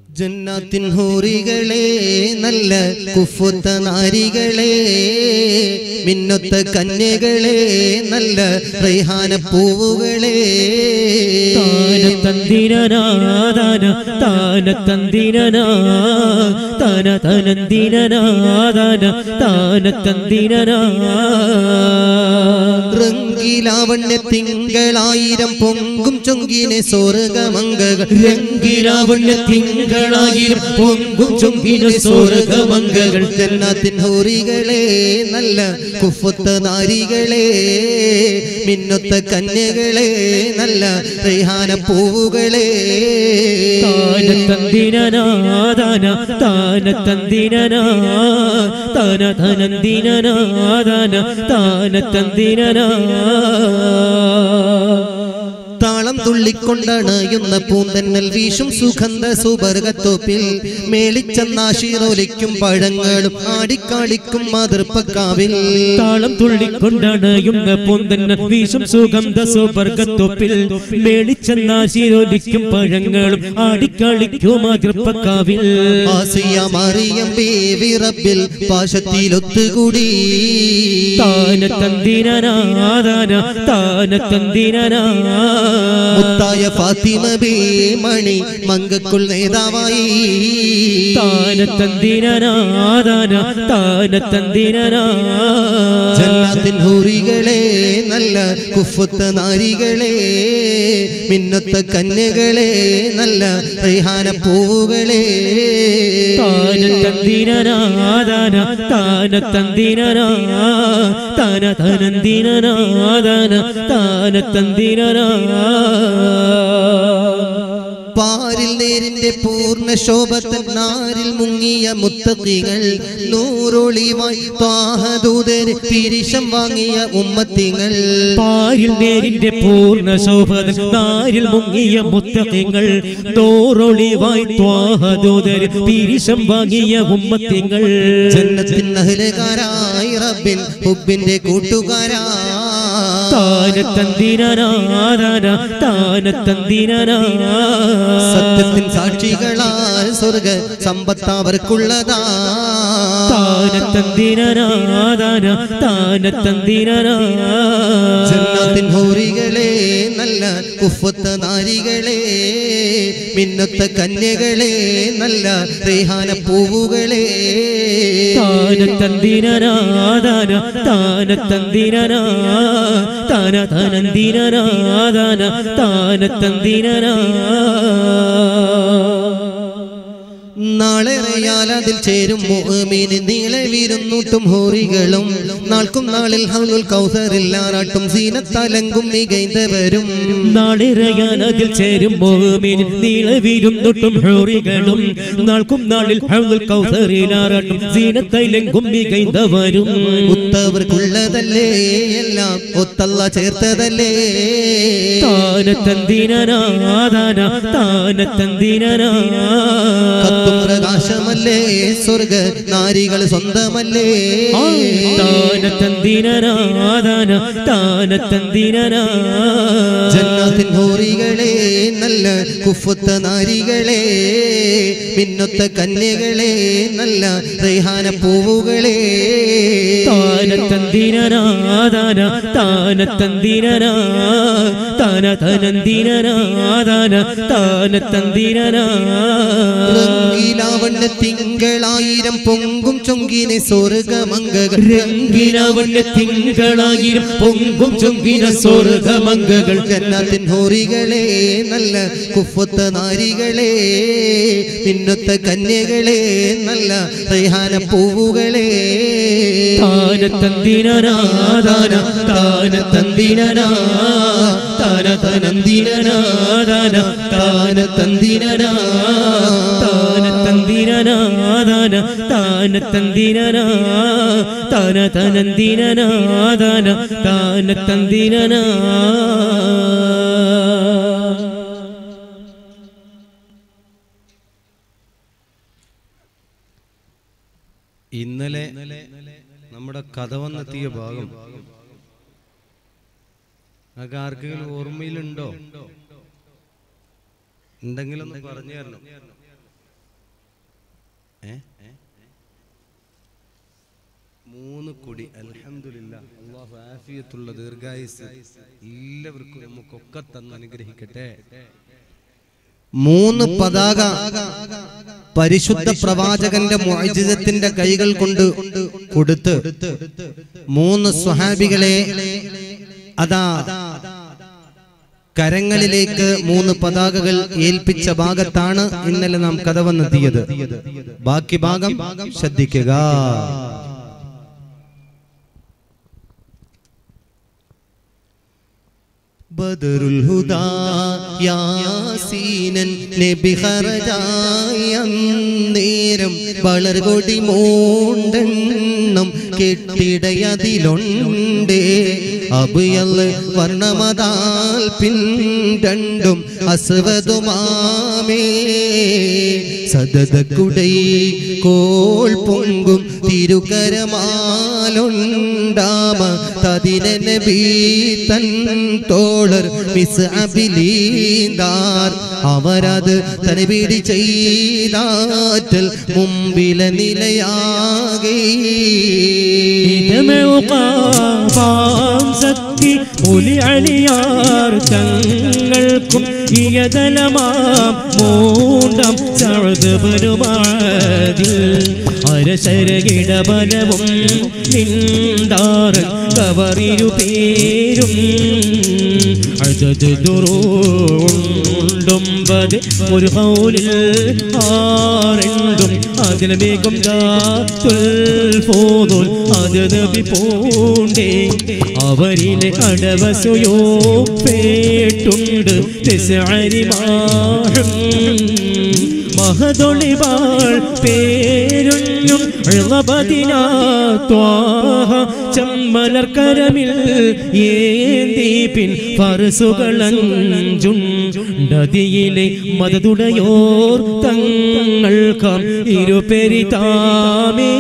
ജന്നാത്തിൻ ഹൂറികളെ നല്ല കുഫുത്ത നാരികളെ മിന്നൊത്ത കന്യകളെ നല്ല റൈഹാന പൂവുകളെ താന തന്തിരനാദാന താന തന്തിരനാ താന തനന്തിരനാദാന താന തന്തിരനാ റംഗിലാവണ്യ തിങ്കളായിരം പൊങ്കും ചൊങ്കിനെ സ്വർഗമംഗകൾ രംഗിലാവണ്യ തിങ്കളായിരം പൊങ്കും ചൊങ്കിന സ്വർഗമംഗകൾ ജന്നാത്തിൻ ഹൂറികളെ നല്ല കുഫുത്ത നാരികളെ മിന്നൊത്ത കന്യകളെ നല്ല റൈഹാന പൂവുകളെ താന തന്തിരനാദാന താന തന്തിരനാ താന ധനന്തിരനാദാന താന തന്തിരനാ താളം തുള്ളിക്കൊണ്ടണയുന്ന പൂന്തന്നൽ വീശും സുഗന്ധ സുബർഗത്തോപ്പിൽ മേളിച്ചെന്നാശീറോലിക്കും പഴങ്ങളും ആടിക്കാളിക്കും മാതൃപ്പക്കാവിൽ താളം തുള്ളിക്കൊണ്ടണയുന്ന പൊന്തന്ന വീശും സുഗന്ധ സുവർഗത്തൊപ്പിൽ മേളിച്ചെന്നാശീരോലിക്കും പഴങ്ങളും ആടിക്കളിക്കും അതിർപ്പക്കാവിൽ ആസിയ മറിയം ബേവി റബ്ബിൽ പാശത്തിലൊത്തുകൂടി താന തന്തിരനാദാന താന തന്തിരനാ മുത്തായ ഫാത്തിമ ബേ മണി മങ്കക്കുൾ നേതാവായി താന തന്തിരനാദാന താന തന്തിരനാ ജന്നാത്തിൻ ഹൂറികളെ നല്ല കുഫുത്ത നാരികളെ മിന്നൊത്ത കന്യകളെ നല്ല റൈഹാന പൂവുകളെ താന തന്തിരനാദാന താന തന്തിരനാ താന തനന്തിരനാദാന താന തന്തിരനാ പാരിൽ നേരിന്റെ പൂർണ്ണ ശോഭത്തൻ നാരിൽ മുങ്ങിയ മുത്തത്തികൾ നൂറൊളിവായി ത്വാഹദൂതര് പിരിശം വാങ്ങിയ ഉമ്മത്തിങ്ങൾ പാരിൽ നേരിന്റെ പൂർണ്ണ ശോഭന നാരിൽ മുങ്ങിയ മുത്തങ്ങൾ തോറൊളിവായി ത്വാഹദൂതര് പിരിശം വാങ്ങിയ ഉമ്മത്തിങ്ങൾ ജന്നത്തിൻ അഹ്ലകാരായി റബ്ബിൻ ഹുബിന്റെ കൂട്ടുകാരാ താന തന്തിരനാദാന താന തന്തിരനാ സത്യത്തിൻ സാക്ഷികളാൽ സ്വർഗ സമ്പത്ത് അവർക്കുള്ളതാ താന തന്തിരനാദാന താന തന്തിരനാ ജന്നാത്തിൻ ഹോറികളെ നല്ല കുഫത്ത നാരികളെ മിന്നത്ത കന്യകളെ നല്ല റേഹാന പൂവുകളെ താന തന്തിരനാദാന താന തന്തിരനാ താന തനന്തിരനാദാന താന തന്തിരനാ നാളെ റയാൽ അതിൽ ചേരും മുഅ്മിന് നീളെ വീരുന്നൂട്ടും ഹോറികളും നാൾക്കും നാളിൽ ഹൗലുൽ കൗസറില്ലാറാട്ടും സീനത്തലങ്കും മികൈന്തവരും നാളെ റയാൻ അതിൽ ചേരും മോമിൻ നീളവിരുന്നൊട്ടും ഹോറികളും നാൾക്കും നാളിൽ ഹൗലുൽ കൗസറിലാറാട്ടും സീനത്തൈലെങ്കും മികൈന്തവരും ഉത്തവർക്കുള്ളതല്ലേ എല്ലാം ഒത്തല്ല ചേർത്തതല്ലേ താന തന്തിരനാദാന താന തന്തിരനാ കത്തും പ്രകാശമല്ലേ സ്വർഗ നാരികൾ സ്വന്തമല്ലേ താന തന്തിരനാദാന താന തന്തിരനാ ജന്നാത്തിൻ ഹോറികളെ നല്ല കുഫുത്ത നാരികളെ മിന്നൊത്ത കന്യകളെ നല്ല റൈഹാന പൂവുകളെ താന തന്തിരനാദാന താന തന്തിരനാ താന തനന്തിരനാദാന താന തന്തിരനാ റംഗീലാവണ്യ തിങ്കളായിരം പൊങ്കും ചൊങ്കിനെ സ്വർഗമംഗകൾ രംഗിനവണ്യ തിങ്കളായിരം പൊങ്കും ചൊങ്കിന സ്വർഗമംഗകൾ ജന്നാത്തിൻ ഹോറികളെ നല്ല കുഫുത്ത നാരികളെ മിന്നൊത്ത കന്യകളെ നല്ല റൈഹാന പൂവുകളെ താന തന്തിരനാദാന താന തന്തിരനാ താന തനന്തിരനാദാന താന തന്തിരനാ താന തന്തിരനാദാന താന തന്തിരനാ താന തനന്തിരനാദാന താന തന്തിരനാ ഇന്നലെ നമ്മുടെ കഥ വന്നെത്തിയ ഭാഗം നിങ്ങൾക്ക് ആർക്കെങ്കിലും ഓർമ്മയിലുണ്ടോ ഉണ്ടെങ്കിലൊന്ന് പറഞ്ഞു തരണം ഏ? മൂന്ന് കൊടി അൽഹംദുലില്ല അള്ളാഹു ആഫിയത്തുള്ള ദീർഘായുസ് എല്ലാവർക്കും നമുക്കൊക്കെ തന്ന് അനുഗ്രഹിക്കട്ടെ മൂന്ന് പതാക പരിശുദ്ധ പ്രവാചകന്റെ മുഅജിസത്തിന്റെ കൈകൾ കൊണ്ട് കൊടുത്ത് മൂന്ന് സ്വഹാബികളെ അതാ കരങ്ങളിലേക്ക് മൂന്ന് പതാകകൾ ഏൽപ്പിച്ച ഭാഗത്താണ് ഇന്നലെ നാം കഥ വന്നെത്തിയത് ബാക്കി ഭാഗം ശ്രദ്ധിക്കുക ബദറുൽ ഹുദാ യാസീനൻ നബി ഖറജായ നേരം വളർകൊടി മൂണ്ടെണ്ണം കെട്ടിടയതിലുണ്ട് അബുയൽ വർണ്ണമതാൽ പിൻ രണ്ടും അസ്വതുമാമേ സദതക്കുടൈ കോൾ പൊങ്കും തിരുകരമാലുണ്ടാമ തതിരന തൻ തോളർ മിസ് അബിലീന്താർ അവരത് തനിപിടി ചെയ്താറ്റൽ മുമ്പിലെ നിലയാകെ ഇതമൗകാം സത്തി ഒലിയലിയാർ തങ്ങൾക്കും ഇയതലമാം മൂണ്ടം ചഴുതുപരുമാതിൽ അരശരകിടബലവും നിന്താറ് കവറിരു പേരും അതൊമ്പത് ഒരു ഹൗലിൽ ആറെണ്ടും അതിൽ വേഗം പോതുൽ അത് നബി പൂണ്ടേ അവരിലെ അടവസുയോ പേട്ടുണ്ട് തെസരിമാഴും മഹതൊളിവാൾ പേരുഞ്ഞും ത്വാഹ ചമ്മലർക്കരമിൽ ഏന്തി പിൻ ഫർസുകളഞ്ചും നദിയിലെ മതതുടയോർ തങ്ങൾക്കാം ഇരുപെരിതാമേ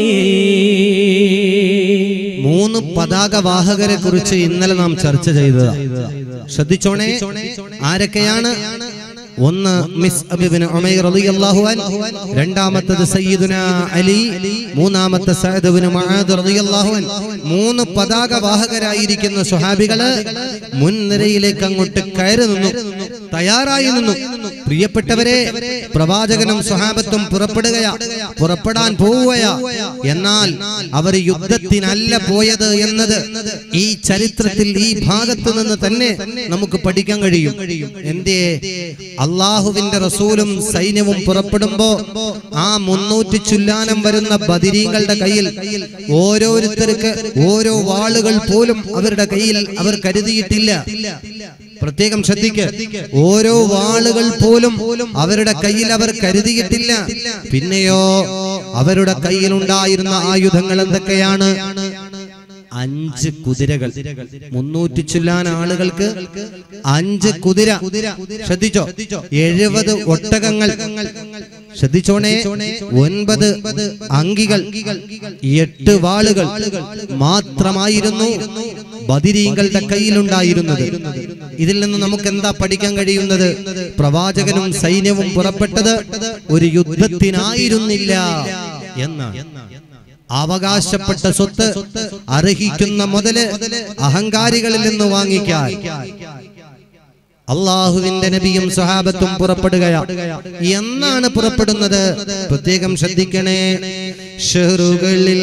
മൂന്ന് പതാക വാഹകരെ കുറിച്ച് ഇന്നലെ നാം ചർച്ച ചെയ്തതാ ശ്രദ്ധിച്ചോണേ ആരൊക്കെയാണ് ഒന്ന് മിസ് അബിബിന് ഉമൈർ റളിയല്ലാഹു അൻഹു രണ്ടാമത്തത് സയ്യിദുന അലി മൂന്നാമത്തെ സഅദ് ഇബ്നു മുആദ് റളിയല്ലാഹു അൻഹു മൂന്ന് പതാക വാഹകരായിരിക്കുന്ന സ്വഹാബികള് മുൻനിരയിലേക്ക് അങ്ങോട്ട് കയറി നിന്നു തയ്യാറായി നിന്നു പ്രിയപ്പെട്ടവരെ പ്രവാചകനും സ്വഹാബത്തും പുറപ്പെടുകയാ പുറപ്പെടാൻ പോവുകയാ എന്നാൽ അവർ യുദ്ധത്തിനല്ല പോയത് എന്നത് ഈ ചരിത്രത്തിൽ ഈ ഭാഗത്ത് നിന്ന് തന്നെ നമുക്ക് പഠിക്കാൻ കഴിയും എന്തേ അള്ളാഹുവിന്റെ റസൂലും സൈന്യവും പുറപ്പെടുമ്പോ ആ മുന്നൂറ്റി ചുല്ലാനം വരുന്ന ബദിരീങ്ങളുടെ കയ്യിൽ ഓരോരുത്തർക്ക് ഓരോ വാളുകൾ പോലും അവരുടെ കയ്യിൽ അവർ കരുതിയിട്ടില്ല പ്രത്യേകം ശ്രദ്ധിക്ക് ഓരോ വാളുകൾ പോലും അവരുടെ കയ്യിൽ അവർ കരുതിയിട്ടില്ല പിന്നെയോ അവരുടെ കയ്യിലുണ്ടായിരുന്ന ആയുധങ്ങൾ എന്തൊക്കെയാണ് അഞ്ച് കുതിരകൾ മുന്നൂറ്റി ചുല്ലാൻ ആളുകൾക്ക് അഞ്ച് കുതിര ശ്രദ്ധിച്ചോ എഴുപത് ഒട്ടകങ്ങൾ ശ്രദ്ധിച്ചോണേ ഒൻപത് അങ്കികൾ എട്ട് വാളുകൾ മാത്രമായിരുന്നു ബദിരീങ്ങളുടെ കയ്യിലുണ്ടായിരുന്നത് ഇതിൽ നിന്ന് നമുക്ക് എന്താ പഠിക്കാൻ കഴിയുന്നത് പ്രവാചകനും സൈന്യവും പുറപ്പെട്ടത് ഒരു യുദ്ധത്തിനായിരുന്നില്ല എന്നാണ് അവകാശപ്പെട്ട സ്വത്ത് അർഹിക്കുന്ന മുതല് അഹങ്കാരികളിൽ നിന്ന് വാങ്ങിക്കാൻ അള്ളാഹുവിന്റെ നബിയും സ്വഹാബത്തും പുറപ്പെടുകയാ എന്നാണ് പുറപ്പെടുന്നത് പ്രത്യേകം ശ്രദ്ധിക്കണേ ഷെറുകളിൽ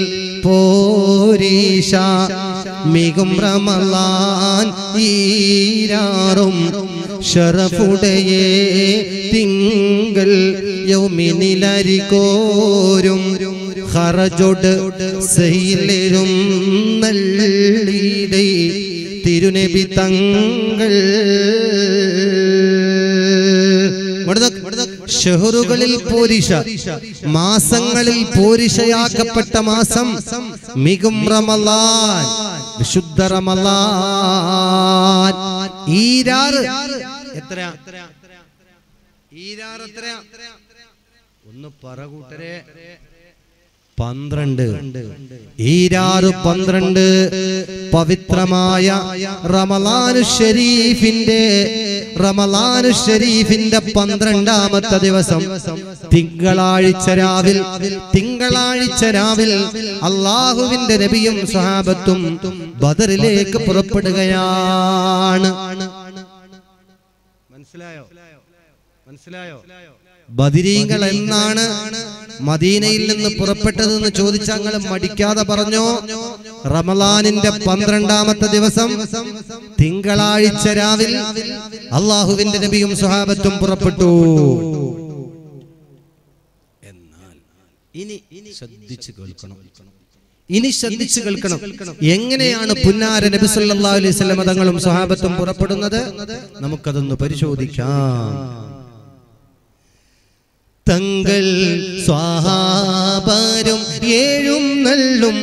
പോരീഷ മികും റമലാൻ ഈരാറും ഷറഫുടയേ തിങ്കൾ യൗമിനിലരികോരും ഹറജൊട് സൈലെഴും നല്ലീടേ തിരുനബി തങ്ങൾ ഷെഹറുകളിൽ പോരിഷ മാസങ്ങളിൽ പോരിഷയാക്കപ്പെട്ട മാസം മികും റമലാൻ വിശുദ്ധ റമലാൻ ഈരാറ് എത്രയാ ഈരാറ് എത്രയാ ഒന്ന് പറ കൂട്ടരെ പന്ത്രണ്ട് ഈരാറ് പന്ത്രണ്ട് പവിത്രമായ റമലാനു ഷരീഫിന്റെ റമലാൻ ഷരീഫിന്റെ പന്ത്രണ്ടാമത്തെ ദിവസം തിങ്കളാഴ്ച രാവിൽ തിങ്കളാഴ്ച രാവിൽ അള്ളാഹുവിന്റെ നബിയും സ്വഹാബത്തും ബദറിലേക്ക് പുറപ്പെടുകയാണ് മനസ്സിലായോ മനസ്സിലായോ ബദിരീങ്ങൾ എന്നാണ് മദീനയിൽ നിന്ന് പുറപ്പെട്ടതെന്ന് ചോദിച്ചാൽ നിങ്ങൾ മടിക്കാതെ പറഞ്ഞോ റമലാനിന്റെ പന്ത്രണ്ടാമത്തെ ദിവസം തിങ്കളാഴ്ച രാവിൽ അള്ളാഹുവിന്റെ നബിയും സുഹാബത്തും പുറപ്പെട്ടു എന്നാൽ ഇനി ശ്രദ്ധിച്ചു കേൾക്കണം ഇനി ശ്രദ്ധിച്ചു കേൾക്കണം എങ്ങനെയാണ് പുന്നാര നബി സല്ലല്ലാഹു അലൈഹി വസല്ലം തങ്ങളും സ്വഹാബത്തും പുറപ്പെടുന്നത് നമുക്കതൊന്ന് പരിശോധിക്കാം തങ്ങൾ സ്വാഹാപരും ഏഴും നല്ലും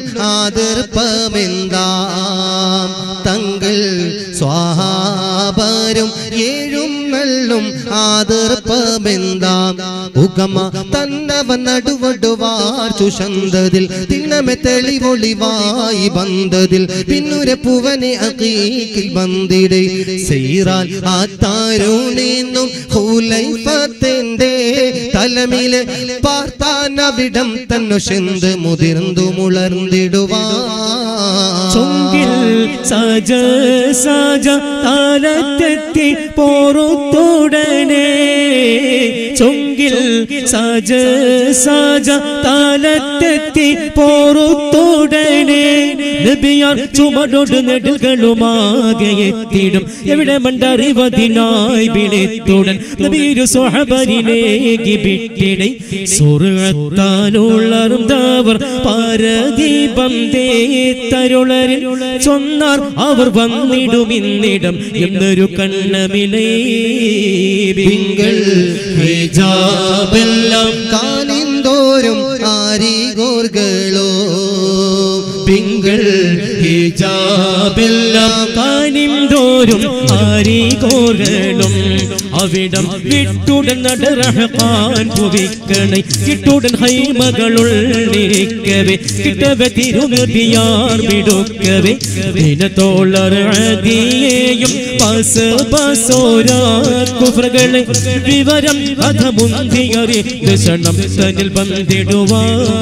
ആദർപ്പമെന്താം തങ്ങൾ സ്വാഹാപരും ഏഴും നല്ലും ആദർപ്പമെന്താം ഉഗമ തന്നവൻ നടുവടുവാർ ചുഷന്തതിൽ തിണമെ തെളിവൊളിവായി ബന്ധതിൽ പിന്നുരെ പൂവനെ അകീക്കിൽ ബന്ധിടെ സീറാൻ ആ താരുണീന്നും ഹുലൈഫത്തിന്റെ തലമില് പാർത്താൻ അവിടം തന്നു ചെന്ത് മുതിർന്നു മുളർന്നിടുവാ ചൊങ്കിൽ സജ സജ താലത്തെത്തി പോറുത്തോടനെ ചൊങ്കിൽ സജ സജ താലത്തെത്തി പോറുത്തോടനെ നബിയാർ ചുമടോട് നെടുകളുമാകെ എത്തിടും എവിടെ മണ്ടറിവതിനായി വിളിത്തുടൻ നബീരു സ്വഹബരിലേക്ക് വിട്ടിടை സുറത്താനുള്ളറും ദാവർ പാരദീപം തരുളരിൽ ചൊന്നാർ അവർ വന്നിടും ഇന്നിടം എന്നൊരു കണ്ണമിലേ തിങ്കൾ ഹിജാബെല്ലാം കാലിന്തോറും ആരികോർകളോ തിങ്കൾ ഹിജാബെല്ലാം കാനിം തോറും ആരീകോകളും അവിടം വിട്ടുടൻ നടറഹ്മാൻ പുവിക്കണை കിട്ടുടൻ ഹൈമകളുള്ളിരിക്കവേ കിട്ടവെ തിരുനദിയാർ വിടുക്കവേ ദിനത്തോളർ അദിയേയും പസ പസോരാ കുഫ്രകളെ വിവരം അധ മുന്തിയറി ദശണം തന്നിൽ ബന്ധിടുവാ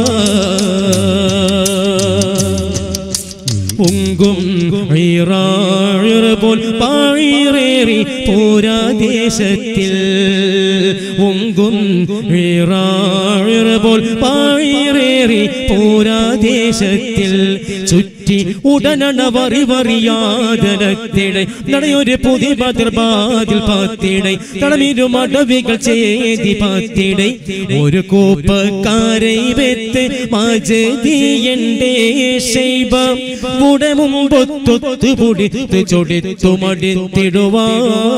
പൊങ്കും പോൽ പാഴിറേറി പോരാദേശത്തിൽ ഒങ്കും പോൽ പാഴിറേറി പോരാദേശത്തിൽ ചുറ്റി ഉടനണ വറി വറിയാതനത്തിടെ നടയൊരു പുതിയ ബദർബാദിൽ പാത്തിടை തളമിരു മടവികൾ ചേതി പാത്തിടை ഒരു കോപ്പക്കാരെ വെത്ത് മജതിയണ്ടേ ശൈബ മുടെ മുമ്പൊത്തൊത്തു പൊടിത്ത് ചൊടിത്തു മടിത്തിടുവാ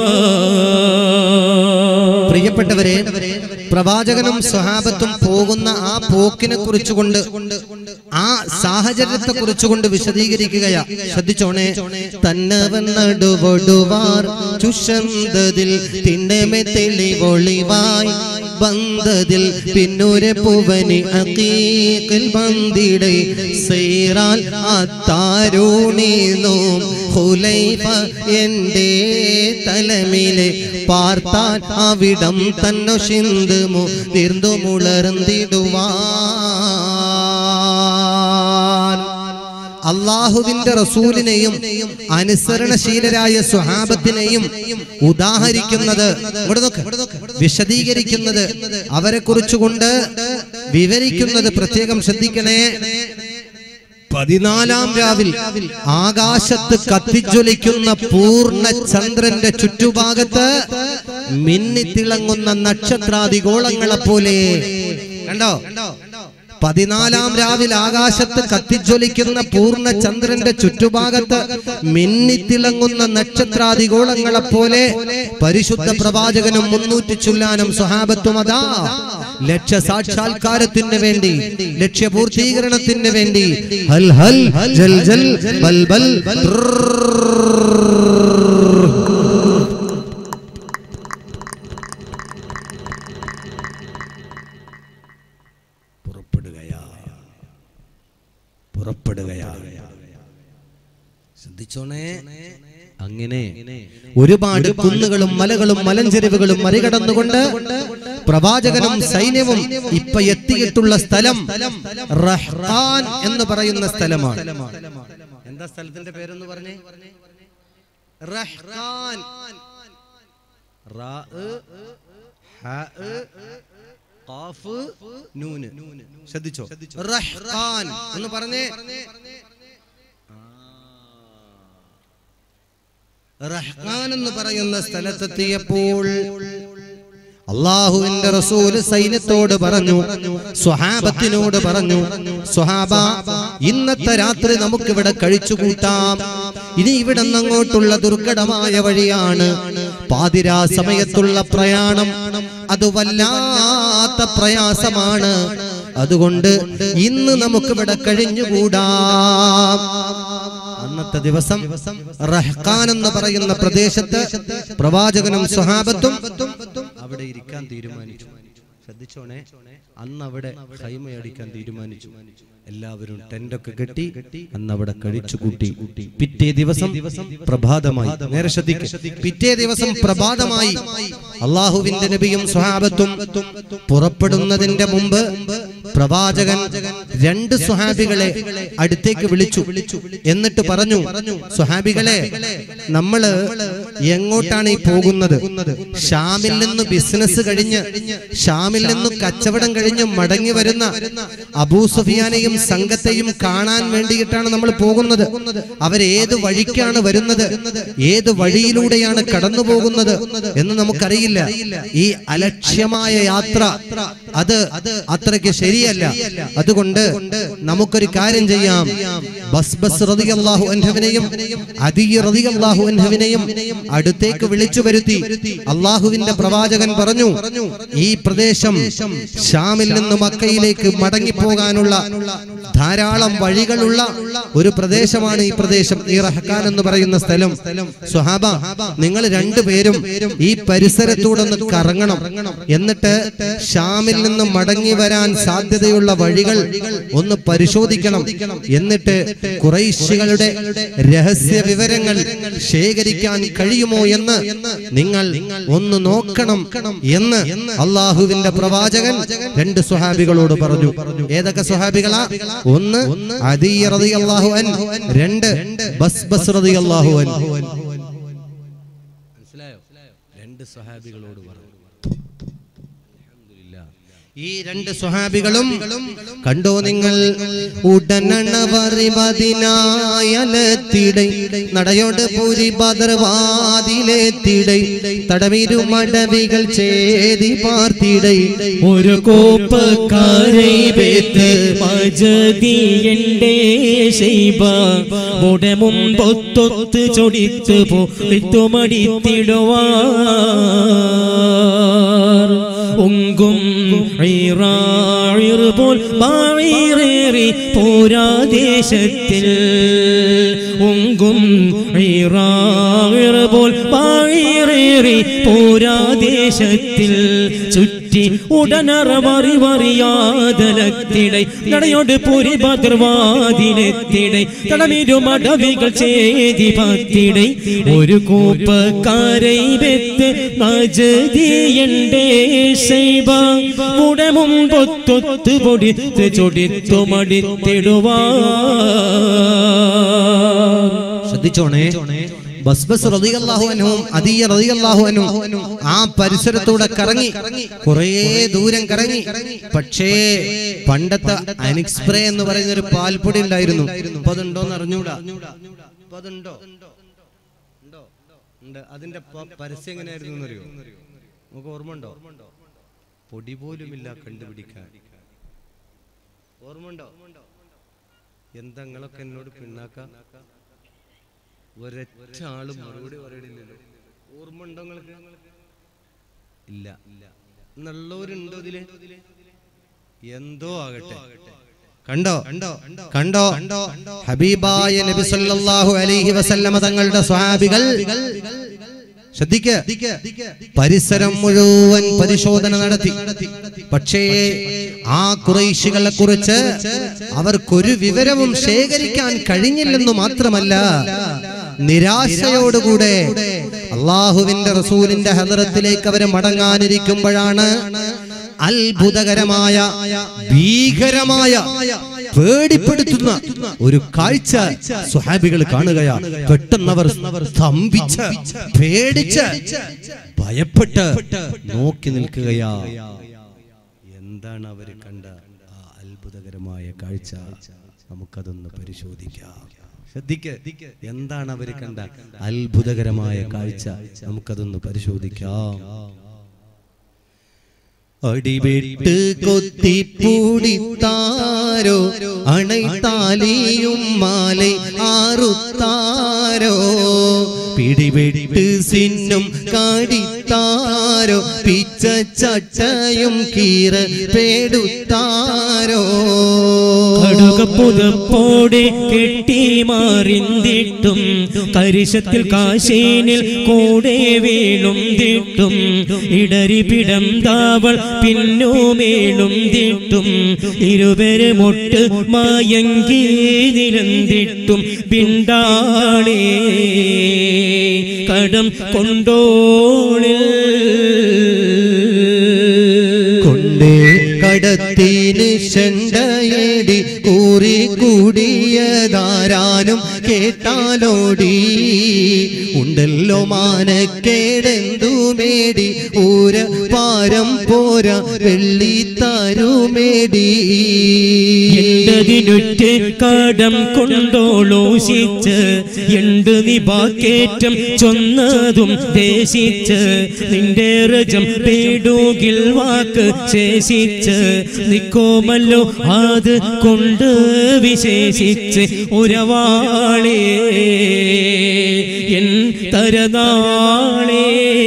പ്രിയപ്പെട്ടവരെ പ്രവാചകനും സ്വഹാബത്തും പോകുന്ന ആ പോക്കിനെ കുറിച്ചുകൊണ്ട് ആ സാഹചര്യത്തെ കുറിച്ചുകൊണ്ട് വിശദീകരിക്കുകയാ ശ്രദ്ധിച്ചോണേ തന്നവൻ നടുവടുവാർ ചുഷന്തതിൽ തിണ്ണമെ തെളിവൊളിവായി ബന്ധതിൽ പിന്നൂരെ പൂവനി അക്കീക്കിൽ ബന്ധിടை സൈറാൽ അത്താരൂണീന്നും ഹുലൈഫ എന്റെ തലമിലെ പാർത്താൻ അവിടം തന്നു ചിന്തുമു തീർന്നു മുളർന്നിടുവാൻ അള്ളാഹുവിന്റെ റസൂലിനെയും അനുസരണശീലരായ സ്വഹാബത്തിനെയും ഉദാഹരിക്കുന്നത് ഇവിടെ നോക്ക്, വിശദീകരിക്കുന്നത് അവരെ കുറിച്ചുകൊണ്ട് വിവരിക്കുന്നത് പ്രത്യേകം ശ്രദ്ധിക്കണേ പതിനാലാം രാവിൽ ആകാശത്ത് കത്തിജ്വലിക്കുന്ന പൂർണ്ണ ചന്ദ്രന്റെ ചുറ്റുഭാഗത്ത് മിന്നിത്തിളങ്ങുന്ന നക്ഷത്രാദിഗോളങ്ങളെ പോലെ കണ്ടോ പതിനാലാം രാവിൽ ആകാശത്ത് കത്തിജ്വലിക്കുന്ന പൂർണ്ണ ചന്ദ്രന്റെ ചുറ്റുഭാഗത്ത് മിന്നിത്തിളങ്ങുന്ന നക്ഷത്രാദിഗോളങ്ങളെ പോലെ പരിശുദ്ധ പ്രവാചകനും മുന്നൂറ്റി ചുല്ലാനും സ്വഹാബത്തും അതാ ലക്ഷ്യ സാക്ഷാത്കാരത്തിന് വേണ്ടി ലക്ഷ്യപൂർത്തീകരണത്തിന് വേണ്ടി ഹൽ ഹൽ ജൽ ജൽ ബൽ ബൽ പുറപ്പെടുകയാ പുറപ്പെടുകയാ ശ്രദ്ധിച്ചോണേ അങ്ങനെ ഒരുപാട് കുന്നുകളും മലകളും മലഞ്ചെരിവുകളും മറികടന്നുകൊണ്ട് പ്രവാചകനും സൈന്യവും ഇപ്പൊ എത്തിയിട്ടുള്ള സ്ഥലം റഹ്ഖാൻ എന്ന് പറയുന്ന സ്ഥലമാണ് എന്താ സ്ഥലത്തിന്റെ പേരെന്ന് പറഞ്ഞേ റഹ്ഖാൻ റാ, ഹ, ഖാഫ്, നൂന്. ശ്രദ്ധിച്ചോ റഹ്ഖാൻ എന്ന് പറഞ്ഞേ റഹ്ഖാൻ എന്ന് പറയുന്ന സ്ഥലത്തെത്തിയപ്പോൾ അള്ളാഹുവിന്റെ റസൂല് സൈന്യത്തോട് പറഞ്ഞു സ്വഹാബത്തിനോട് പറഞ്ഞു സ്വഹാബ ഇന്നത്തെ രാത്രി നമുക്കിവിടെ കഴിച്ചുകൂട്ടാം ഇനി ഇവിടെ അങ്ങോട്ടുള്ള ദുർഘടമായ വഴിയാണ് പാതിരാ സമയത്തുള്ള പ്രയാണം അത് വല്ലാത്ത പ്രയാസമാണ് അതുകൊണ്ട് ഇന്ന് നമുക്കിവിടെ കഴിഞ്ഞുകൂടാം അന്നത്തെ ദിവസം റഹ്ഖാൻ എന്ന് പറയുന്ന പ്രദേശത്ത് പ്രവാചകനും സ്വഹാബത്തും അവിടെ ഇരിക്കാൻ തീരുമാനിച്ചു ശ്രദ്ധിച്ചോണേ അന്ന് അവിടെ ഹൈമയടിക്കാൻ തീരുമാനിച്ചു എല്ലാവരും ടെന്റൊക്കെ കെട്ടി അന്ന് അവിടെ കഴിച്ചു കൂട്ടി പിറ്റേ ദിവസം പ്രഭാതമായി നേരെ ശ്രദ്ധിക്കും പിറ്റേ ദിവസം പ്രഭാതമായി അള്ളാഹുവിന്റെ നബിയും സ്വഹാബത്തും പുറപ്പെടുന്നതിന്റെ മുമ്പ് പ്രവാചകൻ രണ്ട് സ്വഹാബികളെ അടുത്തേക്ക് വിളിച്ചു എന്നിട്ട് പറഞ്ഞു സ്വഹാബികളെ നമ്മള് എങ്ങോട്ടാണ് ഈ പോകുന്നത് ഷാമിൽ നിന്ന് ബിസിനസ് കഴിഞ്ഞ് ഷാമിൽ നിന്ന് കച്ചവടം കഴിഞ്ഞ് മടങ്ങി വരുന്ന അബൂ സുഫിയാനെയും സംഘത്തെയും കാണാൻ വേണ്ടിയിട്ടാണ് നമ്മൾ പോകുന്നത് അവരേത് വഴിക്കാണ് വരുന്നത് ഏത് വഴിയിലൂടെയാണ് കടന്നു പോകുന്നത് എന്ന് നമുക്കറിയില്ല ഈ അലക്ഷ്യമായ യാത്ര അത് അത്രയ്ക്ക് ശരിയല്ല അതുകൊണ്ട് നമുക്കൊരു കാര്യം ചെയ്യാം ബസ് ബസ് റളിയല്ലാഹു അൻഹുവിനെയും അദീ റളിയല്ലാഹു അൻഹുവിനെയും അടുത്തേക്ക് വിളിച്ചു വരുത്തി അള്ളാഹുവിന്റെ പ്രവാചകൻ പറഞ്ഞു ഈ പ്രദേശം ഷാമിൽ നിന്ന് മക്കയിലേക്ക് മടങ്ങിപ്പോകാനുള്ള ധാരാളം വഴികളുള്ള ഒരു പ്രദേശമാണ് ഈ പ്രദേശം ഈ റഹ്ഖാൻ എന്ന് പറയുന്ന സ്ഥലം സുഹാബ നിങ്ങൾ രണ്ടുപേരും ഈ പരിസരത്തൂടെ ഒന്ന് കറങ്ങണം എന്നിട്ട് ഷാമിൽ നിന്ന് മടങ്ങി വരാൻ സാധ്യതയുള്ള വഴികൾ ഒന്ന് പരിശോധിക്കണം എന്നിട്ട് കുറൈശികളുടെ രഹസ്യ വിവരങ്ങൾ ശേഖരിക്കാൻ കഴിയുമോ എന്ന് നിങ്ങൾ ഒന്ന് നോക്കണം എന്ന് അള്ളാഹുവിന്റെ പ്രവാചകൻ രണ്ട് സ്വഹാബികളോട് പറഞ്ഞു ഏതൊക്കെ സ്വഹാബികളാ ഒന്ന് അദീ റളിയല്ലാഹു അൻ രണ്ട് ബസ് ബസ് റളിയല്ലാഹു അൻ മനസ്സിലായോ രണ്ട് സ്വഹാബികളോട് പറഞ്ഞു ഈ രണ്ട് സ്വഹാബികളും കണ്ടോ നിങ്ങൾ ഉടനണവറിവതിനായലത്തിടൈ നടയോട് പൂരി ബദർവാതിലെത്തിടൈ തടവിരുമടവികൾ ചേതി പാർത്തിടൈ ഒരു കോപ്പക്കാരെ വെത്ത് മജതിയണ്ടേ ശൈബ മുടെ മുമ്പൊത്തൊത്ത് ചൊടിത്ത് പോത്തുമടിത്തിടുവാർ ഉങ്കും പോൽ മാറേറി പോരാദേശത്തിൽ ഉങ്കും പോൽ മാറേറി പോരാദേശത്തിൽ ചുറ്റി ഉടനറമറിവറിയാതലത്തിടை നടയോട് പുരി ഭദ്രവാദിനെത്തിടை തടമിരുമടവികൾ ചേതി പത്തിടை ഒരു കൂപ്പക്കാരെ വെത്ത് നജതിയണ്ടേ ശൈബ മുടമും പൊത്തൊത്ത് പൊടിത്ത് ചൊടിത്തു മടിത്തിടുവാ ശ്രദ്ധിച്ചോണേ ബസ് ബസ് റളിയല്ലാഹു അൻഹും അദീയ റളിയല്ലാഹു അൻഹും ആ പരിസരത്തൂടെ കറങ്ങി കുറേ ദൂരം കറങ്ങി പക്ഷേ പണ്ടത്തെ അനിക്സ്പ്രേ എന്ന് പറയുന്ന ഒരു പാൽപ്പൊടി ഉണ്ടായിരുന്നു ഇപ്പൊ അതുണ്ടോന്ന് അറിഞ്ഞൂടാ ഇപ്പൊ അതുണ്ടോ ഉണ്ടോ ഉണ്ട് അതിന്റെ പ- പരസ്യം എങ്ങനെയായിരുന്നു എന്നറിയോ നമുക്ക് ഓർമ്മ ഉണ്ടോ പൊടി പോലുമില്ല കണ്ടുപിടിക്കാൻ ഓർമ്മ ഉണ്ടോ എന്താ നിങ്ങളൊക്കെ എന്നോട് പിന്നാക്ക ഒരൊറ്റ ആളും മറുപടി പറയണില്ലല്ലോ ഓർമ്മ ഉണ്ടോ നിങ്ങൾക്ക് ഇല്ല എന്നുള്ളവരുണ്ടോ ഇതില് എന്തോ ആകട്ടെ കണ്ടോ കണ്ടോ കണ്ടോ ഹബീബായ നബി സല്ലല്ലാഹു അലൈഹി വസല്ലമ തങ്ങളുടെ സ്വഹാബികൾ ശ്രദ്ധിക്ക പരിസരം മുഴുവൻ പരിശോധന നടത്തി പക്ഷേ ആ കുറൈശികളെ കുറിച്ച് അവർക്കൊരു വിവരവും ശേഖരിക്കാൻ കഴിഞ്ഞില്ലെന്നു മാത്രമല്ല നിരാശയോടുകൂടെ അള്ളാഹുവിന്റെ റസൂലിന്റെ ഹദറത്തിലേക്ക് അവര് മടങ്ങാനിരിക്കുമ്പോഴാണ് അത്ഭുതകരമായ ഭീകരമായ പേടിപ്പെടുത്തുന്ന ഒരു കാഴ്ച സുഹാബികൾ കാണുകയാ പെട്ടെന്നവർ സ്തംഭിച്ച് പേടിച്ച് ഭയപ്പെട്ട് നോക്കി നിൽക്കുകയാ എന്താണ് അവർ കണ്ട ആ അത്ഭുതകരമായ കാഴ്ച നമുക്കതൊന്ന് പരിശോധിക്കാം ശ്രദ്ധിക്ക് എന്താണ് അവർ കണ്ട അത്ഭുതകരമായ കാഴ്ച നമുക്കതൊന്ന് പരിശോധിക്കാം അടിവെട്ട് കൊത്തിപ്പൂടിത്താരോ അണൈത്താലിയും മാലൈ ആറുത്താരോ പിടിവെട്ട് സിന്നും കാടിത്താരോ പിച്ച ചട്ടയും കീറ പേടുത്താരോ കടുകപ്പുതപ്പോടെ കെട്ടി മാറിന്തിട്ടും കരിശത്തിൽ കാശേനിൽ കൂടെ വീളും തിട്ടും ഇടരി പിടം താവൾ പിന്നുമേളും തിട്ടും ഇരുവരെ മൊട്ട് മായങ്കി നിരന്തിട്ടും പിണ്ടാളേ കടം കൊണ്ടോളിൽ കൊണ്ടേ കടത്തിന് ചെണ്ടയേടി കൂറി കൂടിയതാരാനും കേട്ടാലോടി ഉണ്ടല്ലോ മാനക്കേടെന്തു മേടി ഊര പാരം പോര വെള്ളി തരുമേടി എണ്ടതിനുറ്റ് കടം കൊണ്ടോളോഷിച്ച് എണ്ട് നിബാക്കേറ്റം ചൊന്നതും ദേശിച്ച് നിന്റെ രജം പേടുകിൽ വാക്ക് ശേഷിച്ച് നിക്കോമല്ലോ അത് കൊണ്ട് വിശേഷിച്ച് ഉരവാളേ എൻ തരനാളേ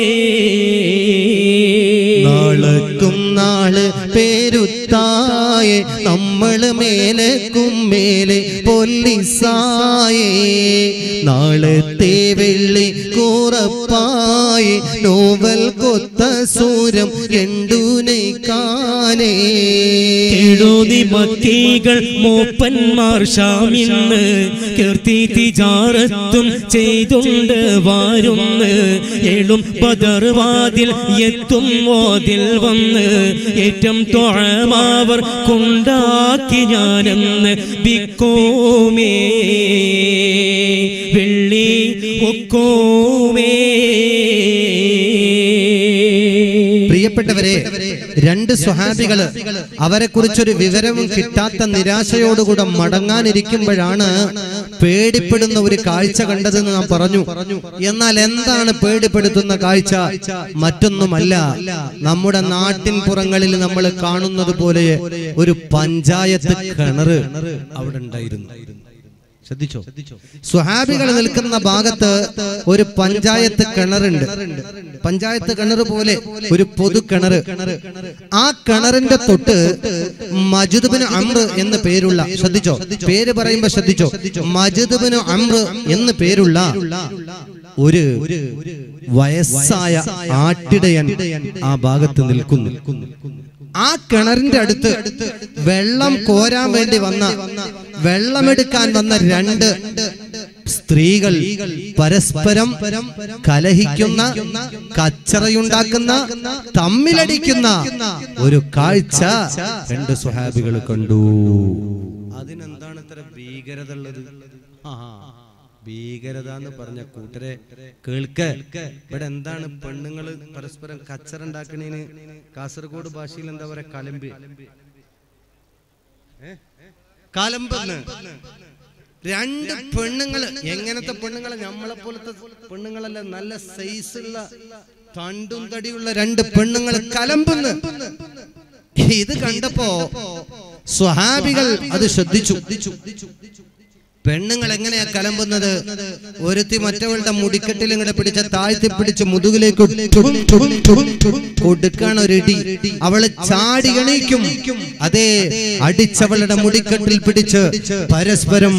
നാളക്കും നാള് പേരുത്തായെ നമ്മള് മേലക്കും മേലെ പൊല്ലിസായേ നാളത്തെ വെള്ളി കൂറപ്പായെ നോവൽ കൊത്ത സൂരം എണ്ടൂനെ കാനേ എഴുതി മക്കികൾ മൂപ്പന്മാർ ഷാമിന്ന് കീർത്തി തിജാറത്തും ചെയ്തുണ്ട് വാരുന്ന് എളും പതർവാതിൽ എത്തും വാതിൽ വന്ന് ഏറ്റം തൊഴമാവർ കൊണ്ടാക്കി ഞാനെന്ന് ബിക്കോമേ വെള്ളി ഒക്കോമേ പ്രിയപ്പെട്ടവരെ രണ്ട് സ്വഹാബികള് അവരെ കുറിച്ചൊരു വിവരവും കിട്ടാത്ത നിരാശയോടുകൂടെ മടങ്ങാനിരിക്കുമ്പോഴാണ് പേടിപ്പെടുന്ന ഒരു കാഴ്ച കണ്ടതെന്ന് നാം പറഞ്ഞു എന്നാൽ എന്താണ് പേടിപ്പെടുത്തുന്ന കാഴ്ച മറ്റൊന്നുമല്ല നമ്മുടെ നാട്ടിൻ പുറങ്ങളിൽ നമ്മൾ കാണുന്നത് പോലെ ഒരു പഞ്ചായത്ത് കിണറ് അവിടെ ഉണ്ടായിരുന്നു ശ്രദ്ധിച്ചോ സ്വഹാബികൾ നിൽക്കുന്ന ഭാഗത്ത് ഒരു പഞ്ചായത്ത് കിണറുണ്ട് പഞ്ചായത്ത് കിണർ പോലെ ഒരു പൊതു കിണർ ആ കിണറിന്റെ തൊട്ട് മജുദ്ബിന് അമ്ര എന്ന് പേരുള്ള ശ്രദ്ധിച്ചോ പേര് പറയുമ്പോ ശ്രദ്ധിച്ചോ മജുദ്ബിന് അമ്ര എന്ന് പേരുള്ള ഒരു വയസ്സായ ആട്ടിടയൻ ആ ഭാഗത്ത് നിൽക്കുന്നു ആ കിണറിന്റെ അടുത്ത് വെള്ളം കോരാൻ വേണ്ടി വന്ന വെള്ളമെടുക്കാൻ വന്ന രണ്ട് സ്ത്രീകൾ പരസ്പരം കലഹിക്കുന്ന കച്ചറയുണ്ടാക്കുന്ന തമ്മിലടിക്കുന്ന ഒരു കാഴ്ച രണ്ട് സ്വഹാബികൾ കണ്ടു അതിനെന്താണ് ഇത്ര ഭീകരത ഉള്ളത് ആ, ഭീകരത എന്ന് പറഞ്ഞ കൂട്ടരെ കേൾക്ക ഇവിടെ എന്താണ് പെണ്ണുങ്ങള് പരസ്പരം കച്ചറുണ്ടാക്കണേന് കാസർഗോഡ് ഭാഷയിൽ എന്താ പറയാ കലമ്പ് കാലമ്പെന്ന് രണ്ട് പെണ്ണുങ്ങള് എങ്ങനത്തെ പെണ്ണുങ്ങളെ നമ്മളെ പോലത്തെ പെണ്ണുങ്ങളല്ല നല്ല സൈസുള്ള തണ്ടും തടിയുള്ള രണ്ട് പെണ്ണുങ്ങൾ കലമ്പെന്ന് ഇത് കണ്ടപ്പോ സ്വഹാബികൾ അത് ശ്രദ്ധിച്ചു പെണ്ണുങ്ങൾ എങ്ങനെയാ കലമ്പുന്നത് ഒരുത്തി മറ്റവളുടെ മുടിക്കെട്ടിൽ ഇങ്ങടെ പിടിച്ച താഴ്ത്തി പിടിച്ച് മുതുകിലേക്ക് കൊടുക്കാണ് ഒരിടി അവള് ചാടി എണീക്കും അതേ അടിച്ചവളുടെ മുടിക്കെട്ടിൽ പിടിച്ച് പരസ്പരം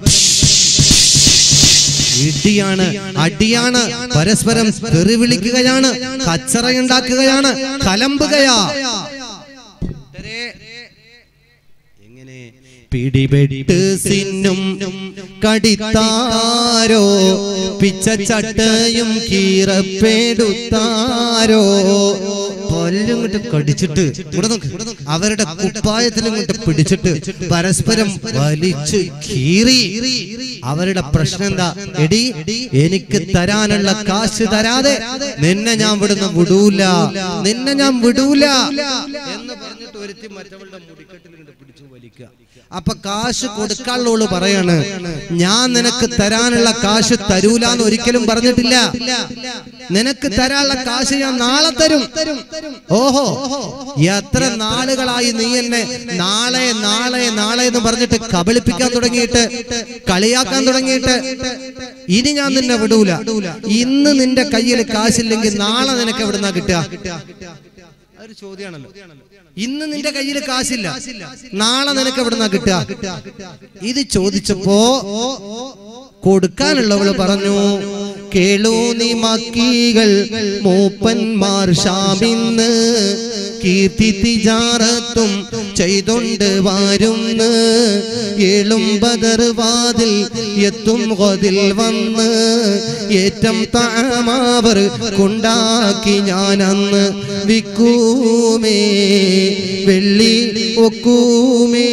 ഇടിയാണ് അടിയാണ് പരസ്പരം തെറി വിളിക്കുകയാണ് കച്ചറയുണ്ടാക്കുകയാണ് കലമ്പുകയാ എങ്ങനെ പിടിപെട്ട് സിന്നും കടിത്താരോ പിച്ചച്ചട്ടയും കീറപ്പെടുത്താരോ പല്ലും ഇങ്ങോട്ട് കടിച്ചിട്ട് ഇവിടെ നോക്ക് അവരുടെ കുപ്പായത്തിലും ഇങ്ങോട്ട് പിടിച്ചിട്ട് പരസ്പരം വലിച്ച് കീറി അവരുടെ പ്രശ്നം എന്താ എടി എനിക്ക് തരാനുള്ള കാശ് തരാതെ നിന്നെ ഞാൻ വിടുന്ന വിടൂല നിന്നെ ഞാൻ വിടൂല എന്ന് പറഞ്ഞിട്ട് ഒരുത്തി മറ്റവളുടെ മുടിക്കെട്ടിൽ ഇങ്ങോട്ട് പിടിച്ചു വലിക്കുക അപ്പൊ കാശ് കൊടുക്കാനുള്ളോള് പറയാണ് ഞാൻ നിനക്ക് തരാനുള്ള കാശ് തരൂല എന്ന് ഒരിക്കലും പറഞ്ഞിട്ടില്ല നിനക്ക് തരാനുള്ള കാശ് ഞാൻ നാളെ തരും ഓഹോ എത്ര നാളുകളായി നീ എന്നെ നാളെ നാളെ നാളെ എന്ന് പറഞ്ഞിട്ട് കബളിപ്പിക്കാൻ തുടങ്ങിയിട്ട് കളിയാക്കാൻ തുടങ്ങിയിട്ട് ഇനി ഞാൻ നിന്നെ വിടൂല ഇന്ന് നിന്റെ കയ്യിൽ കാശില്ലെങ്കിൽ നാളെ നിനക്ക് എവിടുന്നാ കിട്ടുക അതൊരു ചോദ്യമാണല്ലോ ഇന്ന് നിന്റെ കയ്യിൽ കാശില്ല നാളെ നിനക്ക് എവിടുന്നാ കിട്ടുക ഇത് ചോദിച്ചപ്പോ കൊടുക്കാനുള്ളവള് പറഞ്ഞു കേളൂ നീ മക്കികൾ മൂപ്പന്മാർ ഷാമിന്ന് കീർത്തി തിജാറത്തും ചെയ്തൊണ്ട് വാരുന്ന് ഏളും ബദർ വാതിൽ എത്തും കൊതിൽ വന്ന് ഏറ്റം താമാവർ കൊണ്ടാക്കി ഞാൻ അന്ന് വിക്കൂമേ വെള്ളി ഒക്കൂമേ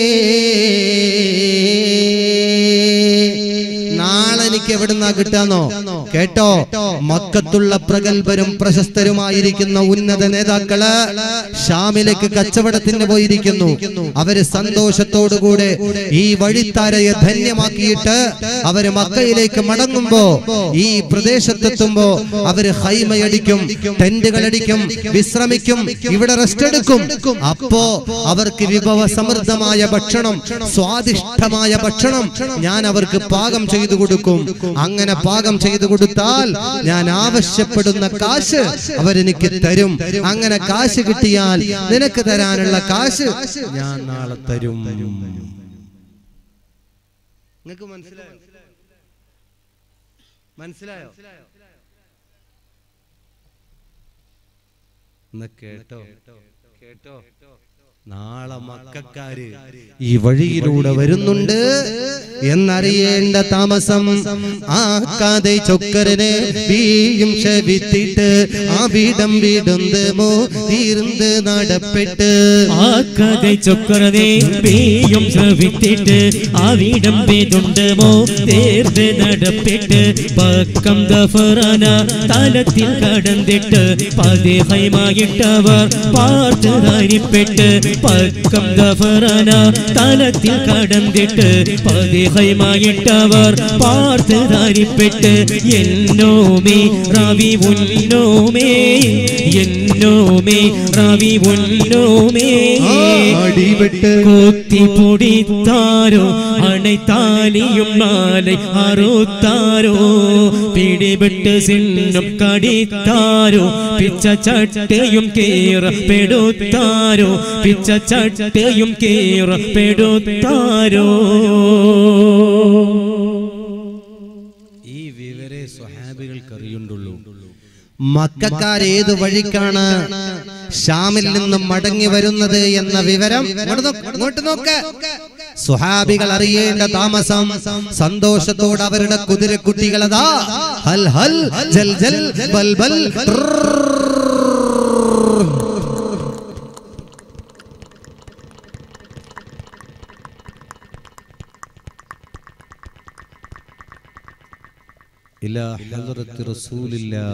നാളെ എനിക്ക് എവിടുന്നാ കിട്ടാന്നോ കേട്ടോ മക്കത്തുള്ള പ്രഗത്ഭരും പ്രശസ്തരുമായിരിക്കുന്ന ഉന്നത നേതാക്കള് ഷാമിലേക്ക് കച്ചവടത്തിന് പോയിരിക്കുന്നു അവര് സന്തോഷത്തോടുകൂടെ ഈ വഴിത്താരയെ ധന്യമാക്കിയിട്ട് അവര് മക്കയിലേക്ക് മടങ്ങുമ്പോ ഈ പ്രദേശത്തെത്തുമ്പോ അവര് ഹൈമയടിക്കും ടെന്റുകൾ അടിക്കും വിശ്രമിക്കും ഇവിടെ റെസ്റ്റ് എടുക്കും അപ്പോ അവർക്ക് വിഭവ സമൃദ്ധമായ ഭക്ഷണം സ്വാദിഷ്ടമായ ഭക്ഷണം ഞാൻ അവർക്ക് പാകം ചെയ്തു കൊടുക്കും അങ്ങനെ പാകം ചെയ്തു കൊടുത്താൽ ഞാൻ ആവശ്യപ്പെടുന്ന കാശ് അവരെനിക്ക് തരും അങ്ങനെ കാശ് കിട്ടിയാൽ നിനക്ക് തരാനുള്ള കാശ് ഞാൻ നാളെ തരും നിങ്ങൾക്ക് മനസ്സിലായോ മനസ്സിലായോ എന്നാ കേട്ടോ കേട്ടോ നാളെ മക്കാര് ഈ വഴിയിലൂടെ വരുന്നുണ്ട് എന്നറിയേണ്ട താമസം ആ കഥ ചൊക്കരനെ വീയും ശവിത്തിട്ട് ആ വീടം വീടുന്തമോ തീർന്ന് നടപ്പെട്ട് ആ കഥ ചൊക്കറതേ പേയും ശ്രവിത്തിട്ട് ആ വീടം പേതുണ്ടമോ തേർന്ന് നടപ്പെട്ട് പക്കം ദഫറാന തലത്തിൽ കടന്നിട്ട് പതിഹയമായിട്ടവർ പാർത്ത് ധരിപ്പെട്ട് പക്കം ദഫറാന തലത്തിൽ കടന്നിട്ട് പതിഹയമായിട്ടവർ പാർത്ത് ധരിപ്പെട്ട് എന്നോമേ റവി ഉന്നോമേ എന്നോമേ റവി ഉന്നോമേ അടിപെട്ട് കൊത്തി പൊടിത്താരോ അണൈത്താലിയും നാളെ അറുത്താരോ പിടിപെട്ട് സിന്നും കടിത്താരോ പിച്ച ചട്ടയും കേറപ്പെടുത്താരോ പിച്ച ചട്ടയും കേറപ്പെടുത്താരോ ഈ വിവരെ സ്വഹാബികൾക്ക് അറിയുണ്ടുള്ളൂ മക്കാരേത് വഴിക്കാണ് ഷാമിൽ നിന്നും മടങ്ങി വരുന്നത് എന്ന വിവരം ഇങ്ങോട്ട് നോക്ക്, ഇങ്ങോട്ട് നോക്ക് സുഹാബികൾ അറിയേണ്ട താമസം സന്തോഷത്തോടെ അവരുടെ കുതിരക്കുട്ടികളതാ ഹൽ ഹൽ ജൽ ജൽ ബൽ ബൽ ഇലാ ഹദ്റത്തി റസൂലില്ലാ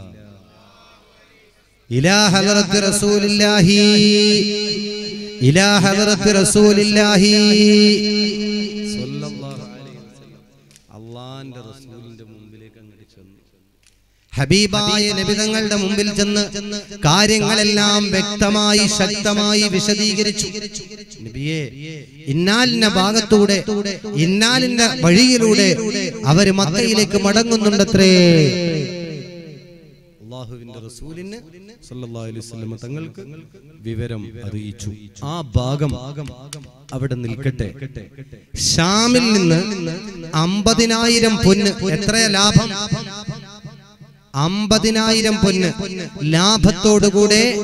ഇലാ ഹദറത്ത് റസൂലില്ലാഹി ഇലാ ഹദറത്ത് റസൂലില്ലാഹി സ്വല്ലല്ലാഹു അലൈഹി വസല്ലം അള്ളാന്റെ റസൂലിന്റെ മുമ്പിലേക്ക് അങ്ങോട്ട് ചെന്നു ഹബീബായ നബിതങ്ങളുടെ മുമ്പിൽ ചെന്ന് കാര്യങ്ങളെല്ലാം വ്യക്തമായി ശക്തമായി വിശദീകരിച്ചു നബിയെ ഇന്നാലിന്റെ ഭാഗത്തൂടെ ഇന്നാലിന്റെ വഴിയിലൂടെ അവര് മക്കയിലേക്ക് മടങ്ങുന്നുണ്ടത്രേ അള്ളാഹുവിന്റെ റസൂലിന് സല്ലല്ലാഹു അലൈഹി വസല്ലം തങ്ങൾക്ക് വിവരം അറിയിച്ചു ആ ഭാഗം അവിടെ നിൽക്കട്ടെ ഷാമിൽ നിന്ന് അമ്പതിനായിരം പൊന്ന് എത്ര ലാഭം അമ്പതിനായിരം പൊന്ന് ലാഭത്തോടുകൂടെ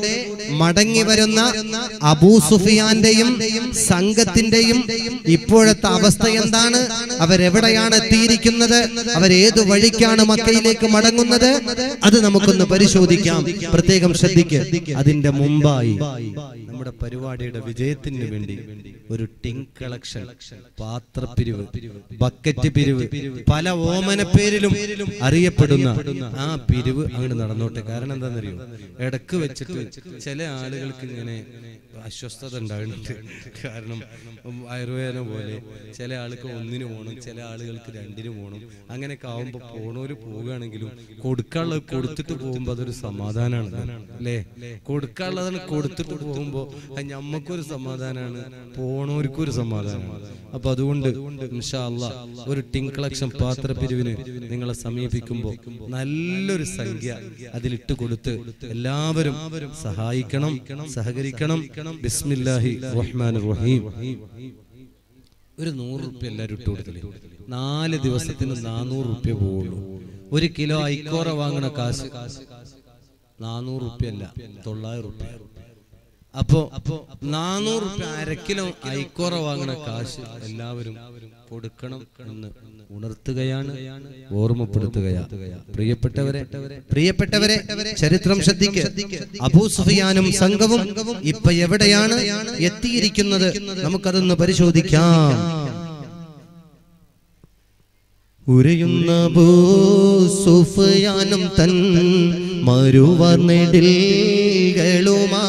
മടങ്ങി വരുന്ന അബൂ സുഫിയാന്റെയും സംഘത്തിന്റെയും ഇപ്പോഴത്തെ അവസ്ഥ എന്താണ് അവരെവിടെയാണ് എത്തിയിരിക്കുന്നത് അവരേതു വഴിക്കാണ് മക്കയിലേക്ക് മടങ്ങുന്നത് അത് നമുക്കൊന്ന് പരിശോധിക്കാം പ്രത്യേകം ശ്രദ്ധിക്കുക അതിന്റെ മുമ്പായി നമ്മുടെ പരിപാടിയുടെ വിജയത്തിന് വേണ്ടി ഒരു ടിങ് കളക്ഷൻ പാത്രപ്പിരിവ് ബക്കറ്റ് പിരിവ് പല ഓമന പേരിലും അറിയപ്പെടുന്ന ആ പിരിവ് അങ്ങോട്ട് നടന്നോട്ടെ കാരണം എന്താണെന്നറിയോ ഇടക്ക് വെച്ചിട്ട് ചില ആളുകൾക്ക് ഇങ്ങനെ അസ്വസ്ഥത ഉണ്ടാകുന്നുണ്ട് കാരണം ആയുർവേദം പോലെ ചില ആൾക്ക് ഒന്നിന് പോകണം ചില ആളുകൾക്ക് രണ്ടിന് പോകണം അങ്ങനെയൊക്കെ ആവുമ്പോൾ പോണോര് പോവുകയാണെങ്കിലും കൊടുക്കാനുള്ളത് കൊടുത്തിട്ട് പോകുമ്പോൾ അതൊരു സമാധാനമാണ് അല്ലേ കൊടുക്കാനുള്ളതാണ് കൊടുത്തിട്ട് പോകുമ്പോൾ അത് ഞമ്മക്കൊരു സമാധാനമാണ് പോണോർക്കും ഒരു സമാധാനമാണ് അപ്പൊ അതുകൊണ്ട് ഇൻഷാ അല്ലാ ഒരു ടിങ് കളക്ഷൻ പാത്രപ്പിരിവിന് നിങ്ങളെ സമീപിക്കുമ്പോൾ നല്ലൊരു സംഖ്യ അതിലിട്ട് കൊടുത്ത് എല്ലാവരും സഹായിക്കണം സഹകരിക്കണം ബിസ്മില്ലാഹി റഹ്മാൻ റഹീം ഒരു നൂറ് റുപ്യ എല്ലാവരും ഇട്ട് കൊടുത്തില്ലേ നാല് ദിവസത്തിന് നാനൂറ് റുപ്യ പോവുള്ളൂ ഒരു കിലോ ഐക്കോറ വാങ്ങണ കാശ് നാനൂറ് റുപ്യ അല്ല തൊള്ളായിരം റുപ്യ അപ്പോ അപ്പോ നാനൂറ് റുപ്യ അര കിലോ ഐക്കോറ വാങ്ങണ കാശ് എല്ലാവരും കൊടുക്കണം എന്ന് ഉണർത്തുകയാണ് ഓർമ്മപ്പെടുത്തുകയാണ് പ്രിയപ്പെട്ടവരെ പ്രിയപ്പെട്ടവരെ ചരിത്രം ശ്രദ്ധിക്കുക അബൂ സുഫിയാനും സംഘവും ഇപ്പൊ എവിടെയാണ് എത്തിയിരിക്കുന്നത് നമുക്കതൊന്ന് പരിശോധിക്കാം ഉരയുന്ന അബൂ സുഫിയാനും തൻ മരുവർന്നെടിലുമാ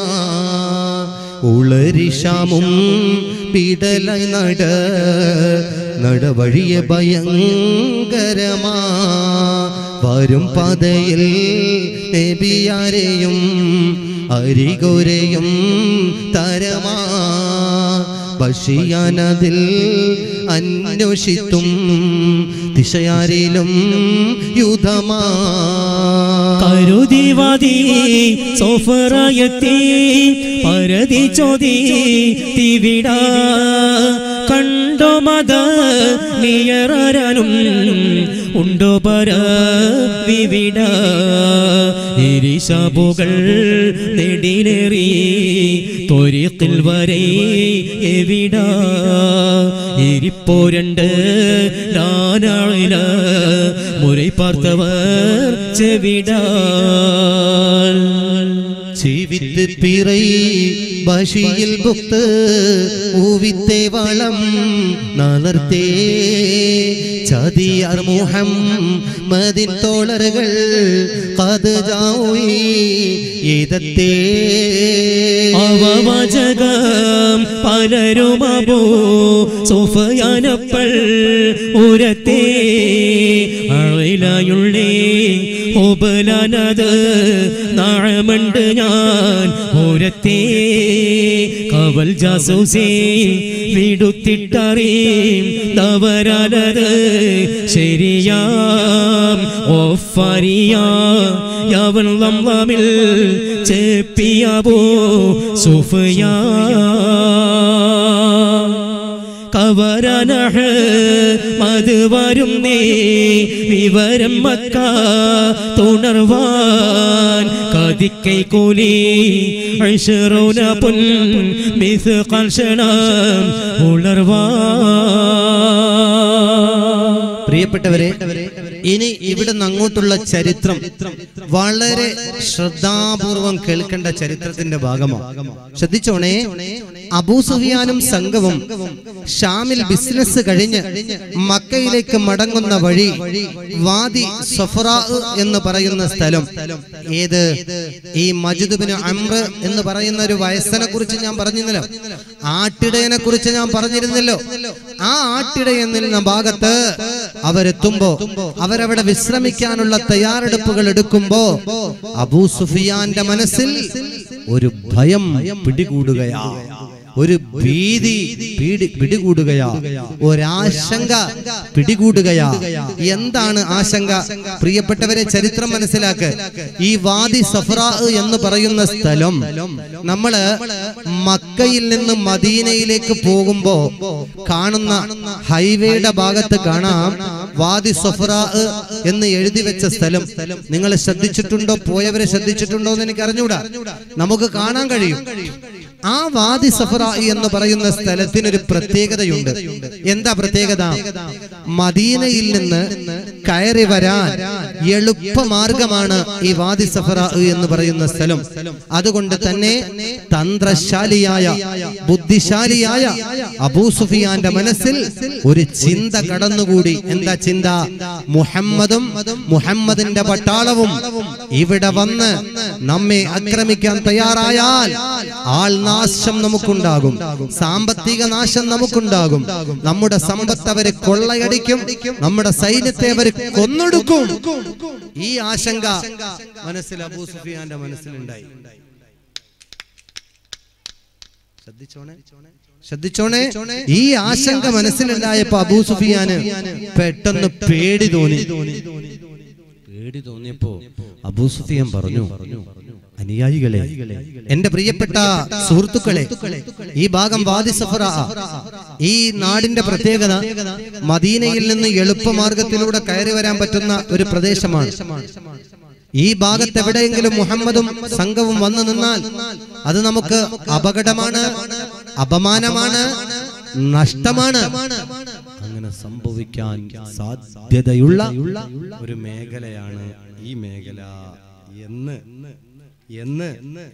ഉളരിശാമും പിടലായി നട നടവഴിയെ ഭയങ്കരമാ വരും പാതയിൽ നബിയാരെയും അരികൊരയും തരമാ ബഷിയാനതിൽ അന്വേഷിത്തും ദിശയാരിലും യുധമാ കരുതിവാദി സോഫറായെത്തി പരതി ചോദി തിവിട കണ്ടോ മത നിയറാനും ഉണ്ടോ പര വിവിട ഇരിശാബുകൾ നെടിലേറി തൊരിക്കിൽ വരെ എവിട ഇരിപ്പോരണ്ട് നാനാളില മുறை பார்த்தவர் செவிடால் ജീവിത്ത് പിറൈ ബഷിയിൽ ബുക്ത് ഊവിത്തെ വളം നലർത്തേ ചതിയാർ മുഹമ്മദിൻ തോളറുകൾ കത് ജാവി ഏതത്തേ അവവചകം പലരുമോ സോഫയാനപ്പൾ ഉരത്തെ അഴയിലായുള്ളേ ഒബലാനത് നാഴമുണ്ട് ഞാൻ ഉരത്തെ കവൽ ജാസൂസേ വിടുത്തിട്ടറിയും തവരാനത് ശരിയാം ഓഫറിയാ യവൻ ലംലമിൽ ചേപ്പിയാവോ സുഫയാ കവരനഹ് മത് വരും നേ വിവരം മക്ക തുണർവാൻ കതിക്കൈ കൂലി ഐശ്വറോന പുൻ മിസ് കൽഷണം ഉണർവാൻ പ്രിയപ്പെട്ടവരെ ഇനി ഇവിടുന്ന് അങ്ങോട്ടുള്ള ചരിത്രം വളരെ ശ്രദ്ധാപൂർവം കേൾക്കേണ്ട ചരിത്രത്തിന്റെ ഭാഗമാണ് ശ്രദ്ധിച്ചോണേ അബൂ സുഫിയാനും സംഘവും ഷാമിൽ ബിസിനസ് കഴിഞ്ഞ് മക്കയിലേക്ക് മടങ്ങുന്ന വഴി വാദി സഫറാ എന്ന് പറയുന്ന സ്ഥലം ഏത് ഈ മജുദുബിന് അമ്ര എന്ന് പറയുന്ന ഒരു വയസ്സനെ കുറിച്ച് ഞാൻ പറഞ്ഞിരുന്നല്ലോ ആട്ടിടയനെ കുറിച്ച് ഞാൻ പറഞ്ഞിരുന്നല്ലോ ആ ആട്ടിടയൻ നിന്ന ഭാഗത്ത് അവരെത്തുമ്പോ അവരവിടെ വിശ്രമിക്കാനുള്ള തയ്യാറെടുപ്പുകൾ എടുക്കുമ്പോ അബൂ സുഫിയാന്റെ മനസ്സിൽ ഒരു ഭയം പിടികൂടുകയാ ഒരു ഭീതി പീടി- പിടികൂടുകയാ ഒരാശങ്ക പിടികൂടുകയാ എന്താണ് ആശങ്ക പ്രിയപ്പെട്ടവരെ ചരിത്രം മനസ്സിലാക്ക് ഈ വാദി സഫ്ര എന്ന് പറയുന്ന സ്ഥലം നമ്മള് മക്കയിൽ നിന്ന് മദീനയിലേക്ക് പോകുമ്പോ കാണുന്ന ഹൈവേയുടെ ഭാഗത്ത് കാണാം വാദി സഫ്ര എന്ന് എഴുതി വെച്ച സ്ഥലം നിങ്ങൾ ശ്രദ്ധിച്ചിട്ടുണ്ടോ പോയവരെ ശ്രദ്ധിച്ചിട്ടുണ്ടോ എന്ന് എനിക്ക് അറിഞ്ഞൂടാ നമുക്ക് കാണാൻ കഴിയും ആ വാദി സഫറ എന്ന് പറയുന്ന സ്ഥലത്തിനൊരു പ്രത്യേകതയുണ്ട് എന്താ പ്രത്യേകത മദീനയിൽ നിന്ന് കയറി വരാൻ എളുപ്പമാർഗമാണ് ഈ വാദി സഫറ എന്ന് പറയുന്ന സ്ഥലം അതുകൊണ്ട് തന്നെ തന്ത്രശാലിയായ ബുദ്ധിശാലിയായ അബൂ സുഫിയാന്റെ മനസ്സിൽ ഒരു ചിന്ത കടന്നുകൂടി എന്താ ചിന്ത മുഹമ്മദും മുഹമ്മദിന്റെ പട്ടാളവും ഇവിടെ വന്ന് നമ്മെ ആക്രമിക്കാൻ തയ്യാറായാൽ ആൾ നാശം നമുക്കുണ്ടാകും സാമ്പത്തിക നാശം നമുക്കുണ്ടാകും നമ്മുടെ സമ്പത്ത് അവര് കൊള്ളയടിക്കും നമ്മുടെ സൈന്യത്തെ അവർ കൊന്നൊടുക്കും ഈ ആശങ്ക മനസ്സിൽ അബൂ സുഫിയാന്റെ മനസ്സിലുണ്ടായി ശ്രദ്ധിച്ചോണേ ശ്രദ്ധിച്ചോണേ ഈ ആശങ്ക മനസ്സിലുണ്ടായപ്പോ അബൂ സുഫിയാന് പെട്ടെന്ന് പേടി തോന്നി പേടി തോന്നിയപ്പോ അബൂ സുഫിയാൻ പറഞ്ഞു അനുയായികളെ എന്റെ പ്രിയപ്പെട്ട സുഹൃത്തുക്കളെ ഈ ഭാഗം വാദി സഫറ ഈ നാടിന്റെ പ്രത്യേകത മദീനയിൽ നിന്ന് എളുപ്പമാർഗത്തിലൂടെ കയറി വരാൻ പറ്റുന്ന ഒരു പ്രദേശമാണ് ഈ ഭാഗത്ത് എവിടെയെങ്കിലും മുഹമ്മദും സംഘവും വന്നു നിന്നാൽ അത് നമുക്ക് അപകടമാണ് അപമാനമാണ് നഷ്ടമാണ് അങ്ങനെ സംഭവിക്കാൻ സാധ്യതയുള്ള ഒരു മേഖലയാണ് ഈ മേഖല എന്ന് എന്ന്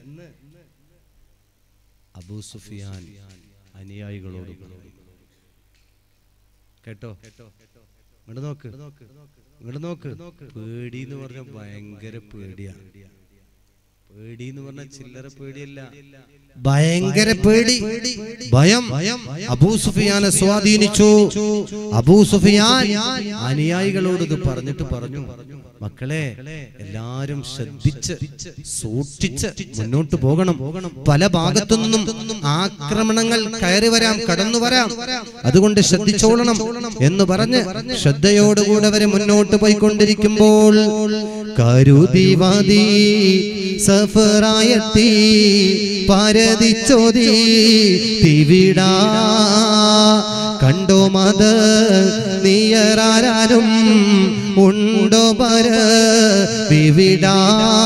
അബൂ സുഫിയാൻ അനുയായികളോട് പറഞ്ഞു. കേട്ടോ ഇങ്ങോട്ട് നോക്ക് ഇങ്ങോട്ട് നോക്ക് പേടി എന്ന് പറഞ്ഞ ഭയങ്കര പേടിയാ പേടി എന്ന് പറഞ്ഞ ചില്ലറ പേടിയല്ല ഭയങ്കര പേടി ഭയം അബൂ സുഫിയാനെ സ്വാധീനിച്ചു അബൂ സുഫിയാൻ അനുയായികളോട് ഇത് പറഞ്ഞിട്ട് പറഞ്ഞു മക്കളെ എല്ലാരും ശ്രദ്ധിച്ച് സൂക്ഷിച്ച് മുന്നോട്ട് പോകണം പല ഭാഗത്തു നിന്നും ആക്രമണങ്ങൾ കയറി വരാം കടന്നു വരാം അതുകൊണ്ട് ശ്രദ്ധിച്ചോളണം എന്ന് പറഞ്ഞ് ശ്രദ്ധയോടുകൂടെ അവര് മുന്നോട്ട് പോയിക്കൊണ്ടിരിക്കുമ്പോൾ കരുതിവാദി സഫറായത്തി പരതിച്ചോതി തിവിടാ കണ്ടോ മത നീയറാനും ഉണ്ടോ പര വിവിടാ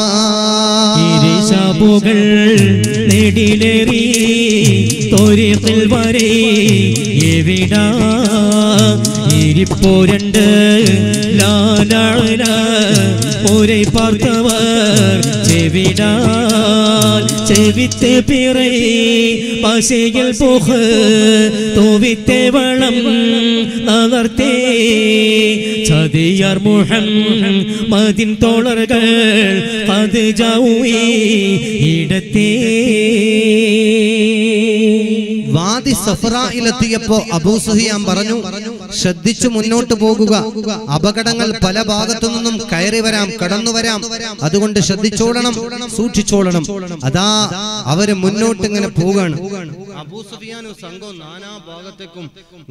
ഇരിശാപുകൾ നെടിലേറി തൊരിത്തിൽ വരെ എവിടാ ഇരിപ്പോരണ്ട് ലാലാള ഒരേ പാർത്തവർ ചെവിടാൽ ചെവിത്തെ പിറൈ പശയിൽ പോഹ് തോവിത്തെ വളം നവർത്തേ ചതിയാർ മുഹം മതിൻ തോളറുകൾ അത് ജൗയി ഇടത്തേ വാദി സഫറയിലെത്തിയപ്പോ അബൂ സുഹിയാൻ പറഞ്ഞു ശ്രദ്ധിച്ചു മുന്നോട്ട് പോകുക അപകടങ്ങൾ പല ഭാഗത്തു നിന്നും കയറി വരാം കടന്നു വരാം അതുകൊണ്ട് ശ്രദ്ധിച്ചോളണം സൂക്ഷിച്ചോളണം അതാ അവര് മുന്നോട്ട് ഇങ്ങനെ പോവുകയാണ് അബൂ സുഫിയാനും സംഘവും നാനാ ഭാഗത്തേക്കും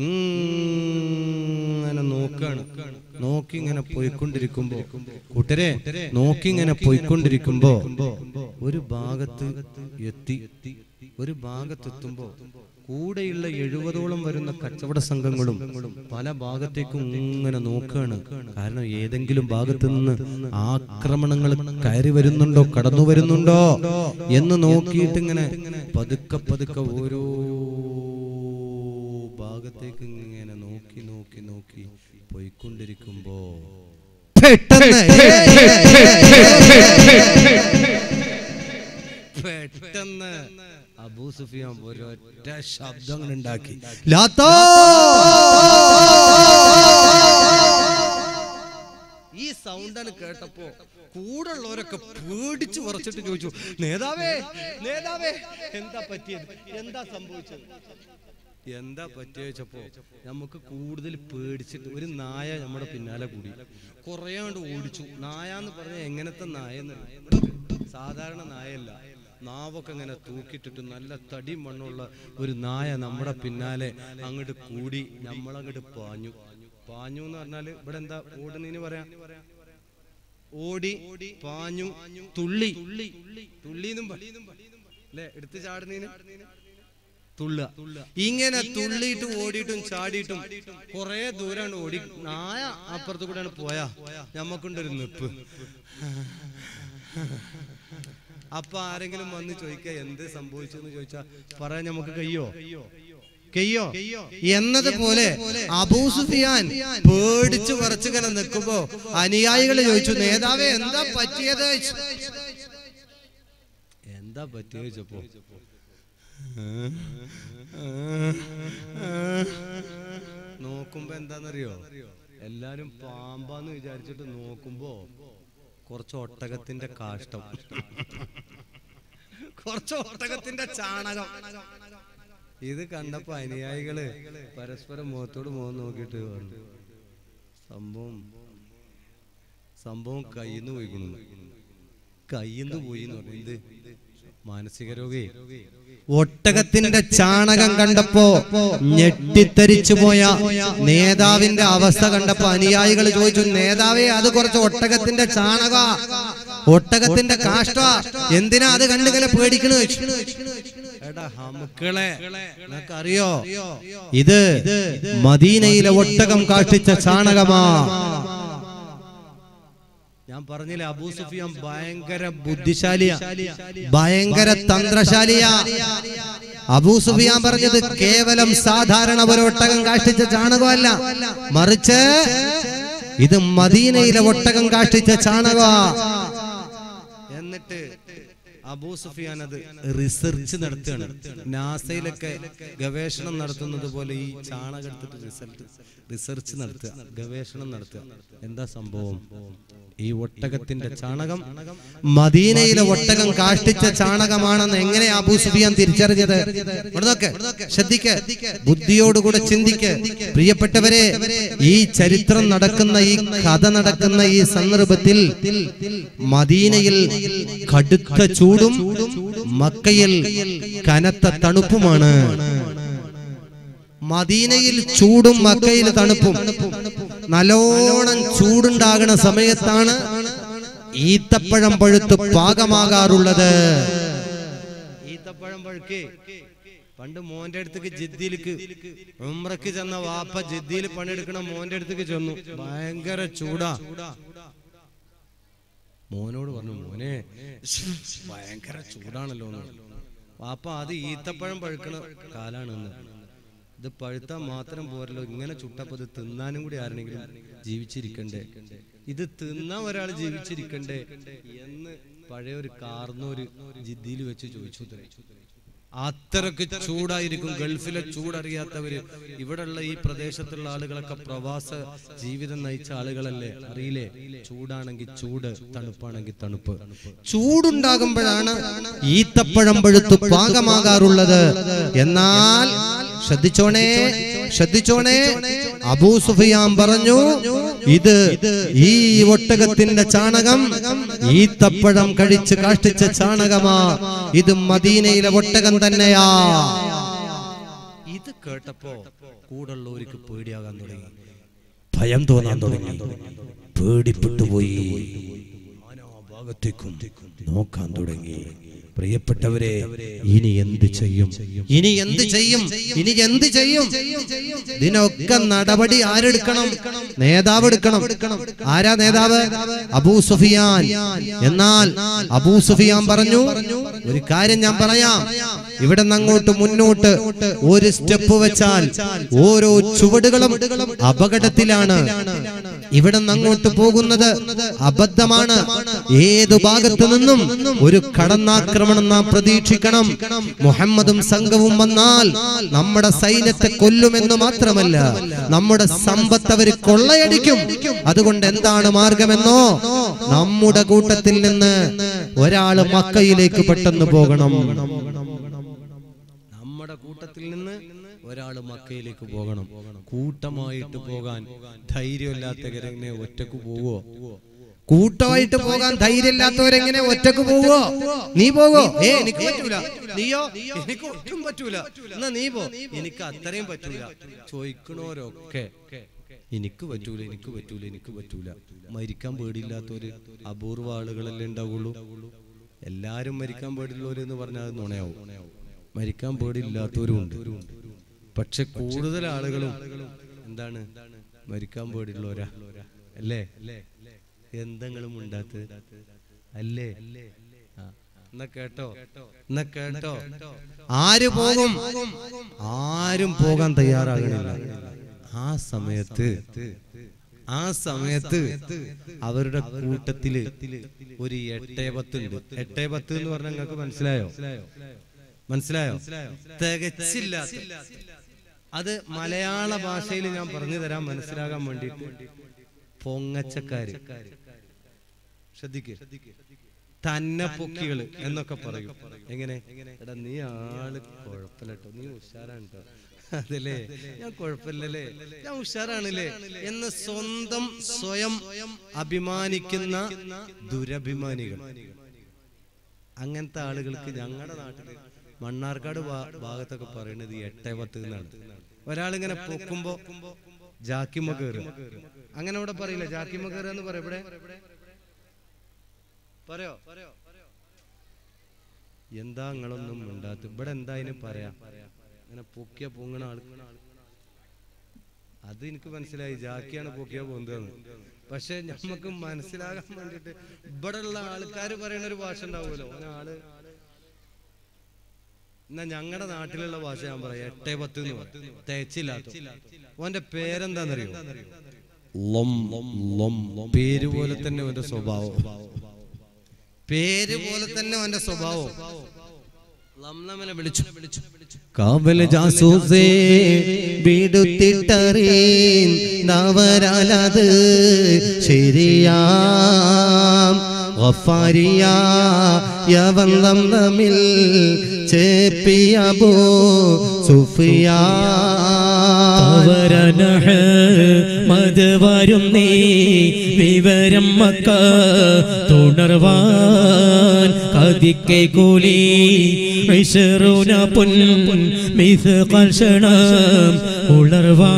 ഇങ്ങനെ നോക്കാണ് നോക്കി ഇങ്ങനെ പോയിക്കൊണ്ടിരിക്കുമ്പോ കൂട്ടരെ നോക്കി ഇങ്ങനെ പോയിക്കൊണ്ടിരിക്കുമ്പോ ഒരു ഭാഗത്ത് എത്തി ഒരു ഭാഗത്തെത്തുമ്പോ കൂടെയുള്ള എഴുപതോളം വരുന്ന കച്ചവട സംഘങ്ങളും പല ഭാഗത്തേക്കും ഇങ്ങനെ നോക്കുകയാണ് കാരണം ഏതെങ്കിലും ഭാഗത്ത് നിന്ന് ആക്രമണങ്ങൾ കയറി വരുന്നുണ്ടോ കടന്നു വരുന്നുണ്ടോ എന്ന് നോക്കിയിട്ട് ഇങ്ങനെ പതുക്കെ പതുക്കെ ഓരോ ഭാഗത്തേക്ക് ഇങ്ങനെ നോക്കി നോക്കി നോക്കി പോയിക്കൊണ്ടിരിക്കുമ്പോ പെട്ടെന്ന് പെട്ടെന്ന് അബൂ സുഫിയാൻ ഒരൊറ്റ ശബ്ദങ്ങൾ ഉണ്ടാക്കി ലാത്തോ ഈ സൗണ്ടാണ് കേട്ടപ്പോ കൂടെ ഉള്ളവരൊക്കെ പേടിച്ചു ഉറച്ചിട്ട് ചോദിച്ചു നേതാവേ നേതാവേ എന്താ പറ്റിയത് എന്താ സംഭവിച്ചത് എന്താ പറ്റിയപ്പോ നമുക്ക് കൂടുതൽ പേടിച്ചിട്ട് ഒരു നായ നമ്മുടെ പിന്നാലെ കൂടി കുറേയാണ്ട് ഓടിച്ചു നായ എന്ന് പറഞ്ഞാൽ എങ്ങനത്തെ നായ സാധാരണ നായല്ല നാവൊക്കെ ഇങ്ങനെ തൂക്കിയിട്ടിട്ട് നല്ല തടി മണ്ണുള്ള ഒരു നായ നമ്മുടെ പിന്നാലെ അങ്ങോട്ട് കൂടി നമ്മളങ്ങോട്ട് പാഞ്ഞു പാഞ്ഞു എന്ന് പറഞ്ഞാല് ഇവിടെ എന്താ ഓടുന്നതിന് പറയാ ഓടി പാഞ്ഞു തുള്ളി തുള്ളി എന്നും അല്ലെ എടുത്ത് ചാടുന്നതിന് തുള്ള ഇങ്ങനെ തുള്ളിയിട്ട് ഓടിയിട്ടും ചാടിയിട്ടും കൊറേ ദൂരാണ് ഓടി നായ അപ്പുറത്ത് കൂടെയാണ് പോയാ ഞമ്മക്കുണ്ടൊരു നിപ്പ് അപ്പൊ ആരെങ്കിലും വന്ന് ചോദിക്ക എന്ത് സംഭവിച്ചെന്ന് ചോദിച്ചാ പറയാൻ നമുക്ക് കയ്യോ കയ്യോ എന്നതുപോലെ അബൂ സുഫിയാൻ പേടിച്ചു വിറച്ചിങ്ങനെ നിൽക്കുമ്പോ അനുയായികൾ ചോദിച്ചു നേതാവേ എന്താ പറ്റിയത് എന്താ പറ്റിയ ചോദിച്ചപ്പോ നോക്കുമ്പോ എന്താന്നറിയോ എല്ലാരും പാമ്പാന്ന് വിചാരിച്ചിട്ട് നോക്കുമ്പോ കുറച്ച് ഒട്ടകത്തിന്റെ കാഷ്ടം കുറച്ച് ഒട്ടകത്തിന്റെ ചാണകം ഇത് കണ്ടപ്പോ അനുയായികള് പരസ്പരം മുഖത്തോട് മുഖം നോക്കിയിട്ട് പറഞ്ഞു സംഭവം സംഭവം കയ്യിന്ന് പോയിക്കണു കയ്യിന്ന് പോയി എന്ന് പറഞ്ഞു ഇത് മാനസിക രോഗി ഒട്ടകത്തിന്റെ ചാണകം കണ്ടപ്പോ ഞെട്ടിത്തരിച്ചു പോയ നേതാവിന്റെ അവസ്ഥ കണ്ടപ്പോ അനുയായികൾ ചോദിച്ചു നേതാവേ അത് കുറച്ച് ഒട്ടകത്തിന്റെ ചാണക ഒട്ടകത്തിന്റെ കാഷ്ട എന്തിനാ അത് കണ്ടിങ്ങനെ പേടിക്കണ ചോദിച്ചു എടാ ഹമുക്കളെ നിനക്കറിയോ ഇത് മദീനയിലെ ഒട്ടകം കാഷ്ടിച്ച ചാണകമാ ഞാൻ പറഞ്ഞില്ലേ അബൂ സുഫിയാൻ ഭയങ്കര ബുദ്ധിശാലിയാ ഭയങ്കര തന്ത്രശാലിയാ അബൂ സുഫിയാൻ പറഞ്ഞത് കേവലം സാധാരണ ഒരു ഒട്ടകം കാഷ്ടിച്ച ചാണകമല്ല മറിച്ച് ഇത് മദീനയിലെ ഒട്ടകം കാഷ്ടിച്ച ചാണകമാ എന്നിട്ട് അബൂ സുഫിയാൻ അത് റിസർച്ച് നടത്തുകയാണ് നാസയിലൊക്കെ ഗവേഷണം നടത്തുന്നത് പോലെ ഈ ചാണകം എടുത്തിട്ട് റിസൾട്ട് റിസർച്ച് നടത്തുക ഗവേഷണം നടത്തുക എന്താ സംഭവം ഈ ഒട്ടകത്തിന്റെ ചാണകം മദീനയിലെ ഒട്ടകം കാഷ്ടിച്ച ചാണകമാണെന്ന് എങ്ങനെ അബൂ സുഫിയാൻ തിരിച്ചറിഞ്ഞത് ഇവിടെ നോക്ക്, ശ്രദ്ധിക്ക് ബുദ്ധിയോടുകൂടെ ചിന്തിക്ക് പ്രിയപ്പെട്ടവരെ ഈ ചരിത്രം നടക്കുന്ന ഈ കഥ നടക്കുന്ന ഈ സന്ദർഭത്തിൽ മദീനയിൽ കടുത്ത ചൂടും മക്കയിൽ കനത്ത തണുപ്പുമാണ് മദീനയിൽ ചൂടും മക്കയിൽ തണുപ്പും നല്ലോണം ചൂടുണ്ടാകുന്ന സമയത്താണ് ഈത്തപ്പഴം പഴുത്ത് പാകമാകാറുള്ളത് ഈത്തപ്പഴം പഴുക്കേ പണ്ട് മോന്റെ അടുത്തേക്ക് ജിദ്ദിയിലേക്ക് ഉമ്രക്ക് ചെന്ന വാപ്പ ജിദ്ദിയിൽ പണിയെടുക്കണ മോന്റെ അടുത്തേക്ക് ചെന്നു ഭയങ്കര ചൂടാ മോനോട് പറഞ്ഞു മോനെ ഭയങ്കര ചൂടാണല്ലോ എന്ന് വാപ്പ അത് ഈത്തപ്പഴം പഴുക്കണ കാലാണ് എന്ന് ഇത് പഴുത്താ മാത്രം പോരല്ലോ ഇങ്ങനെ ചുട്ടപ്പോ ഇത് തിന്നാനും കൂടി ആരെങ്കിലും ജീവിച്ചിരിക്കണ്ടേ ഇത് തിന്നാൻ ഒരാൾ ജീവിച്ചിരിക്കണ്ടേ എന്ന് പഴയ ഒരു കാർന്നോര് ജിദ്ദിയിൽ വെച്ച് ചോദിച്ചു ഇത്രേ. അത്രക്ക് ചൂടായിരിക്കും ഗൾഫിലെ ചൂടറിയാത്തവര് ഇവിടെയുള്ള ഈ പ്രദേശത്തുള്ള ആളുകളൊക്കെ പ്രവാസ ജീവിതം നയിച്ച ആളുകളല്ലേ അറിയില്ലേ ചൂടാണെങ്കിൽ ചൂട് തണുപ്പാണെങ്കിൽ തണുപ്പ് ചൂടുണ്ടാകുമ്പോഴാണ് ഈത്തപ്പഴം പഴുത്ത് പാകമാകാറുള്ളത് എന്നാൽ ശ്രദ്ധിച്ചോണേ ശ്രദ്ധിച്ചോണേ അബൂ സുഫിയാൻ പറഞ്ഞു ഇത് ഈ ഒട്ടകത്തിന്റെ ചാണകം ഈത്തപ്പഴം കഴിച്ച് കാഷ്ടിച്ച ചാണകമാ ഇത് മദീനയിലെ ഒട്ടകം തന്നെയാ ഇത് കേട്ടപ്പോ കൂടുള്ളവർക്ക് പേടിയാകാൻ തുടങ്ങി ഭയം തോന്നാൻ തുടങ്ങി പേടിപ്പെട്ടുപോയി ഭാഗത്തേക്കും നോക്കാൻ തുടങ്ങി പ്രിയപ്പെട്ടവരെ ഇനി എന്ത് ചെയ്യും ഇനി എന്ത് ചെയ്യും ഇനി എന്ത് ചെയ്യും ഇതിനൊക്കെ നടപടി ആരെടുക്കണം നേതാവ് എടുക്കണം ആരാ നേതാവ് അബൂ സുഫിയാൻ എന്നാൽ അബൂ സുഫിയാൻ പറഞ്ഞു ഒരു കാര്യം ഞാൻ പറയാം ഇവിടെ നിന്ന് അങ്ങോട്ട് മുന്നോട്ട് ഒരു സ്റ്റെപ്പ് വെച്ചാൽ ഓരോ ചുവടുകളും അപകടത്തിലാണ് ഇവിടെ നിന്ന് അങ്ങോട്ട് പോകുന്നത് അബദ്ധമാണ് ഏതു ഭാഗത്തു നിന്നും ഒരു കടന്നാക്രമണം നാം പ്രതീക്ഷിക്കണം മുഹമ്മദും സംഘവും വന്നാൽ നമ്മുടെ സൈന്യത്തെ കൊല്ലുമെന്ന് മാത്രമല്ല നമ്മുടെ സമ്പത്ത് അവർ കൊള്ളയടിക്കും അതുകൊണ്ട് എന്താണ് മാർഗമെന്നോ നമ്മുടെ കൂട്ടത്തിൽ നിന്ന് ഒരാള് മക്കയിലേക്ക് പെട്ടെന്ന് പോകണം നമ്മുടെ കൂട്ടത്തിൽ നിന്ന് ഒരാൾ മക്കയിലേക്ക് പോകണം കൂട്ടമായിട്ട് പോകാൻ ധൈര്യമില്ലാത്തവരെങ്ങനെ ഒറ്റക്ക് പോവോ കൂട്ടമായിട്ട് പോകാൻ ധൈര്യമില്ലാത്തവരെങ്ങനെ ഒറ്റക്ക് പോവോ നീ പോകോ ഏ എനിക്ക് പറ്റൂല നീയോ എനിക്ക് ഒട്ടും പറ്റൂല എന്നാ നീ പോ എനിക്ക് അത്രയും പറ്റൂല ചോദിക്കണോരൊക്കെ എനിക്ക് പറ്റൂല എനിക്ക് പറ്റൂല എനിക്ക് പറ്റൂല മരിക്കാൻ പേടിയില്ലാത്തവര് അപൂർവ ആളുകളല്ലേ ഉണ്ടാവുള്ളൂ എല്ലാരും മരിക്കാൻ പേടിയുള്ളവര് എന്ന് പറഞ്ഞാൽ അത് നുണയാവും മരിക്കാൻ പേടിയില്ലാത്തവരും ഉണ്ട് പക്ഷെ കൂടുതൽ ആളുകളും എന്താണ് മരിക്കാൻ പേടിയുള്ളവരാ അല്ലേ എന്തെങ്കിലും ഉണ്ടാത്ത് അല്ലേ ആ, എന്നാ കേട്ടോ എന്നാ കേട്ടോ ആര് പോകും ആരും പോകാൻ തയ്യാറാകണില്ല ആ സമയത്ത് ആ സമയത്ത് അവരുടെ കൂട്ടത്തില് ഒരു എട്ടേ പത്ത് ഉണ്ട് എട്ടേ പത്ത് എന്ന് പറഞ്ഞാൽ നിങ്ങൾക്ക് മനസ്സിലായോ മനസ്സിലായോ തികച്ചില്ലാത്ത അത് മലയാള ഭാഷയിൽ ഞാൻ പറഞ്ഞു തരാൻ മനസ്സിലാകാൻ വേണ്ടിയിട്ട് പൊങ്ങച്ചക്കാര് ശ്രദ്ധിക്ക് തന്നെ പൊക്കികള് എന്നൊക്കെ പറയും എങ്ങനെ എടാ നീ ആള് കുഴപ്പമില്ലട്ടോ നീ ഉഷാറാണ് കേട്ടോ അതല്ലേ ഞാൻ കുഴപ്പമില്ലല്ലേ ഞാൻ ഉഷാറാണല്ലേ എന്ന് സ്വന്തം സ്വയം അഭിമാനിക്കുന്ന ദുരഭിമാനികൾ അങ്ങനത്തെ ആളുകൾക്ക് ഞങ്ങളുടെ നാട്ടില് മണ്ണാർക്കാട് ഭാ- ഭാഗത്തൊക്കെ പറയുന്നത് ഈ എട്ടേ പത്ത് എന്നാണ് ഒരാളിങ്ങനെ പൊക്കുമ്പോ ജാക്കിമ കയറുക അങ്ങനെ ഇവിടെ പറയില്ല ജാക്കിമ കയറുക എന്ന് പറയാം ഇവിടെ പറയോ എന്താ നിങ്ങളൊന്നും ഉണ്ടാത്ത ഇവിടെ എന്താ അതിന് പറയാ അങ്ങനെ പൊക്കിയ പൊങ്ങണ ആൾ അത് എനിക്ക് മനസ്സിലായി ജാക്കിയാണ് പൊക്കിയ പോകുന്നതെന്ന് പക്ഷെ നമുക്ക് മനസ്സിലാകാൻ വേണ്ടിട്ട് ഇവിടെ ഉള്ള ആൾക്കാർ പറയുന്ന ഒരു ഭാഷ ഉണ്ടാവുമല്ലോ അങ്ങനെ ആള് എന്നാ ഞങ്ങളുടെ നാട്ടിലുള്ള ഭാഷ ഞാൻ പറയാം എട്ടേ പത്ത് എന്ന് പറയും തേച്ചില്ലാത്ത ഓന്റെ പേരെന്താന്നറിയോ ലൊം ലൊം പേര് പോലെ തന്നെ ഓന്റെ സ്വഭാവം പേര് പോലെ തന്നെ അവന്റെ സ്വഭാവം ലംലമനെ വിളിച്ചു കാവൽ ജാസൂസേ വീടുത്തിട്ടറിയവരാലത് ശരിയാം യവൻ തമ്മിൽ ചേപ്പിയബോ സുഫിയാ മത് വരും നീ വിവരം മക്ക തുടർവാൻ കതിക്കെ കൂലി വിശറുന പൊൻ മിസ് കർഷണം ഉളർവാ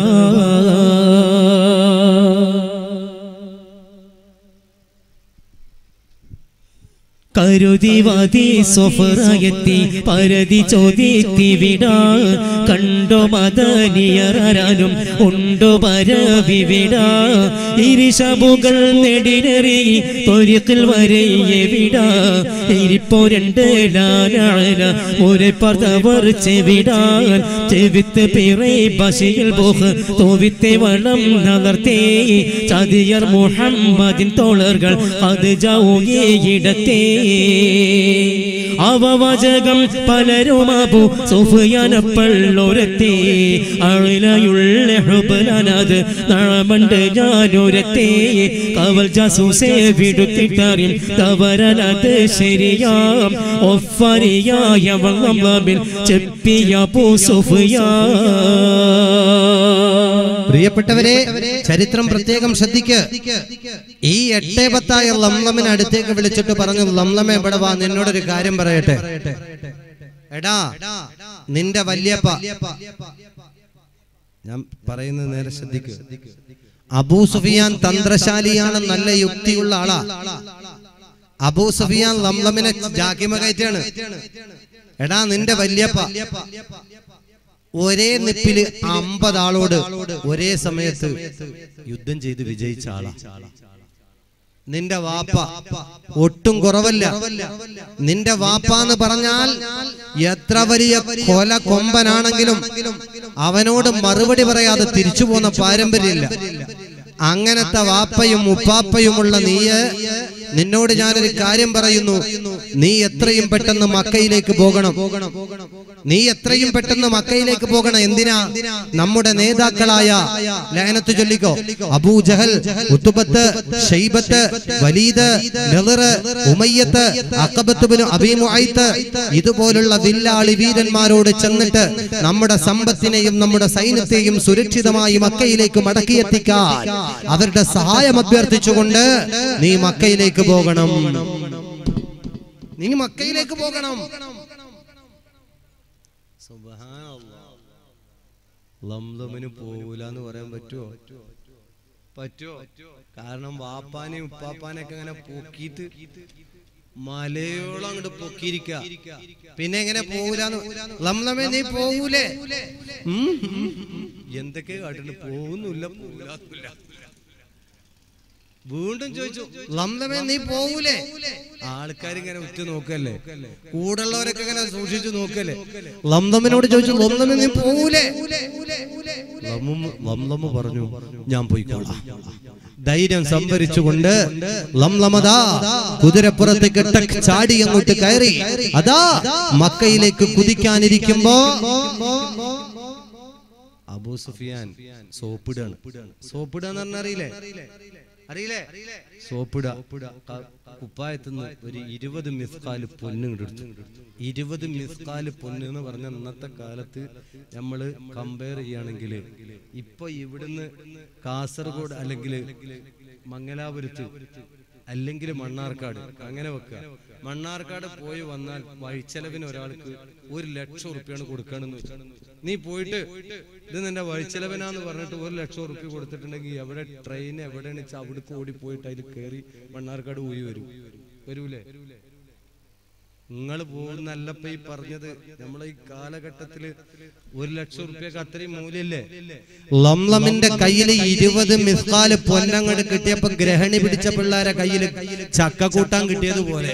കരുതിവാതി സ്വഫറായെത്തി പരതി ചോദിത്തി വിടാ കണ്ടോ മദനിയറാനും ഉണ്ടോ പരവിവിടാ ഇരിശബുകൾ നെടിനറി തൊരിക്കിൽ വരെ എവിടാ ഇരിപ്പോ രണ്ട് ലാലാല ഒരു പർത്തവർ ചെവിടാൻ ചെവിത്ത് പിറേ ബശയിൽ പോഹ് തോവിത്തെ വളം നലർത്തേ ചതിയർ മുഹമ്മദിൻ തോളറുകൾ അത് ജൗയെ ഇടത്തേ അവവചകം പലരും അബു സുഫിയാനപ്പള്ളൊരത്തെ അഴിലയുള്ള ഹുബലാനത് നഴമണ്ട് ഞാനൊരത്തെ കവൽ ജാസൂസെ വിടുത്തിട്ടറിയും തവരനത് ശരിയാം ഒഫരിയായ വള്ളമ്പിൽ ചെപ്പിയ പൂ സുഫിയാ പ്രിയപ്പെട്ടവരെ ചരിത്രം പ്രത്യേകം ശ്രദ്ധിക്ക് ഈ എട്ടേ പത്തായ ലംലമിനെ അടുത്തേക്ക് വിളിച്ചിട്ട് പറഞ്ഞു ലംലമെ ഇവിടെ വാ നിന്നോടൊരു കാര്യം പറയട്ടെ എടാ നിന്റെ വല്യപ്പ ഞാൻ പറയുന്നത് നേരെ ശ്രദ്ധിക്കുക അബൂ സുഫിയാൻ തന്ത്രശാലിയാണ് നല്ല യുക്തിയുള്ള ആളാ അബൂ സുഫിയാൻ ലംലമിനെ ജാക്കിമ കയറ്റാണ് എടാ നിന്റെ വല്യപ്പ ഒരേ നിപ്പില് അമ്പത് ആളോട് ഒരേ സമയത്ത് യുദ്ധം ചെയ്ത് വിജയിച്ച ആളാ നിന്റെ വാപ്പ ഒട്ടും കുറവല്ല നിന്റെ വാപ്പ എന്ന് പറഞ്ഞാൽ എത്ര വലിയ കൊല കൊമ്പനാണെങ്കിലും അവനോട് മറുപടി പറയാതെ തിരിച്ചു പോന്ന പാരമ്പര്യമില്ല അങ്ങനത്തെ വാപ്പയും ഉപ്പാപ്പയുമുള്ള നീയ് നിന്നോട് ഞാനൊരു കാര്യം പറയുന്നു നീ എത്രയും പെട്ടെന്ന് മക്കയിലേക്ക് പോകണം നീ എത്രയും പെട്ടെന്ന് മക്കയിലേക്ക് പോകണം എന്തിനാ നമ്മുടെ നേതാക്കളായ ലയനത്ത് ചൊല്ലിക്കോ അബൂ ജഹൽ ഉത്തുബത്ത് ഷൈബത്ത് വലീദ് നളിർ ഉമയ്യത്ത് അക്കബത്ത് ബിനു അബീ മുഅയ്ത്ത് ഇതുപോലുള്ള വില്ലാളി വീരന്മാരോട് ചെന്നിട്ട് നമ്മുടെ സമ്പത്തിനെയും നമ്മുടെ സൈന്യത്തെയും സുരക്ഷിതമായി മക്കയിലേക്ക് മടക്കിയെത്തിക്കാൻ അവരുടെ സഹായം അഭ്യർത്ഥിച്ചുകൊണ്ട് നീ മക്കയിലേക്ക് പോകണം നീ മക്കയിലേക്ക് പോകണം ലംലമിന് പോകൂല എന്ന് പറയാൻ പറ്റുമോ പറ്റുമോ കാരണം വാപ്പാനെയും ഉപ്പാപ്പാനെയൊക്കെ അങ്ങനെ പൊക്കിയിട്ട് മലയോളം അങ്ങോട്ട് പൊക്കിയിരിക്ക പിന്നെ എങ്ങനെ പോകൂലെന്ന് ലംലമേ നീ പോകൂലേ ഉം, ഉം. എന്തൊക്കെ കാട്ടിട്ട് പോകുന്നില്ല പോകൂല വീണ്ടും ചോദിച്ചു ലംലമേ നീ പോകൂലേ ആൾക്കാരിങ്ങനെ ഉറ്റു നോക്കല്ലേ കൂടുള്ളവരൊക്കെ ഇങ്ങനെ സൂക്ഷിച്ചു നോക്കല്ലേ ലംലമിനോട് ചോദിച്ചു ലംലമേ നീ പോകൂലേ ലമ്മ- ലംലമ്മ പറഞ്ഞു ഞാൻ പോയിക്കോളാം ധൈര്യം സംഭരിച്ചുകൊണ്ട് ലംലമതാ കുതിരപ്പുറത്തേക്ക് ടക്ക് ചാടി അങ്ങോട്ട് കയറി അതാ മക്കയിലേക്ക് കുതിക്കാനിരിക്കുമ്പോ അബൂ സുഫിയാൻ സോപ്പിടാണ് സോപ്പിടാന്ന് പറഞ്ഞാൽ അറിയില്ലേ അറിയില്ലേ സോപ്പിട ക- കുപ്പായത്തുനിന്ന് ഒരു ഇരുപത് മിസ്കാല് പൊന്ന് എടുത്തു ഇരുപത് മിസ്കാല് പൊന്ന് എന്ന് പറഞ്ഞ ഇന്നത്തെ കാലത്ത് നമ്മള് കമ്പയർ ചെയ്യുകയാണെങ്കിൽ ഇപ്പൊ ഇവിടുന്ന് കാസർഗോഡ് അല്ലെങ്കിൽ മംഗലാപുരത്ത് അല്ലെങ്കിൽ മണ്ണാർക്കാട് അങ്ങനെ വെക്കുക മണ്ണാർക്കാട് പോയി വന്നാൽ വഴിച്ചെലവിന് ഒരാൾക്ക് ഒരു ലക്ഷം ഉറുപ്പ്യാണ് കൊടുക്കണമെന്ന് വെച്ചു നീ പോയിട്ട് ഇത് നിന്റെ വഴിച്ചെലവിനാന്ന് പറഞ്ഞിട്ട് ഒരു ലക്ഷം ഉറുപ്പ്യ കൊടുത്തിട്ടുണ്ടെങ്കിൽ എവിടെ ട്രെയിൻ എവിടെയാണ് വെച്ചാൽ അവിടേക്ക് ഓടി പോയിട്ട് അതിൽ കയറി മണ്ണാർക്കാട് പോയി വരും വരൂലേ നിങ്ങൾ പോകുന്നല്ലപ്പ ഈ പറഞ്ഞത് നമ്മളെ ഈ കാലഘട്ടത്തില് ഒരു ലക്ഷം ഉറുപ്പ്യക്ക് അത്രയും മൂല്യല്ലേ ലംലമിന്റെ കയ്യിൽ ഇരുപത് മിസ്കാല് പൊന്നങ്ങട് കിട്ടിയപ്പോ ഗ്രഹണി പിടിച്ച പിള്ളേരെ കയ്യിൽ ചക്ക കൂട്ടാൻ കിട്ടിയതുപോലെ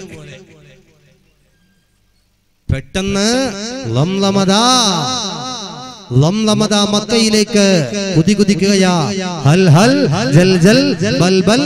പെട്ടെന്ന് ലംലമതാ ലംലമത മക്കയിലേക്ക് കുതി കുതിക്കുകയാ ഹൽ ഹൽ ജൽ ജൽ ബൽ ബൽ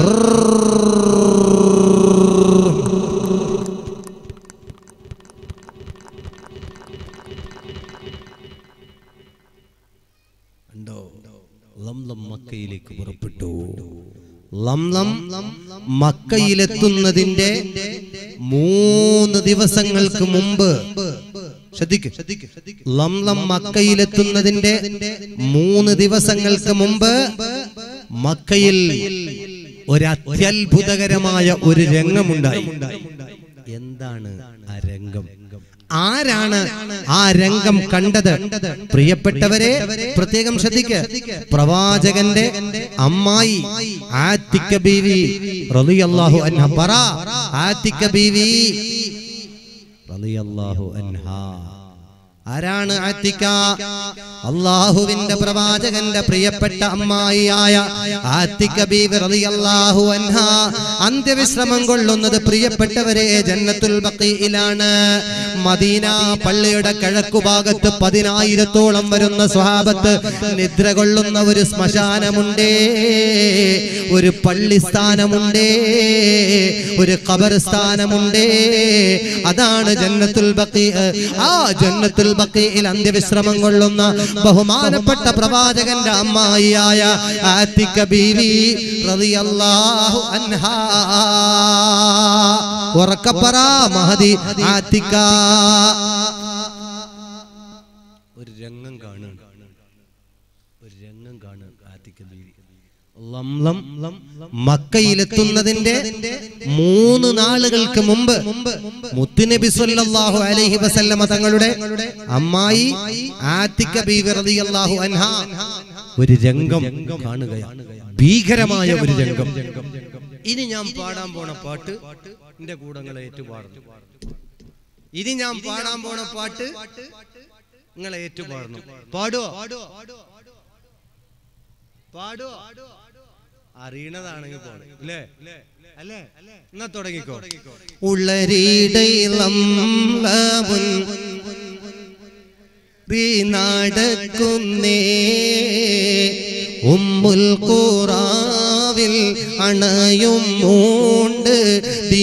ഉണ്ടോ ലംലം മക്കയിലേക്ക് പുറപ്പെട്ടു ലംലം മക്കയിലെത്തുന്നതിന്റെ മൂന്ന് ദിവസങ്ങൾക്ക് മുമ്പ് ശ്രദ്ധിക്ക് ലംലം മക്കയിലെത്തുന്നതിന്റെ മൂന്ന് ദിവസങ്ങൾക്ക് മുമ്പ് മക്കയിൽ ഒരു അത്യത്ഭുതകരമായ ഒരു രംഗമുണ്ടായി എന്താണ് ആ രംഗം ആരാണ് ആ രംഗം കണ്ടത് പ്രിയപ്പെട്ടവരെ പ്രത്യേകം ശ്രദ്ധിക്ക് പ്രവാചകന്റെ അമ്മായി ആത്തിക്ക ബീവി റളിയല്ലാഹു അൻഹ പറ ആത്തിക്ക ബീവി റളിയല്ലാഹു അൻഹ ആരാണ് ആത്തിക്ക അള്ളാഹുവിന്റെ പ്രവാചകന്റെ പ്രിയപ്പെട്ട അമ്മായിയായ ആത്തിക്ക ബീവി റളിയല്ലാഹു അൻഹ അന്ത്യവിശ്രമം കൊള്ളുന്നത് പ്രിയപ്പെട്ടവരെ ജന്നത്തുൽ ബഖീയിലാണ് മദീന പള്ളിയുടെ കിഴക്കുഭാഗത്ത് പതിനായിരത്തോളം വരുന്ന സ്വഹാബത്ത് നിദ്ര കൊള്ളുന്ന ഒരു ശ്മശാനമുണ്ടേ ഒരു പള്ളിസ്ഥാനമുണ്ടേ ഒരു ഖബർസ്ഥാനമുണ്ടേ അതാണ് ജന്നത്തുൽ ബഖീ ആ ജന്നത്തുൽ ബഖീയിൽ അന്ത്യവിശ്രമം കൊള്ളുന്ന ബഹുമാനപ്പെട്ട പ്രവാചകന്റെ അമ്മായിയായ ആത്തിക്ക ബീവി റളിയല്ലാഹു അൻഹാ ഉറക്കപ്പറ മഹദി ആത്തിക്ക ഒരു രംഗം കാണുകയാണ് ഒരു രംഗം കാണുക ആത്തിക്ക ബീവി ലംലം മക്കയിലെത്തുന്നതിന്റെ മൂന്ന് നാളുകൾക്ക് മുമ്പ് മുത്തുനബി സല്ലല്ലാഹു അലൈഹി വസല്ലമ തങ്ങളുടെ അമ്മായി ആത്തിക്ക ബീവി റളിയല്ലാഹു അൻഹ ഒരു രംഗം കാണുകയാണ് ഭീകരമായ ഒരു രംഗം ഇനി ഞാൻ പാടാൻ പോണ പാട്ട് എന്റെ കൂടങ്ങളെ ഏറ്റുപാടണം ഇനി ഞാൻ പാടാൻ പോണ പാട്ട് നിങ്ങളെ ഏറ്റുപാടണം പാടുവോ പാടുവോ അറിയണതാണെങ്കിൽ പാടും അല്ലേ അല്ലേ എന്നാ തുടങ്ങിക്കോ ഉളരിടയിളം നടക്കുന്നേ ഉമ്മുൽ ഖുറാവിൽ അണയും മൂണ്ട്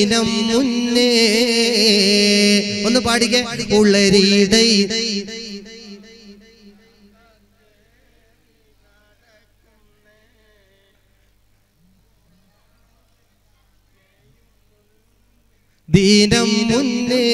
ദിനം മുന്നേ ഒന്ന് പാടിക്കെ ഉള്ളരിടൈ ദിനം മുന്നേ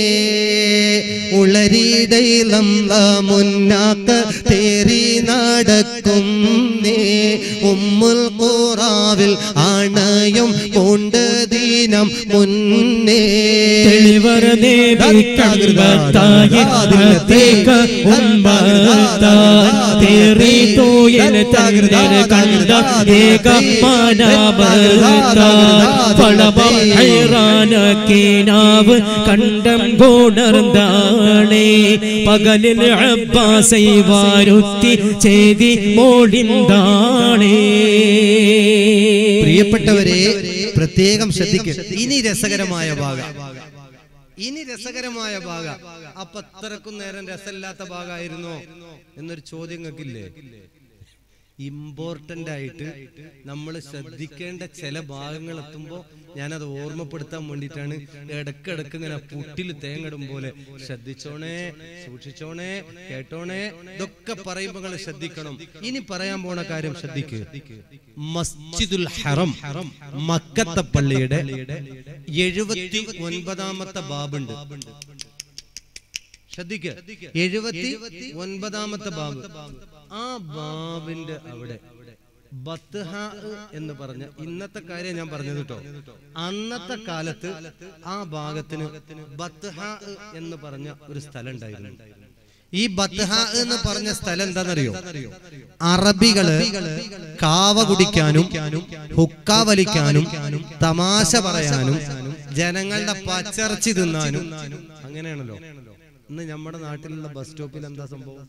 ഉളരിടയിളം മുന്നാക്ക തേറി നടക്കുന്നേ ഉമ്മുൽ കൂറാവിൽ ആണയും കൊണ്ട് ദിനം മുന്നേ തെളിവർ ദേവിക്കമ്പത്തായി പ്രത്യേക ഉമ്മത്താൻ തേറി തോയൽ തങ്ങൾ കണ്ട ഏക മാനവത്താൻ പളവം ഹൈറാനക്കിനാവ് കണ്ടം ഗുണർന്താണേ പകലിൽ അബ്ബാസൈ വാരുത്തി ചെയ്തി മോടിന്താണേ പ്രിയപ്പെട്ടവരെ പ്രത്യേകം ശ്രദ്ധിക്കുക ഇനി രസകരമായ ഭാഗം ഇനി രസകരമായ ഭാഗം അപ്പൊ അത്രക്കും നേരം രസമില്ലാത്ത ഭാഗമായിരുന്നോ എന്നൊരു ചോദ്യം നിങ്ങൾക്കില്ലേ ഇമ്പോർട്ടന്റ് ആയിട്ട് നമ്മൾ ശ്രദ്ധിക്കേണ്ട ചില ഭാഗങ്ങൾ എത്തുമ്പോൾ ഞാനത് ഓർമ്മപ്പെടുത്താൻ വേണ്ടിയിട്ടാണ് ഇടക്കിടക്ക് ഇങ്ങനെ പുട്ടിൽ തേങ്ങടും പോലെ ശ്രദ്ധിച്ചോണേ സൂക്ഷിച്ചോണേ കേട്ടോണേ ഇതൊക്കെ പറയുമ്പോൾ നിങ്ങൾ ശ്രദ്ധിക്കണം ഇനി പറയാൻ പോണ കാര്യം ശ്രദ്ധിക്കുക മസ്ജിദുൽ ഹറം മക്കത്തെ പള്ളിയുടെ എഴുപത്തി ഒൻപതാമത്തെ ബാബുണ്ട് ശ്രദ്ധിക്കുക എഴുപത്തി ഒൻപതാമത്തെ ബാബ് ആ ബാബിന്റെ അവിടെ ബത്ത്ഹ എന്ന് പറഞ്ഞ ഇന്നത്തെ കാര്യം ഞാൻ പറഞ്ഞത് കേട്ടോ അന്നത്തെ കാലത്ത് ആ ഭാഗത്തിന് ബത്ത്ഹ എന്ന് പറഞ്ഞ ഒരു സ്ഥലം ഉണ്ടായിരുന്നു ഈ ബത്ത്ഹ എന്ന് പറഞ്ഞ സ്ഥലം എന്താണെന്നറിയോ അറബികള് കാവ കുടിക്കാനും ഹുക്ക വലിക്കാനും തമാശ പറയാനും ജനങ്ങളുടെ പച്ചർച്ചി തിന്നാനും അങ്ങനെയാണല്ലോ ഇന്ന് നമ്മുടെ നാട്ടിലുള്ള ബസ് സ്റ്റോപ്പിൽ എന്താ സംഭവം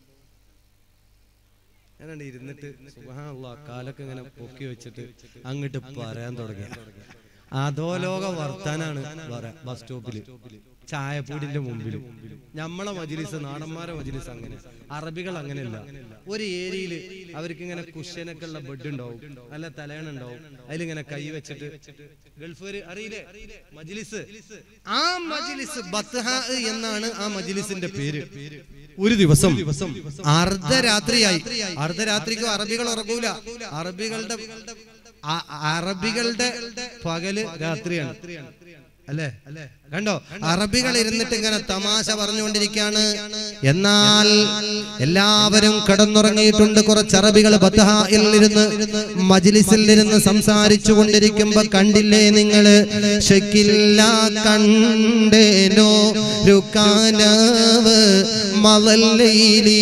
ഞാനാണ്ട് ഇരുന്നിട്ട് സുബ്ഹാനല്ലാഹ് കാലൊക്കെ ഇങ്ങനെ പൊക്കി വെച്ചിട്ട് അങ്ങോട്ട് പറയാൻ തുടങ്ങി അധോലോക വർത്താനാണ് പറയാ ബസ് സ്റ്റോപ്പില് ചായപ്പൂടിന്റെ മുമ്പിൽ നമ്മളെ മജിലിസ് നാടന്മാരെ മജിലിസ് അങ്ങനെ അറബികൾ അങ്ങനെയല്ല ഒരു ഏരിയയിൽ അവർക്ക് ഇങ്ങനെ കുഷ്യനൊക്കെ ഉള്ള ബെഡ് ഉണ്ടാവും നല്ല തലയണ ഉണ്ടാവും അതിലിങ്ങനെ കൈ വെച്ചിട്ട് ഗൾഫുകാര് അറിയില്ലേ മജിലിസ് ആ മജിലിസ് ബത്ത്ഹ എന്നാണ് ആ മജിലിസിന്റെ പേര് ഒരു ദിവസം അർദ്ധരാത്രിയായി അർദ്ധരാത്രിക്ക് അറബികൾ ഉറങ്ങൂല അറബികളുടെ അ- അറബികളുടെ പകല് രാത്രിയാണ് അല്ലേ കണ്ടോ അറബികൾ ഇരുന്നിട്ട് ഇങ്ങനെ തമാശ പറഞ്ഞുകൊണ്ടിരിക്കുകയാണ് എന്നാൽ എല്ലാവരും കടന്നുറങ്ങിയിട്ടുണ്ട് കുറച്ച് അറബികൾ ബത്തഹായിൽ ഇരുന്ന് മജിലിസിൽ ഇരുന്ന് സംസാരിച്ചു കൊണ്ടിരിക്കുമ്പോ കണ്ടില്ലേ നിങ്ങള് ഷെക്കില്ല കണ്ടേനോ രുക്കാനവ് മലല്ലയിലി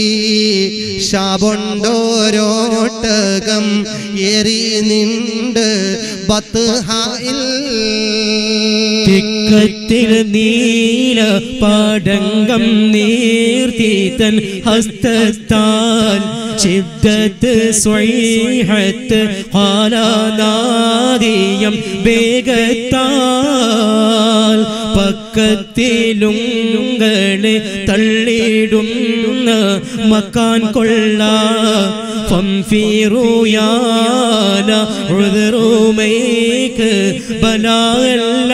ശാപൊണ്ടോരോട്ടകം എറി നിണ്ട് ബത്ഹായിൽ തിക്കത്തിൽ നീല പാടങ്കം നീർത്തീതൻ ഹസ്തത്താൽ ശിദ്ദത്ത് സ്വൈഹത്ത് ഹാലാനാദിയം വേഗത്താൽ പക്കത്തിലുങ്ങളെ തള്ളിടുന്ന മക്കാൻ കൊള്ള ഫംഫീറുയാല ഉഴുതുമേക്ക് ബലാല്ല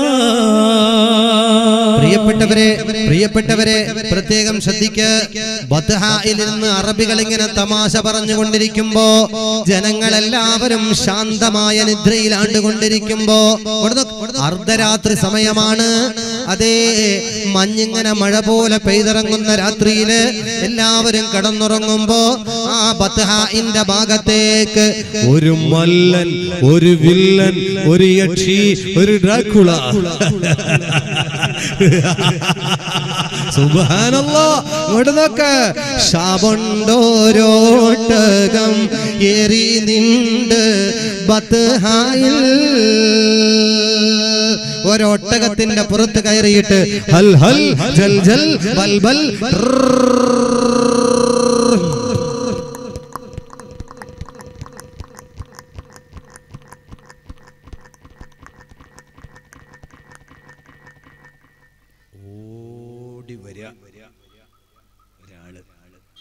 പ്രിയപ്പെട്ടവരെ പ്രിയപ്പെട്ടവരെ പ്രത്യേകം ശ്രദ്ധിക്ക ബദ്ഹായിൽ നിന്ന് അറബികൾ ഇങ്ങനെ തമാശ പറഞ്ഞുകൊണ്ടിരിക്കുമ്പോ ജനങ്ങളെല്ലാവരും ശാന്തമായ നിദ്രയിലാണ്ടുകൊണ്ടിരിക്കുമ്പോ ഇവിടുന്ന് അർദ്ധരാത്രി സമയമാണ് അതേ മഞ്ഞിങ്ങനെ മഴ പോലെ പെയ്തിറങ്ങുന്ന രാത്രിയില് എല്ലാവരും കടന്നുറങ്ങുമ്പോ ആ ബത്ഹായിന്റെ ഭാഗത്തേക്ക് ഒരു മല്ലൻ ഒരു വില്ലൻ ഒരു യക്ഷി ഒരു ഡ്രാക്കുള സുബാനല്ലോ ഇങ്ങോട്ട് നോക്ക് ശാപൊണ്ടോരോട്ടകം എറി നിണ്ട് ബത്ഹായിൽ ഒരൊട്ടകത്തിന്റെ പുറത്ത് കയറിയിട്ട് ഹൽ ഹൽ ജൽ ജൽ ബൽ ബൽ ഓടി വരിക ഒരാള്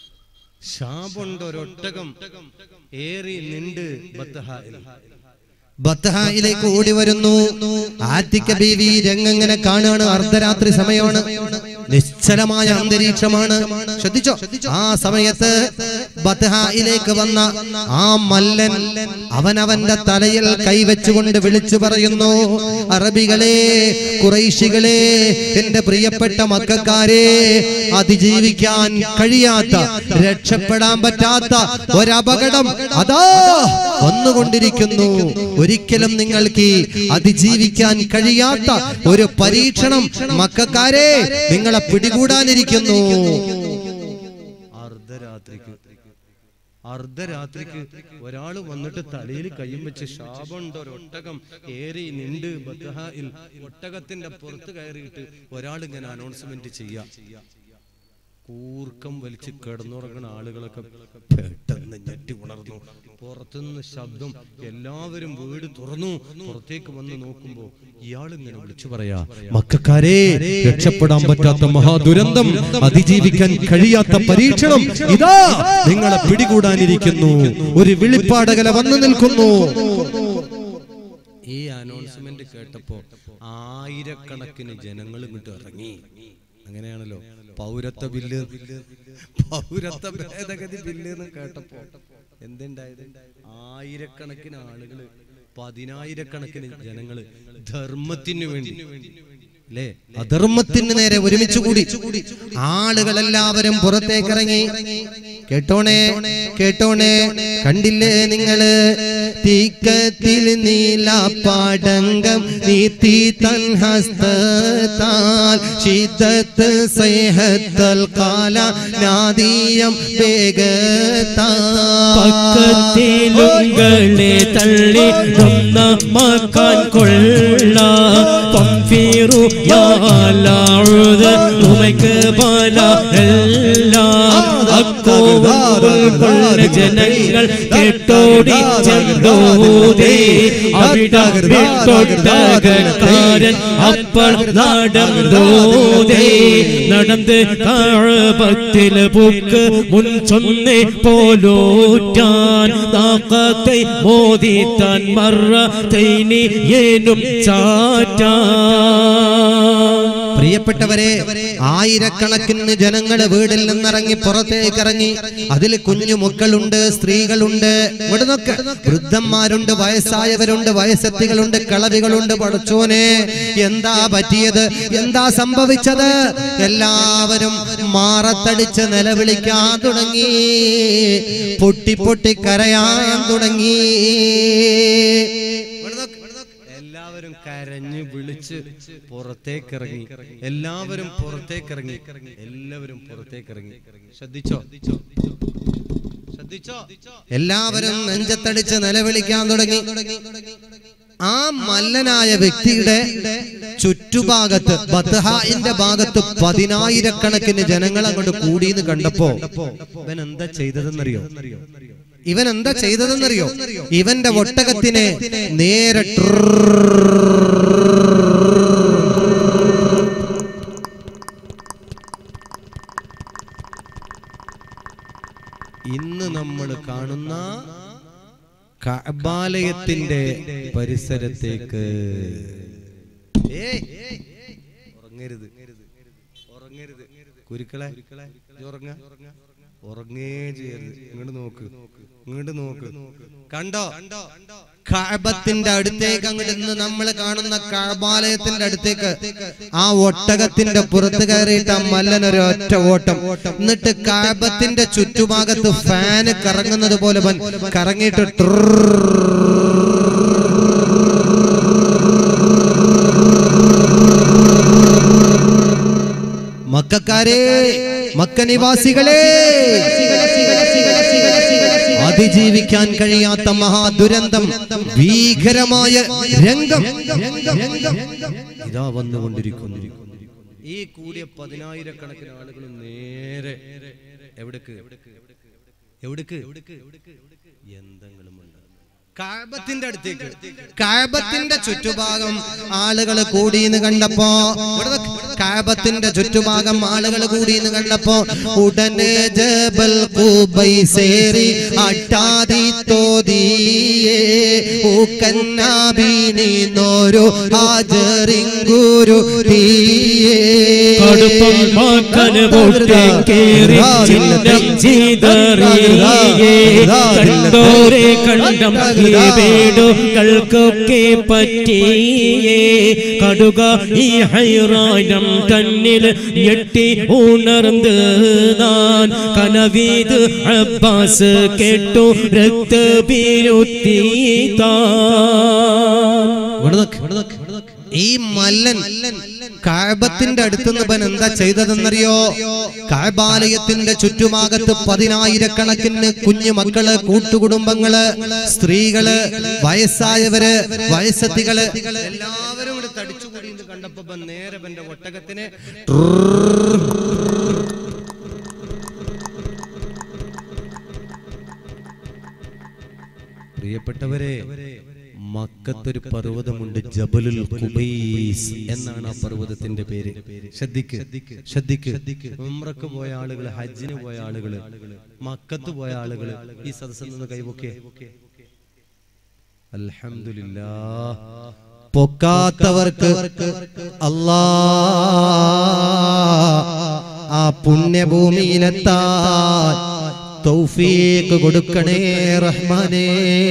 ശാപുണ്ട് ഒരൊട്ടകം ഏറി നിണ്ട് ബത്തഹായിൽ ബത്തഹയിലേക്ക് ഓടി വരുന്നു ആറ്റിക്ക ബീവി രംഗങ്ങനെ കാണുകയാണ് അർദ്ധരാത്രി സമയമാണ് നിശ്ചലമായ അന്തരീക്ഷമാണ് ശ്രദ്ധിച്ചോ ആ സമയത്ത് ബത്തഹയിലേക്ക് വന്ന ആ മല്ലൻ അവനവന്റെ തലയിൽ കൈവച്ചുകൊണ്ട് വിളിച്ചു പറയുന്നു അറബികളെ കുറൈശികളെ എന്റെ പ്രിയപ്പെട്ട മക്കാരെ അതിജീവിക്കാൻ കഴിയാത്ത രക്ഷപ്പെടാൻ പറ്റാത്ത ഒരപകടം അതാ വന്നുകൊണ്ടിരിക്കുന്നു ഒരിക്കലും നിങ്ങൾക്ക് ഈ അതിജീവിക്കാൻ കഴിയാത്ത ഒരു പരീക്ഷണം മക്കാരെ നിങ്ങളെ പിടികൂടാനിരിക്കുന്നു അർദ്ധരാത്രിക്ക് അർദ്ധരാത്രിക്ക് ഒരാള് വന്നിട്ട് തലയിൽ കയ്യും വെച്ച് ശാപമുണ്ട് ഒരു ഒട്ടകം ഏറി നിണ്ട് ബദ്ഹായിൽ ഒട്ടകത്തിന്റെ പുറത്ത് കയറിയിട്ട് ഒരാൾ ഇങ്ങനെ അനൗൺസ്മെന്റ് ചെയ്യാ കൂർക്കം വലിച്ച് കിടന്നുറങ്ങുന്ന ആളുകളൊക്കെ പെട്ടെന്ന് ഞെട്ടി ഉണർന്നു പുറത്തുനിന്ന് ശബ്ദം എല്ലാവരും വീട് തുറന്നു പുറത്തേക്ക് വന്ന് നോക്കുമ്പോ ഇയാൾ ഇങ്ങനെ വിളിച്ചു പറയാ മക്കാരെ രക്ഷപ്പെടാൻ പറ്റാത്ത മഹാദുരന്തം അതിജീവിക്കാൻ കഴിയാത്ത പരീക്ഷണം ഇതാ നിങ്ങളെ പിടികൂടാനിരിക്കുന്നു ഒരു വിളിപ്പാടകല വന്നു നിൽക്കുന്നു ഈ അനൗൺസ്മെന്റ് കേട്ടപ്പോ ആയിരക്കണക്കിന് ജനങ്ങൾ ഇങ്ങോട്ട് ഇറങ്ങി അങ്ങനെയാണല്ലോ പൗരത്വ ബില്ല് പൗരത്വ ഭേദഗതി ബില്ല് എന്ന് കേട്ടപ്പോ എന്തുണ്ടായത് ആയിരക്കണക്കിന് ആളുകള് പതിനായിരക്കണക്കിന് ജനങ്ങള് ധർമ്മത്തിന് വേണ്ടി അല്ലേ അധർമ്മത്തിന് നേരെ ഒരുമിച്ച് കൂടി ആളുകളെല്ലാവരും പുറത്തേക്കിറങ്ങി കേട്ടോണേ കേട്ടോണേ കണ്ടില്ലേ നിങ്ങള് തീക്കത്തിൽ നീലാപ്പാടങ്കം നീത്തി തൻ ഹസ്തത്താൽ ശീതത്ത് സേഹത്തൽ കാല നാദീയം വേഗത്താൽ പക്കത്തിലുങ്ങളെ തള്ളി നന്നാക്കാൻ കൊള്ള പംഫീറു യാലാഴുത് ഉമയ്ക്ക് പല എല്ലാം അക്കോവൽ ജനങ്ങൾ കേട്ടോടി ചെന്തോതേ അവിടെ തൊട്ടകക്കാരൻ അപ്പോൾ നടന്നോതേ നടന്ന് കാഴപത്തില് പൂക്ക് മുൻ ചൊന്നേ പോലോറ്റാൻ താക്കത്തെ മോദിത്താൻ മറ തൈനി ഏനും ചാറ്റാൻ പ്രിയപ്പെട്ടവരെ ആയിരക്കണക്കിന് ജനങ്ങൾ വീടിൽ നിന്നിറങ്ങി പുറത്തേക്ക് ഇറങ്ങി അതിൽ കുഞ്ഞു മക്കളുണ്ട് സ്ത്രീകളുണ്ട് ഇവിടെ നോക്ക് വൃദ്ധന്മാരുണ്ട് വയസ്സായവരുണ്ട് വയസ്സെത്തികളുണ്ട് കളവികളുണ്ട് പടച്ചോനെ എന്താ പറ്റിയത് എന്താ സംഭവിച്ചത് എല്ലാവരും മാറത്തടിച്ച് നിലവിളിക്കാൻ തുടങ്ങി പൊട്ടി പൊട്ടി കരയാൻ തുടങ്ങി ഇവിടെ നോക്ക്, ഇവിടെ നോക്ക്. എല്ലാവരും കരഞ്ഞ് വിളിച്ച് പുറത്തേക്കിറങ്ങി എല്ലാവരും പുറത്തേക്കിറങ്ങി എല്ലാവരും പുറത്തേക്കിറങ്ങി ശ്രദ്ധിച്ചോ ശ്രദ്ധിച്ചോ എല്ലാവരും നെഞ്ചത്തടിച്ച് നിലവിളിക്കാൻ തുടങ്ങി ആ മല്ലനായ വ്യക്തിയുടെ ചുറ്റുഭാഗത്ത് ബദ്ഹായിന്റെ ഭാഗത്ത് പതിനായിരക്കണക്കിന് ജനങ്ങൾ അങ്ങോട്ട് കൂടിയെന്ന് കണ്ടപ്പോ ഇവൻ എന്താ ചെയ്തതെന്നറിയോ ഇവൻ എന്താ ചെയ്തതെന്നറിയോ ഇവന്റെ ഒട്ടകത്തിനെ നേരെ ഇന്ന് നമ്മൾ കാണുന്ന കഅബാലയത്തിന്റെ പരിസരത്തേക്ക് ഏയ്, ഉറങ്ങരുത് ഉറങ്ങരുത് കുരുക്കളെ ഇജ്ജ് ഉറങ്ങ ഉറങ്ങേ ചെയ്യരുത് ഇങ്ങോട്ട് നോക്ക് ഇങ്ങോട്ട് നോക്ക് കണ്ടോ കഅബത്തിന്റെ അടുത്തേക്ക് അങ്ങോട്ട് ഇന്ന് നമ്മൾ കാണുന്ന കഅബാലയത്തിന്റെ അടുത്തേക്ക് ആ ഒട്ടകത്തിന്റെ പുറത്ത് കയറിയിട്ട് ആ മല്ലൻ ഒരു ഒറ്റ ഓട്ടം എന്നിട്ട് കഅബത്തിന്റെ ചുറ്റുഭാഗത്ത് ഫാന് കറങ്ങുന്നത് പോലെ അവൻ കറങ്ങിയിട്ട് മക്കാരെ മക്ക നിവാസികളെ അതിജീവിക്കാൻ കഴിയാത്ത മഹാദുരന്തം ഭീകരമായ രംഗം ഇതാ വന്നുകൊണ്ടിരിക്കുന്നു ഈ കൂടിയ പതിനായിരക്കണക്കിന് ആളുകൾ നേരെ എവിടേക്ക് എവിടേക്ക് എന്തെങ്കിലുമുണ്ട് കാബത്തിന്റെ അടുത്തേക്ക് കാബത്തിന്റെ ചുറ്റുഭാഗം ആളുകൾ കൂടിയെന്ന് കണ്ടപ്പോ ഇവിടെ നോക്ക്. കാബത്തിന്റെ ചുറ്റുഭാഗം ആളുകൾ കൂടിയെന്ന് കണ്ടപ്പോ ഉടനെ ജബൽ കുബൈസേറി അട്ടാതി തോതിയേ ഊക്കന്നാബീനി നോരു ഹാജറിങ്കുരു തീയേ കടുപ്പം മാക്കൻ പൊട്ടി കേറി ചിഹ്നം ചെയ്തറിയേ കണ്ടോരെ കണ്ടം ഈ വീടുകൾക്കൊക്കെ പറ്റിയേ കടുക ഈ ഹൈറാനം തന്നിൽ ഞെട്ടി ഉണർന്ന് നാൻ കനവീത് അബ്ബാസ് കേട്ടു രക്തബീരുത്തി താൻ ഇവിടെ നോക്ക്, ഇവിടെ നോക്ക്, ഇവിടെ നോക്ക്. ഈ മല്ലൻ കാബത്തിന്റെ അടുത്തുനിന്ന് ഇവൻ എന്താ ചെയ്തതെന്നറിയോ കാബാലയത്തിന്റെ ചുറ്റുഭാഗത്ത് പതിനായിരക്കണക്കിന് കുഞ്ഞു മക്കള് കൂട്ടുകുടുംബങ്ങള് സ്ത്രീകള് വയസ്സായവര് വയസ്സത്തികള് എല്ലാവരും കൂടി തടിച്ചുകൂടി എന്ന് കണ്ടപ്പോ ഇവൻ നേരെ ഇവന്റെ ഒട്ടകത്തിനെ പ്രിയപ്പെട്ടവരെ മക്കത്തൊരു പർവ്വതമുണ്ട് ജബലുൽ കുബൈസ് എന്നാണ് ആ പർവ്വതത്തിന്റെ പേര് ശ്രദ്ധിക്ക് ശ്രദ്ധിക്ക് ഉംറക്ക് പോയ ആളുകൾ ഹജ്ജിന് പോയ ആളുകൾ മക്കത്ത് പോയ ആളുകൾ ഈ സദസ്സിൽ നിന്ന് കൈപൊക്കെ അൽഹംദുലില്ലാ പൊക്കാത്തവർക്ക് അല്ലാ ആ പുണ്യഭൂമിയിലെത്താൻ തൗഫീഖ് കൊടുക്കണേ റഹ്മാനേ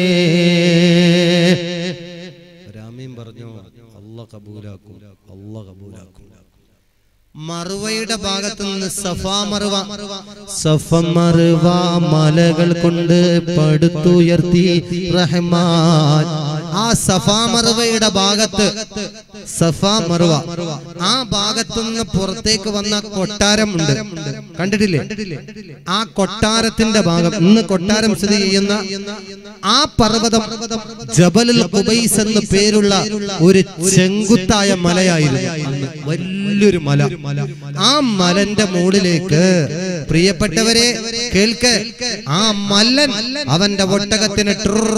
രാമീൻ പറഞ്ഞു അല്ല കബൂലാക്കും അല്ല കബൂലാക്കും മറുവയുടെ ഭാഗത്ത് നിന്ന് സഫാ മറുവ സഫ മറുവ മലകൾ കൊണ്ട് പടുത്തുയർത്തി റഹ്മാൻ ആ സഫാ മറുവയുടെ ഭാഗത്ത് സഫാ മറുവ ആ ഭാഗത്തു നിന്ന് പുറത്തേക്ക് വന്ന കൊട്ടാരമുണ്ട് കണ്ടിട്ടില്ലേ ആ കൊട്ടാരത്തിന്റെ ഭാഗം ഇന്ന് കൊട്ടാരം സ്ഥിതി ചെയ്യുന്ന ആ പർവ്വതം ജബലുൽ കുബൈസ് എന്ന് പേരുള്ള ഒരു ചെങ്കുത്തായ മലയായിരുന്നു അന്ന് വലിയൊരു മല ആ മലന്റെ മുകളിലേക്ക് പ്രിയപ്പെട്ടവരെ കേൾക്ക് ആ മല്ലൻ അവന്റെ ഒട്ടകത്തിന്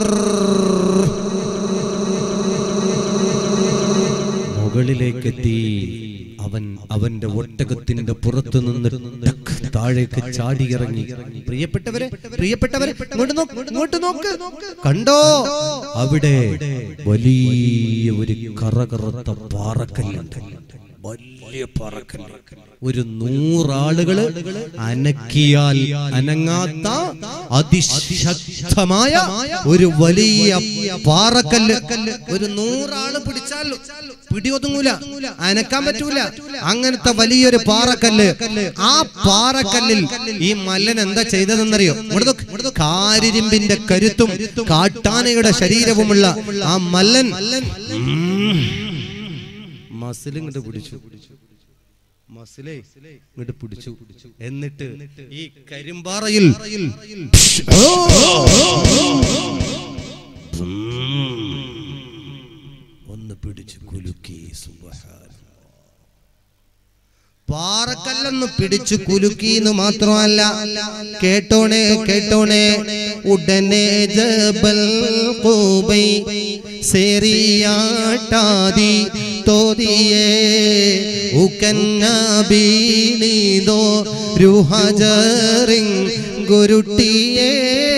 മുകളിലേക്ക് എത്തി അവൻ അവന്റെ ഒട്ടകത്തിന്റെ പുറത്തു നിന്ന് ടക്ക് താഴേക്ക് ചാടിയിറങ്ങി പ്രിയപ്പെട്ടവരെ പ്രിയപ്പെട്ടവരെ ഇങ്ങോട്ട് നോക്ക് ഇങ്ങോട്ട് നോക്ക് കണ്ടോ അവിടെ വലിയ ഒരു കറകറുത്ത പാറക്കല്ലുണ്ട് വലിയ പാറക്കല്ല് ഒരു നൂറാളുകള് അനക്കിയാൽ അനങ്ങാത്ത അതിശക്തമായ ഒരു വലിയ പാറക്കല്ല് ഒരു നൂറാള് പിടിച്ചാൽ പിടിയൊതുങ്ങൂല അനക്കാൻ പറ്റൂല അങ്ങനത്തെ വലിയൊരു പാറക്കല്ല് ആ പാറക്കല്ലിൽ ഈ മല്ലൻ എന്താ ചെയ്തതെന്നറിയോ ഇവിടെ നോക്ക്, ഇവിടെ നോക്ക്. കാരിരുമ്പിന്റെ കരുത്തും കാട്ടാനയുടെ ശരീരവുമുള്ള ആ മല്ലൻ മസിൽ ഇങ്ങോട്ട് പിടിച്ചു മസിലേ ഇങ്ങോട്ട് പിടിച്ചു എന്നിട്ട് ഈ കരിമ്പാറയിൽ ഒന്ന് പിടിച്ചു കുലുക്കി സുബ്ഹാനല്ലാഹ്. പാറക്കല്ലെന്ന് പിടിച്ചു കുലുക്കി എന്ന് മാത്രമല്ല കേട്ടോണേ കേട്ടോണേ ഉടനെ ജബൽ കൂബൈ സെറിയാട്ടാതി തോതിയേ ഉക്കന്നബീനീതോ രുഹജറിങ് ഗുരുട്ടിയേ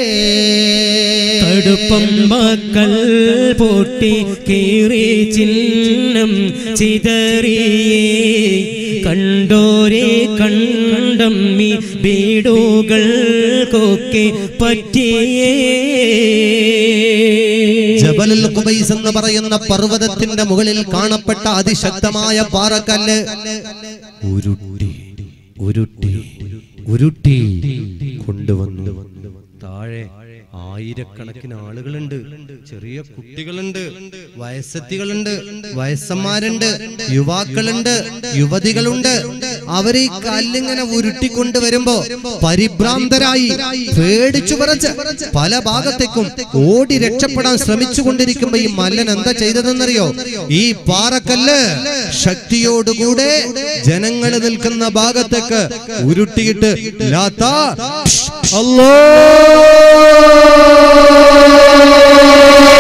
കടുപ്പം മക്കൾ പൊട്ടി കീറി ചിഹ്നം ചിതറിയേ കണ്ടോരെ കണ്ടം ഈ വീടുകൾക്കൊക്കെ പറ്റിയേ ജബലുൽ ഖുബൈസ് എന്ന് പറയുന്ന പർവ്വതത്തിന്റെ മുകളിൽ കാണപ്പെട്ട അതിശക്തമായ പാറക്കല്ല് ഉരുട്ടി ഉരുട്ടി ഉരുട്ടി കൊണ്ടുവന്നു താഴെ ആയിരക്കണക്കിന് ആളുകളുണ്ട് ചെറിയ കുട്ടികളുണ്ട് വയസ്സത്തികളുണ്ട് വയസ്സന്മാരുണ്ട് യുവാക്കളുണ്ട് യുവതികളുണ്ട് അവർ ഈ കല്ലിങ്ങനെ ഉരുട്ടിക്കൊണ്ട് വരുമ്പോ പരിഭ്രാന്തരായി പേടിച്ചു പറച്ച് പല ഭാഗത്തേക്കും ഓടി രക്ഷപ്പെടാൻ ശ്രമിച്ചു കൊണ്ടിരിക്കുമ്പോ ഈ മല്ലൻ എന്താ ചെയ്തതെന്നറിയോ ഈ പാറക്കല്ല് ശക്തിയോടുകൂടെ ജനങ്ങൾ നിൽക്കുന്ന ഭാഗത്തേക്ക് ഉരുട്ടിയിട്ട് ലാത്ത അല്ലോ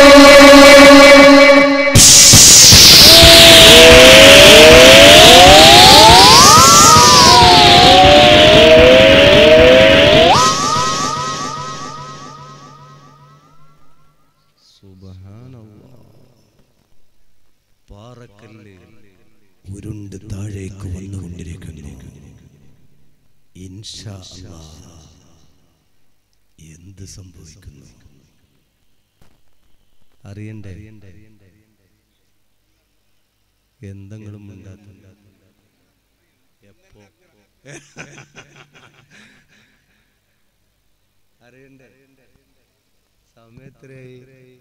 പാറക്കല്ല് ഉരുണ്ട് താഴേക്ക് വന്നുകൊണ്ടിരിക്കുന്നു ഇൻഷാ അല്ലാ. എന്ത് സംഭവിക്കുന്നു അറിയണ്ടേ എന്തെങ്കിലും ഉണ്ടാത്ത എപ്പോ അറിയണ്ടേ സമയത്രയായി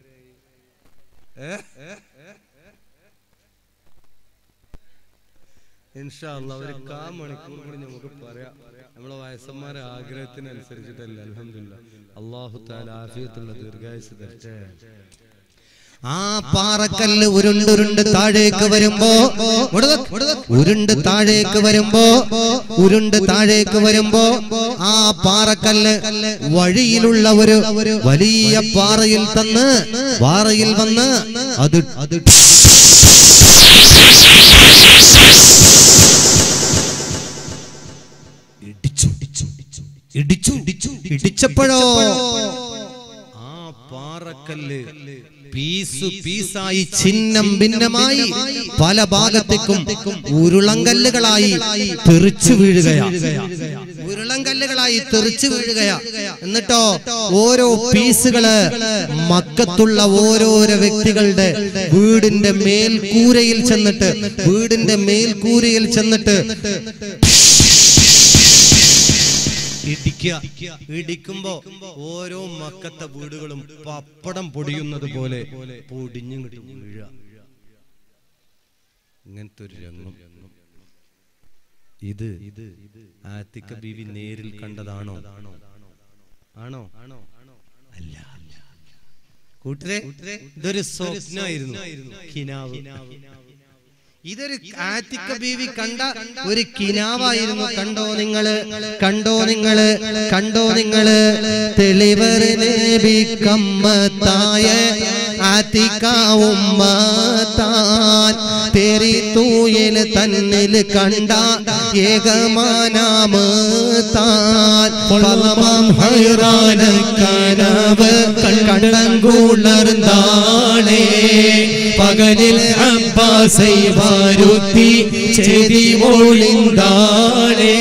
ഇൻഷാല്ല ഒരു കാ മണിക്കൂർ കൂടി നമുക്ക് പറയാം നമ്മളെ വയസ്സന്മാരെ ആഗ്രഹത്തിനനുസരിച്ചിട്ടല്ല അലഹമില്ല അള്ളാഹു താല ആഫിയത്തുള്ള ദീർഘായുസ് തരട്ടെ ആ പാറക്കല്ല് ഉരുണ്ടുരുണ്ട് താഴേക്ക് വരുമ്പോ ഉരുണ്ട് താഴേക്ക് വരുമ്പോ ഉരുണ്ട് താഴേക്ക് വരുമ്പോ ആ പാറക്കല്ല് വഴിയിലുള്ള ഒരു വലിയ പാറയിൽ തന്ന് പാറയിൽ വന്ന് അത് അത് ഇടിച്ചു ഇടിച്ചു ഇടിച്ചു ഇടിച്ചപ്പോഴോ ആ പാറക്കല്ല് പീസ് പീസായി ഛിന്നം ഭിന്നമായി പല ഭാഗത്തേക്കും ഉരുളങ്കല്ലുകളായി തെറിച്ചു വീഴുകയാ ഉരുളങ്കല്ലുകളായി തെറിച്ചു വീഴുകയാ എന്നിട്ടോ ഓരോ പീസുകള് മക്കത്തുള്ള ഓരോരോ വ്യക്തികളുടെ വീടിന്റെ മേൽക്കൂരയിൽ ചെന്നിട്ട് വീടിന്റെ മേൽക്കൂരയിൽ ചെന്നിട്ട് ഇടിക്കുക ഇടിക്കുമ്പോ ഓരോ മക്കത്തെ വീടുകളും പപ്പടം പൊടിയുന്നത് പോലെ പൊടിഞ്ഞും കിട്ടും വീഴുക ഇങ്ങനത്തെ ഒരു രംഗം ഇത് ഇത് ആത്തിക്ക ബീവി നേരിൽ കണ്ടതാണോ ആണോ അല്ല കൂട്ടരെ ഇതൊരു സ്വപ്നമായിരുന്നു കിനാവ് ഇതൊരു ആറ്റിക്ക ബീവി കണ്ട ഒരു കിനാവായിരുന്നു കണ്ടോ നിങ്ങള് കണ്ടോ നിങ്ങള് കണ്ടോ നിങ്ങള് തെളിവറിനെ കമ്മത്തായ ആറ്റിക്ക ഉമ്മത്താൻ തെരി തൂയൽ തന്നിൽ കണ്ട ഏകമാനാമ് താൻ പലമാം ഹൈറാന കനവ് കണ്ടങ്കൂളർന്നാളേ പകലിൽ അബ്ബാസൈ വാരുത്തി ചെതി മോളിന്താളേ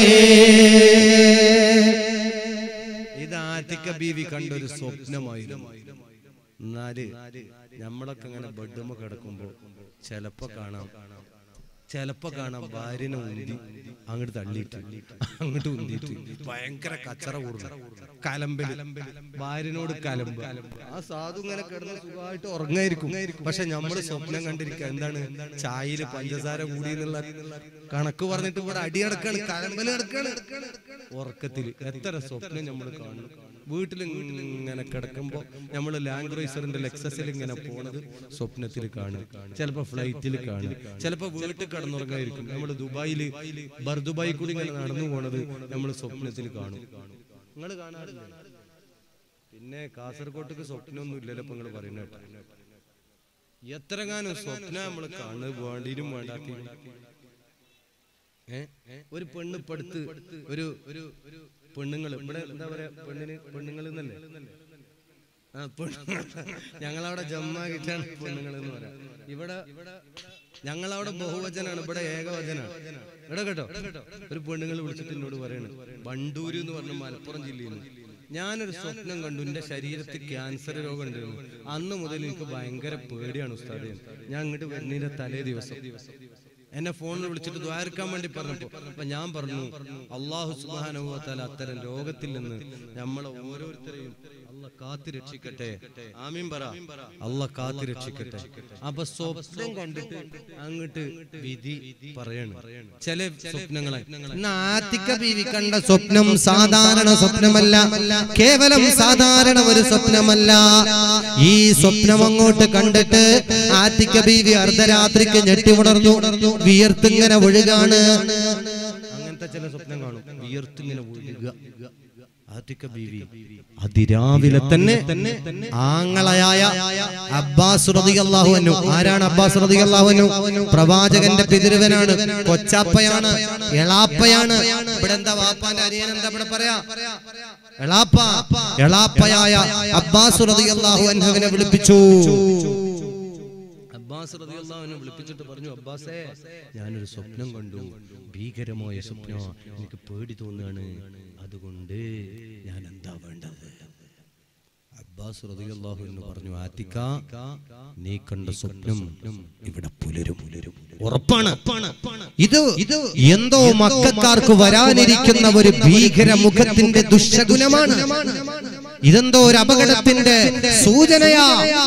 ഇത് ആറ്റിക്ക ബീവി കണ്ട ഒരു സ്വപ്നമായിരുന്നു എന്നാല് നമ്മളൊക്കെ ഇങ്ങനെ ബെഡുമ്മ കിടക്കുമ്പോ ചെലപ്പോ കാണാം ചെലപ്പോ കാണാം ഭാര്യനെ ഉന്തി അങ്ങോട്ട് തള്ളിയിട്ട് അങ്ങോട്ട് ഉന്തിയിട്ട് ഭയങ്കര കച്ചറ കൂടുന്നു കലമ്പല് ഭാര്യനോട് കലമ്പ് ആ സാധു ഇങ്ങനെ കിടന്ന് സുഖമായിട്ട് ഉറങ്ങായിരിക്കും പക്ഷെ നമ്മള് സ്വപ്നം കണ്ടിരിക്കുക എന്താണ് ചായയില് പഞ്ചസാര കൂടി എന്നുള്ള കണക്ക് പറഞ്ഞിട്ട് ഇവിടെ അടി കിടക്കാണ് കലമ്പല് കിടക്കാണ് ഉറക്കത്തില് എത്ര സ്വപ്നം നമ്മൾ കാണുന്നു വീട്ടിൽ ഇങ്ങനെ കിടക്കുമ്പോ നമ്മൾ ലാൻഡ് റൈസറിന്റെ ലെക്സസിൽ ഇങ്ങനെ പോണത് സ്വപ്നത്തിൽ കാണും ചിലപ്പോ ഫ്ലൈറ്റിൽ കാണും ചിലപ്പോ വീട്ടിൽ കിടന്നുറങ്ങായിരിക്കും നമ്മൾ ദുബായിൽ ബർദുബായി കൂടി ഇങ്ങനെ നടന്നു പോണത് നമ്മൾ സ്വപ്നത്തിൽ കാണും നിങ്ങൾ കാണാറില്ല പിന്നെ കാസർഗോട്ടേക്ക് സ്വപ്നമൊന്നും ഇല്ലല്ലോ ഇപ്പൊ നിങ്ങൾ പറയുന്ന കേട്ടോ എത്രങ്ങാനും സ്വപ്നം നമ്മൾ കാണുന്നത് വേണ്ടിയും വേണ്ടാത്തീരും ഏ? ഒരു പെണ്ണ് പടുത്ത് ഒരു ഒരു ഒരു പെണ്ണുങ്ങൾ ഇവിടെ എന്താ പറയാ പെണ്ണിന് പെണ്ണുങ്ങൾ എന്നല്ലേ ആ പെണ്ണുങ്ങൾ ഞങ്ങളവിടെ ജമ്മാക്കിട്ടാണ് പെണ്ണുങ്ങൾ എന്ന് പറയാം ഇവിടെ ഞങ്ങളവിടെ ബഹുവചനാണ് ഇവിടെ ഏകവചനാണ് ഇവിടെ കേട്ടോ ഒരു പെണ്ണുങ്ങൾ വിളിച്ചിട്ട് എന്നോട് പറയണ് ബണ്ടൂര് എന്ന് പറഞ്ഞ മലപ്പുറം ജില്ലയിൽ നിന്ന് ഞാനൊരു സ്വപ്നം കണ്ടു എന്റെ ശരീരത്തിൽ ക്യാൻസർ രോഗം ഉണ്ടായിരുന്നു അന്ന് മുതൽ എനിക്ക് ഭയങ്കര പേടിയാണ് ഉസ്താദ് ഞാൻ അങ്ങോട്ട് വരുന്നതിന്റെ തലേ ദിവസം എന്നെ ഫോണിൽ വിളിച്ചിട്ട് ദ്വാരക്കാൻ വേണ്ടി പറഞ്ഞപ്പോ അപ്പൊ ഞാൻ പറഞ്ഞു അള്ളാഹു സുബാനുഭവത്താൽ അത്തരം രോഗത്തിൽ നിന്ന് നമ്മളെ ഓരോരുത്തരെയും അല്ല കാത്തി രക്ഷിക്കട്ടെ ആമീൻ പറ അല്ല കാത്തി രക്ഷിക്കട്ടെ അപ്പൊ സ്വപ്നം കണ്ടിട്ട് അങ്ങോട്ട് വിധി പറയണം ചില സ്വപ്നങ്ങളെ ഇന്ന് ആത്തിക്ക ബീവി കണ്ട സ്വപ്നം സാധാരണ സ്വപ്നമല്ല കേവലം സാധാരണ ഒരു സ്വപ്നമല്ല ഈ സ്വപ്നം അങ്ങോട്ട് കണ്ടിട്ട് ആത്തിക്ക ബീവി അർദ്ധരാത്രിക്ക് ഞെട്ടി ഉണർന്നു വിയർത്തിങ്ങനെ ഒഴുകാണ് അങ്ങനത്തെ ചില സ്വപ്നം കാണും വിയർത്തിങ്ങനെ ഒഴുകുക ആത്തിക്ക ബീവി അതിരാവിലെ തന്നെ ആങ്ങളയായ അബ്ബാസ് റളിയല്ലാഹു അൻഹു ആരാണ് അബ്ബാസ് റളിയല്ലാഹു അൻഹു പ്രവാചകന്റെ പിതൃവനാണ് കൊച്ചാപ്പയാണ് എളാപ്പയാണ് ഇവിടെ എന്താ വാപ്പാന്റെ അനിയൻ എന്താ ഇവിടെ പറയാ എളാപ്പ എളാപ്പയായ അബ്ബാസ് റളിയല്ലാഹു അൻഹുവിനെ വിളിപ്പിച്ചു അബ്ബാസ് റളിയല്ലാഹുവിനെ വിളിപ്പിച്ചിട്ട് പറഞ്ഞു അബ്ബാസേ ഞാനൊരു സ്വപ്നം കണ്ടു ഭീകരമായ സ്വപ്നം എനിക്ക് പേടി തോന്നുകയാണ് അതുകൊണ്ട് ഞാൻ എന്താ വേണ്ടത് അബ്ബാസ് റളിയല്ലാഹു എന്ന് പറഞ്ഞു ആത്തിക്ക നീ കണ്ട സ്വപ്നം ഇവിടെ പുലരും പുലരും ഉറപ്പാണ് ഇത് ഇത് എന്തോ മക്കാർക്ക് വരാനിരിക്കുന്ന ഒരു ഭീകര മുഖത്തിന്റെ ദുശകുനമാണ് ഇതെന്തോ ഒരു അപകടത്തിന്റെ സൂചനയാ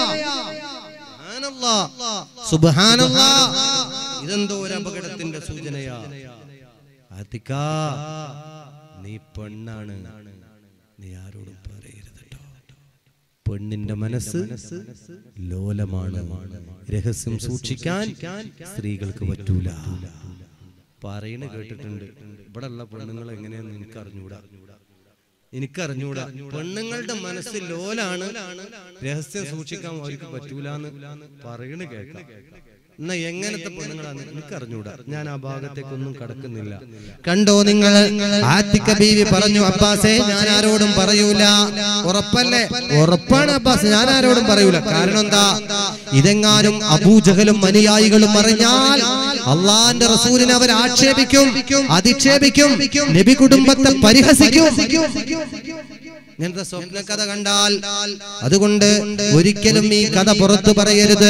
സുബ്ഹാനല്ലാ. ഇതെന്തോ ഒരു അപകടത്തിന്റെ സൂചനയാ ആത്തിക്ക നീ പെണ്ണാണ് നീ ആരോടും പറയരുത് ട്ടോ. പെണ്ണിന്റെ മനസ്സ് ലോലമാണ് രഹസ്യം സൂക്ഷിക്കാൻ സ്ത്രീകൾക്ക് പറ്റൂല പറയണ കേട്ടിട്ടുണ്ട് ഇവിടെ ഉള്ള പെണ്ണുങ്ങൾ എങ്ങനെയാന്ന് എനിക്ക് അറിഞ്ഞൂടാ എനിക്കറിഞ്ഞൂടാ പെണ്ണുങ്ങളുടെ മനസ്സ് ലോലാണ് രഹസ്യം സൂക്ഷിക്കാൻ അവർക്ക് പറ്റൂലെന്ന് പറയണ കേൾക്കാം എന്നാ എങ്ങനത്തെ പെണ്ണുങ്ങളാണ് എനിക്കറിഞ്ഞൂടാ ഞാൻ ആ ഭാഗത്തേക്കൊന്നും കടക്കുന്നില്ല കണ്ടോ നിങ്ങൾ ആത്തിക്ക ബീവി പറഞ്ഞു അബ്ബാസേ ഞാൻ ആരോടും പറയൂല ഉറപ്പല്ലേ ഉറപ്പാണ് അബ്ബാസ് ഞാൻ ആരോടും പറയൂല കാരണം എന്താ ഇതെങ്ങാനും അബൂജഹലും അനുയായികളും അറിഞ്ഞാൽ അള്ളാന്റെ റസൂലിനെ അവർ ആക്ഷേപിക്കും അധിക്ഷേപിക്കും നബി കുടുംബത്തെ പരിഹസിക്കും ഇങ്ങനത്തെ സ്വപ്ന കഥ കണ്ടാൽ അതുകൊണ്ട് ഒരിക്കലും ഈ കഥ പുറത്തു പറയരുത്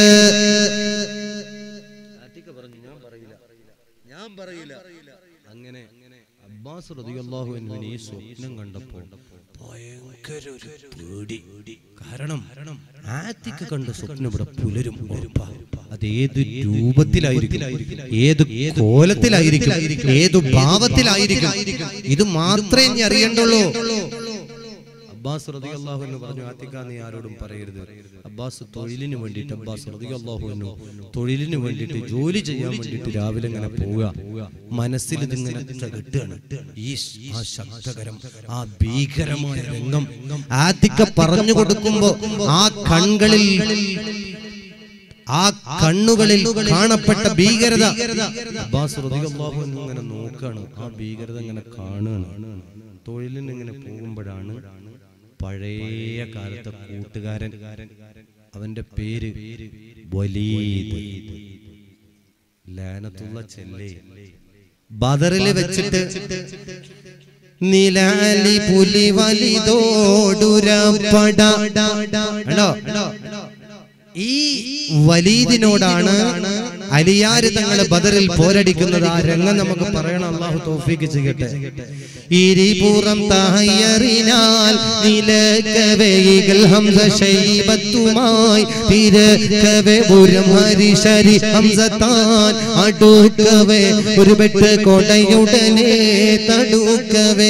ഞാൻ പറയില്ല അങ്ങനെ അബ്ബാസ് റളിയല്ലാഹു അൻഹുവിന് ഈ സ്വപ്നം കണ്ടപ്പോൾ ഭയങ്കര ഒരു പേടി കാരണം ആത്തിക്ക് കണ്ട സ്വപ്നം ഇവിടെ പുലരും ഉറപ്പാ. അത് ഏത് രൂപത്തിലായിരിക്കും ഏത് കോലത്തിലായിരിക്കും ഏതു ഭാവത്തിലായിരിക്കും ഇത് മാത്രമേ ഇനി അറിയണ്ടുള്ളൂ അബ്ബാസ് റളിയല്ലാഹു അൻഹു പറഞ്ഞു ആത്തിക്ക നീ ആരോടും പറയരുത് അബ്ബാസ് തൊഴിലിന് വേണ്ടിയിട്ട് അബ്ബാസ് റളിയല്ലാഹു അൻഹു തൊഴിലിന് വേണ്ടിയിട്ട് ജോലി ചെയ്യാൻ വേണ്ടിയിട്ട് രാവിലെ ഇങ്ങനെ പോവുക മനസ്സിൽ ഇതിങ്ങനെ തകട്ടുകയാണ് ഈ സ്- ആ ശബ്ദകരം ആ ഭീകരമായ രംഗം ആത്തിക്ക പറഞ്ഞു കൊടുക്കുമ്പോ ആ കൺകളിൽ ആ കണ്ണുകളിൽ കാണപ്പെട്ട ഭീകരത അബ്ബാസ് റളിയല്ലാഹു അൻഹു ഇങ്ങനെ നോക്കാണ് ആ ഭീകരത ഇങ്ങനെ കാണുകയാണ് തൊഴിലിന് ഇങ്ങനെ പോകുമ്പോഴാണ് പഴയ കാലത്തെ കൂട്ടുകാരൻ അവന്റെ പേര് വലീദ് ലാനത്തുള്ള ചെല്ലേ ബദറിൽ വെച്ചിട്ട് നിലാലി പുലി വലിതോടുരപ്പട കണ്ടോ ഈ വലീദിനോടാണ് അലിയാര് തങ്ങള് ബദറിൽ പോരടിക്കുന്നത് ആ രംഗം നമുക്ക് പറയണം അള്ളാഹു തോഫീക്ക് ചെയ്യട്ടെ ഇരിപുറം തായറിനാൽ നിലക്കവൈകൾ ഹംസ ശൈബത്തുമായി തിരക്കവെ പുരം ഹരിശരി ഹംസത്താൻ അടുക്കവേ ഒരു വെട്ട് കൊടയുടനെ തടുക്കവേ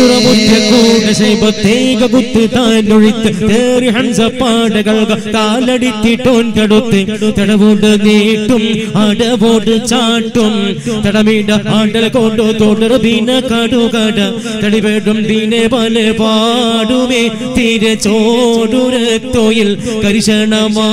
കാലടിത്തിട്ടോൻ തടുത്ത് തടവോട് നീട്ടും അടവോട് ചാട്ടും തടമിട ആണ്ടൽ കൊണ്ടു തുടർ ദീന കടുകട തടിവേടും ദീനെ പല പാടുമേ തീരെ ചോടുരത്തോയിൽ കരിശണമാ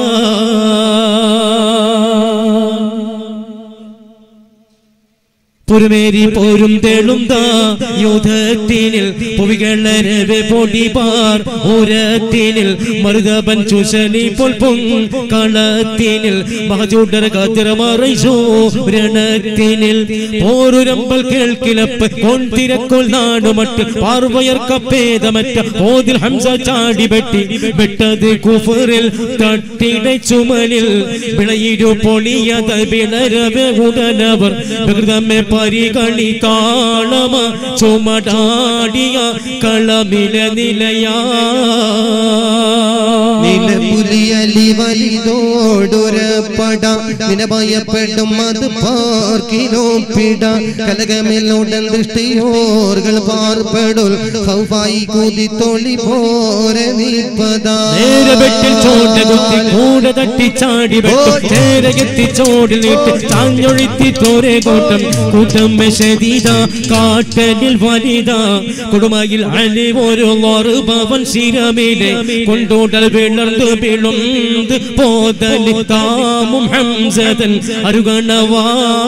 പുരുമേരി പോരും തെളുന്താ യുദ്ധത്തിനിൽ പുവികളരവെ പൊടിപാർ ഉരത്തിനിൽ മറുതപൻ ചുശനി പോൽ പൊങ് കളത്തിനിൽ മഹചൂടർ കാത്തിരമറൈസോ രണത്തിനിൽ പോരുരമ്പൽ കേൾക്കിലപ്പ് കൊൺതിരക്കൊൾ നാടുമട്ട് പാർവയർക്കപ്പേദമറ്റ പോതിൽ ഹംസ ചാടി വെട്ടി വെട്ടത് കുഫറിൽ തട്ടിട ചുമലിൽ വിളയിരു പൊളിയത വിളരവെ ഉടനവർ വികൃതമെ പരിഗണി താളമ ചുമടാടിയ കളമില നിലയാ നിലപുലിയലി വലിതോടൊരപ്പട നിലഭയപ്പെടും അത് പാർക്കിനോ പിട കലകമില്ലുടൻ ദൃഷ്ടിയോർകൾ പാർപ്പെടുൽ ഹൗഫായി കൂതി തൊളി പോരെ നിൽപ്പതാ നേരെ വെട്ടിൽ ചോട്ട കുത്തി കൂടെ തട്ടി ചാടി വെട്ടും നേരെ എത്തി ചോടിൽ നീട്ട് ചാഞ്ഞൊഴുത്തി തോരെ കൂട്ടം കൂട്ട യുദ്ധം ശരീത കാട്ടലിൽ വനിത കൊടുമയിൽ അലി ഒരു പവൻ ശിരമിലെ കൊണ്ടോടൽ വിളർന്നു വിളുന്ത് പോതൽ താമും ഹംസതൻ അരുഗണവാ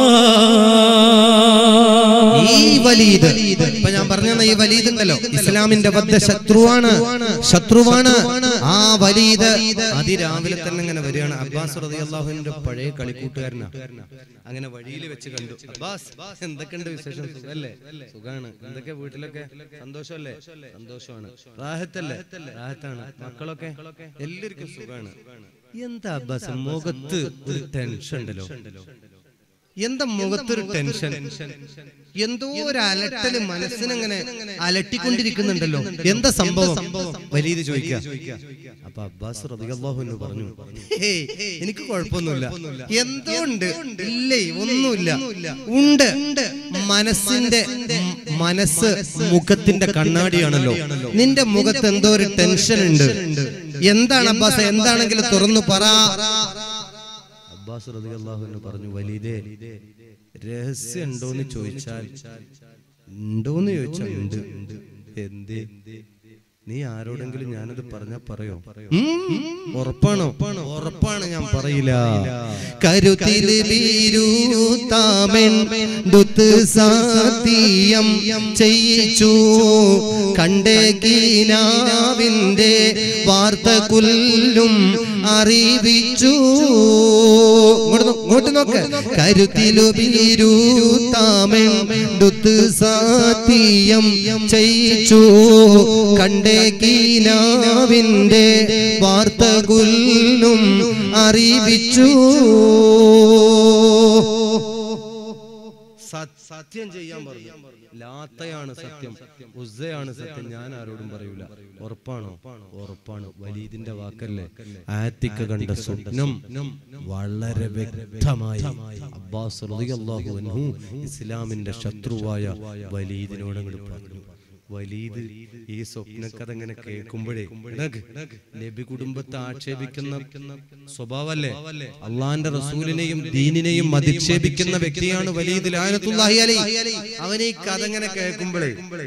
ഈ വലീദ് ഇപ്പൊ ഞാൻ പറഞ്ഞ ഈ വലീദ് ഉണ്ടല്ലോ ഇസ്ലാമിന്റെ ബദ്ധ ശത്രുവാണ് ശത്രുവാണ് ആ വലീദ് അതിരാവിലെ തന്നെ ഇങ്ങനെ വരികയാണ് അബ്ബാസ് റളിയല്ലാഹുവിന്റെ പഴയ കളിക്കൂട്ടുകാരനാ അങ്ങനെ വഴിയിൽ വെച്ച് കണ്ടു അബ്ബാസ് എന്തൊക്കെയുണ്ട് വിശേഷം സുഖല്ലേ സുഖാണ് എന്തൊക്കെ വീട്ടിലൊക്കെ സന്തോഷമല്ലേ സന്തോഷമാണ് റാഹത്തല്ലേ റാഹത്താണ് മക്കളൊക്കെ എല്ലാവർക്കും സുഖാണ് എന്താ അബ്ബാസ് മുഖത്ത് ഒരു ടെൻഷൻ ഉണ്ടല്ലോ എന്താ മുഖത്തൊരു ടെൻഷൻ എന്തോ ഒരു അലട്ടല് മനസ്സിനങ്ങനെ അലട്ടിക്കൊണ്ടിരിക്കുന്നുണ്ടല്ലോ എന്താ സംഭവം വലിയത് ചോദിക്കുക അപ്പൊ അബ്ബാസ് റളിയല്ലാഹു അൻഹു പറഞ്ഞു "ഹേയ്, എനിക്ക് കുഴപ്പമൊന്നുമില്ല എന്തോ ഉണ്ട് ഇല്ലേ ഒന്നുമില്ല ഉണ്ട് മനസ്സിന്റെ മ- മനസ്സ് മുഖത്തിന്റെ കണ്ണാടിയാണല്ലോ നിന്റെ മുഖത്ത് എന്തോ ഒരു ടെൻഷൻ ഉണ്ട് എന്താണ് അബ്ബാസ് എന്താണെങ്കിലും തുറന്നു പറ അബ്ബാസ് റളിയല്ലാഹു അൻഹു പറഞ്ഞു വലീദേ രഹസ്യം ഉണ്ടോന്ന് ചോദിച്ചാൽ ഉണ്ടോന്ന് ചോദിച്ചാൽ ഉണ്ട് എന്തേ നീ ആരോടെങ്കിലും ഞാനത് പറഞ്ഞാ പറയോ ഉം, ഉറപ്പാണോ ഉറപ്പാണ് ഞാൻ പറയില്ല കരുത്തില് വീരൂത്താമെടുത്ത് സാത്തിയം ചെയ്യിച്ചു കണ്ടേ കീനാവിന്റെ വാർത്ത കുല്ലും അറിയിച്ചു ഇങ്ങോട്ട് നോ- ഇങ്ങോട്ട് നോക്ക് കരുത്തിലു വീരൂത്താമെടുത്ത് സാത്തിയം ചെയ്യിച്ചു കണ്ടേ കീനാവിന്റെ വാർത്ത കുല്ലും അറിയിച്ചു സത്യം ചെയ്യാൻ പറഞ്ഞു ലാത്തയാണ് സത്യം ഉസ്സയാണ് സത്യം ഞാൻ ആരോടും പറയൂല ഉറപ്പാണോ ഉറപ്പാണ് വലീദിന്റെ വാക്കല്ലേ ആത്തിക്ക കണ്ട സ്വപ്നം വളരെ വ്യക്തമായി അബ്ബാസ് റളിയല്ലാഹു അൻഹു ഇസ്ലാമിന്റെ ശത്രുവായ വലീദിനോട് അങ്ങോട്ട് പറഞ്ഞു വലീദ് ഈ സ്വപ്നക്കഥ ഇങ്ങനെ കേൾക്കുമ്പോഴേ ഇടക്ക് നബി കുടുംബത്തെ ആക്ഷേപിക്കുന്ന സ്വഭാവല്ലേ അള്ളാന്റെ റസൂലിനെയും ദീനിനെയും അധിക്ഷേപിക്കുന്ന വ്യക്തിയാണ് വലീദ് ലാനത്തുല്ലാഹി അലൈഹി അവൻ ഈ കഥ ഇങ്ങനെ കേൾക്കുമ്പോഴേ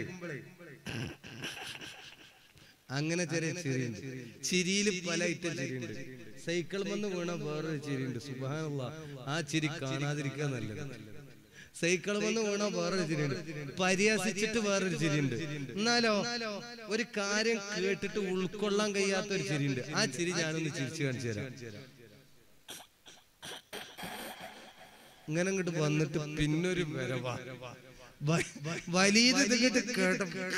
അങ്ങനെ ചെറിയ ചിരിയുണ്ട് ചിരിയിൽ പല ഐറ്റം ചിരിയുണ്ട് സൈക്കിൾ വന്ന് വീണ വേറൊരു ചിരിയുണ്ട് സുബാനുള്ള ആ ചിരി കാണാതിരിക്കുക നല്ലത് സൈക്കിൾ വന്ന് വീണ വേറൊരു ചിരിയുണ്ട് പരിഹസിച്ചിട്ട് വേറൊരു ചിരിയുണ്ട് എന്നാലോ ഒരു കാര്യം കേട്ടിട്ട് ഉൾക്കൊള്ളാൻ കഴിയാത്ത ഒരു ചിരിയുണ്ട് ആ ചിരി ഞാനൊന്ന് ചിരിച്ചു കാണിച്ചു തരാം ഇങ്ങനെ അങ്ങോട്ട് വന്നിട്ട് പിന്നൊരു വരവാ വ- വലിയത് ഇതിങ്ങോട്ട് കേട്ട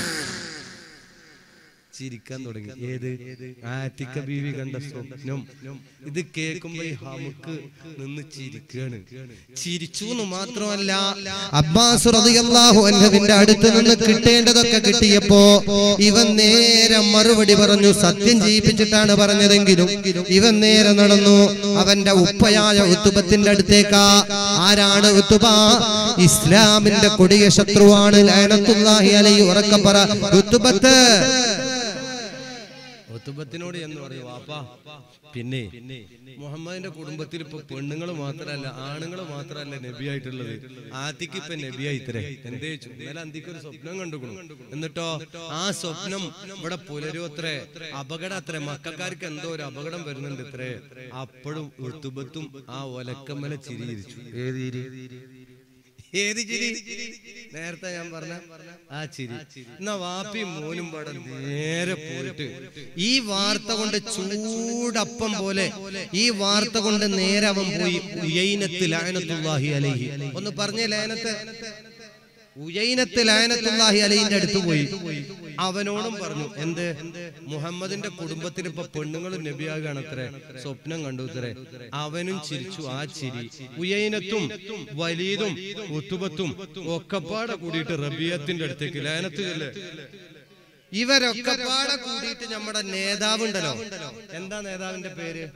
ചിരിക്കാൻ തുടങ്ങി ഏത് ആറ്റിക്ക ബീവി കണ്ട സ്വപ്നം ഇത് കേൾക്കുമ്പോ ഈ ഹമുക്ക് നിന്ന് ചിരിക്കാണ് ചിരിച്ചു എന്ന് മാത്രമല്ല അബ്ബാസ് റളിയല്ലാഹു അൻഹുവിന്റെ അടുത്ത് നിന്ന് കിട്ടേണ്ടതൊക്കെ കിട്ടിയപ്പോ ഇവൻ നേരെ മറുപടി പറഞ്ഞു സത്യം ചെയ്യിപ്പിച്ചിട്ടാണ് പറഞ്ഞതെങ്കിലും ഇവൻ നേരെ നടന്നു അവന്റെ ഉപ്പയായ ഉത്തുബത്തിന്റെ അടുത്തേക്കാ ആരാണ് ഉത്തുബ ഇസ്ലാമിന്റെ കൊടിയ ശത്രുവാണ് ലയനത്തുല്ലാഹി അലൈഹി ഉറക്കം പറ ഉത്തുബത്ത് ഒത്തുബത്തിനോട് എന്ന് പറയും വാപ്പാ പിന്നെ മുഹമ്മദിന്റെ കുടുംബത്തിൽ ഇപ്പൊ പെണ്ണുങ്ങൾ മാത്രല്ല ആണുങ്ങൾ മാത്രല്ല നബിയായിട്ടുള്ളത് ആദ്യക്ക് ഇപ്പൊ നബിയായി ഇത്രേ എന്തേ ചോദിച്ചു? ഇന്നലെ അന്തിക്ക് ഒരു സ്വപ്നം കണ്ടുക്കണു എന്നിട്ടോ ആ സ്വപ്നം ഇവിടെ പുലരും അത്രേ അപകടം അത്രേ മക്കാർക്ക് എന്തോ ഒരു അപകടം വരുന്നുണ്ട് ഇത്രേ അപ്പോഴും ഒത്തുബത്തും ആ ഒലക്കമ്മല ചിരിയിരിച്ചു ഏത് ചിരി ഏത് ചിരി നേരത്തെ ഞാൻ പറഞ്ഞ ആ ചിരി എന്നാ വാപ്പിയും മോനും പാടെ നേരെ പോയിട്ട് ഈ വാർത്ത കൊണ്ട് ചൂടപ്പം പോലെ ഈ വാർത്ത കൊണ്ട് നേരെ അവൻ പോയി ഉയൈനത്ത് ലാനത്തുല്ലാഹി അലൈഹി ഒന്ന് പറഞ്ഞേ ലാനത്ത് ഉയൈനത്ത് ലാനത്തുല്ലാഹി അലൈഹിന്റെ അടുത്ത് പോയി അവനോടും പറഞ്ഞു എന്ത് മുഹമ്മദിന്റെ കുടുംബത്തിന് ഇപ്പൊ പെണ്ണുങ്ങളും നബിയാകാണ് അത്രേ സ്വപ്നം കണ്ടു അത്രേ അവനും ചിരിച്ചു ആ ചിരി ഉയൈനത്തും വലീതും ഉത്തുബത്തും ഒക്കെപ്പാടെ കൂടിയിട്ട് റബിയത്തിന്റെ അടുത്തേക്ക് ലാനത്തില്ലേ ഇവരൊക്കെ പാടെ കൂടിയിട്ട് നമ്മുടെ നേതാവുണ്ടല്ലോ എന്താ നേതാവിന്റെ പേര്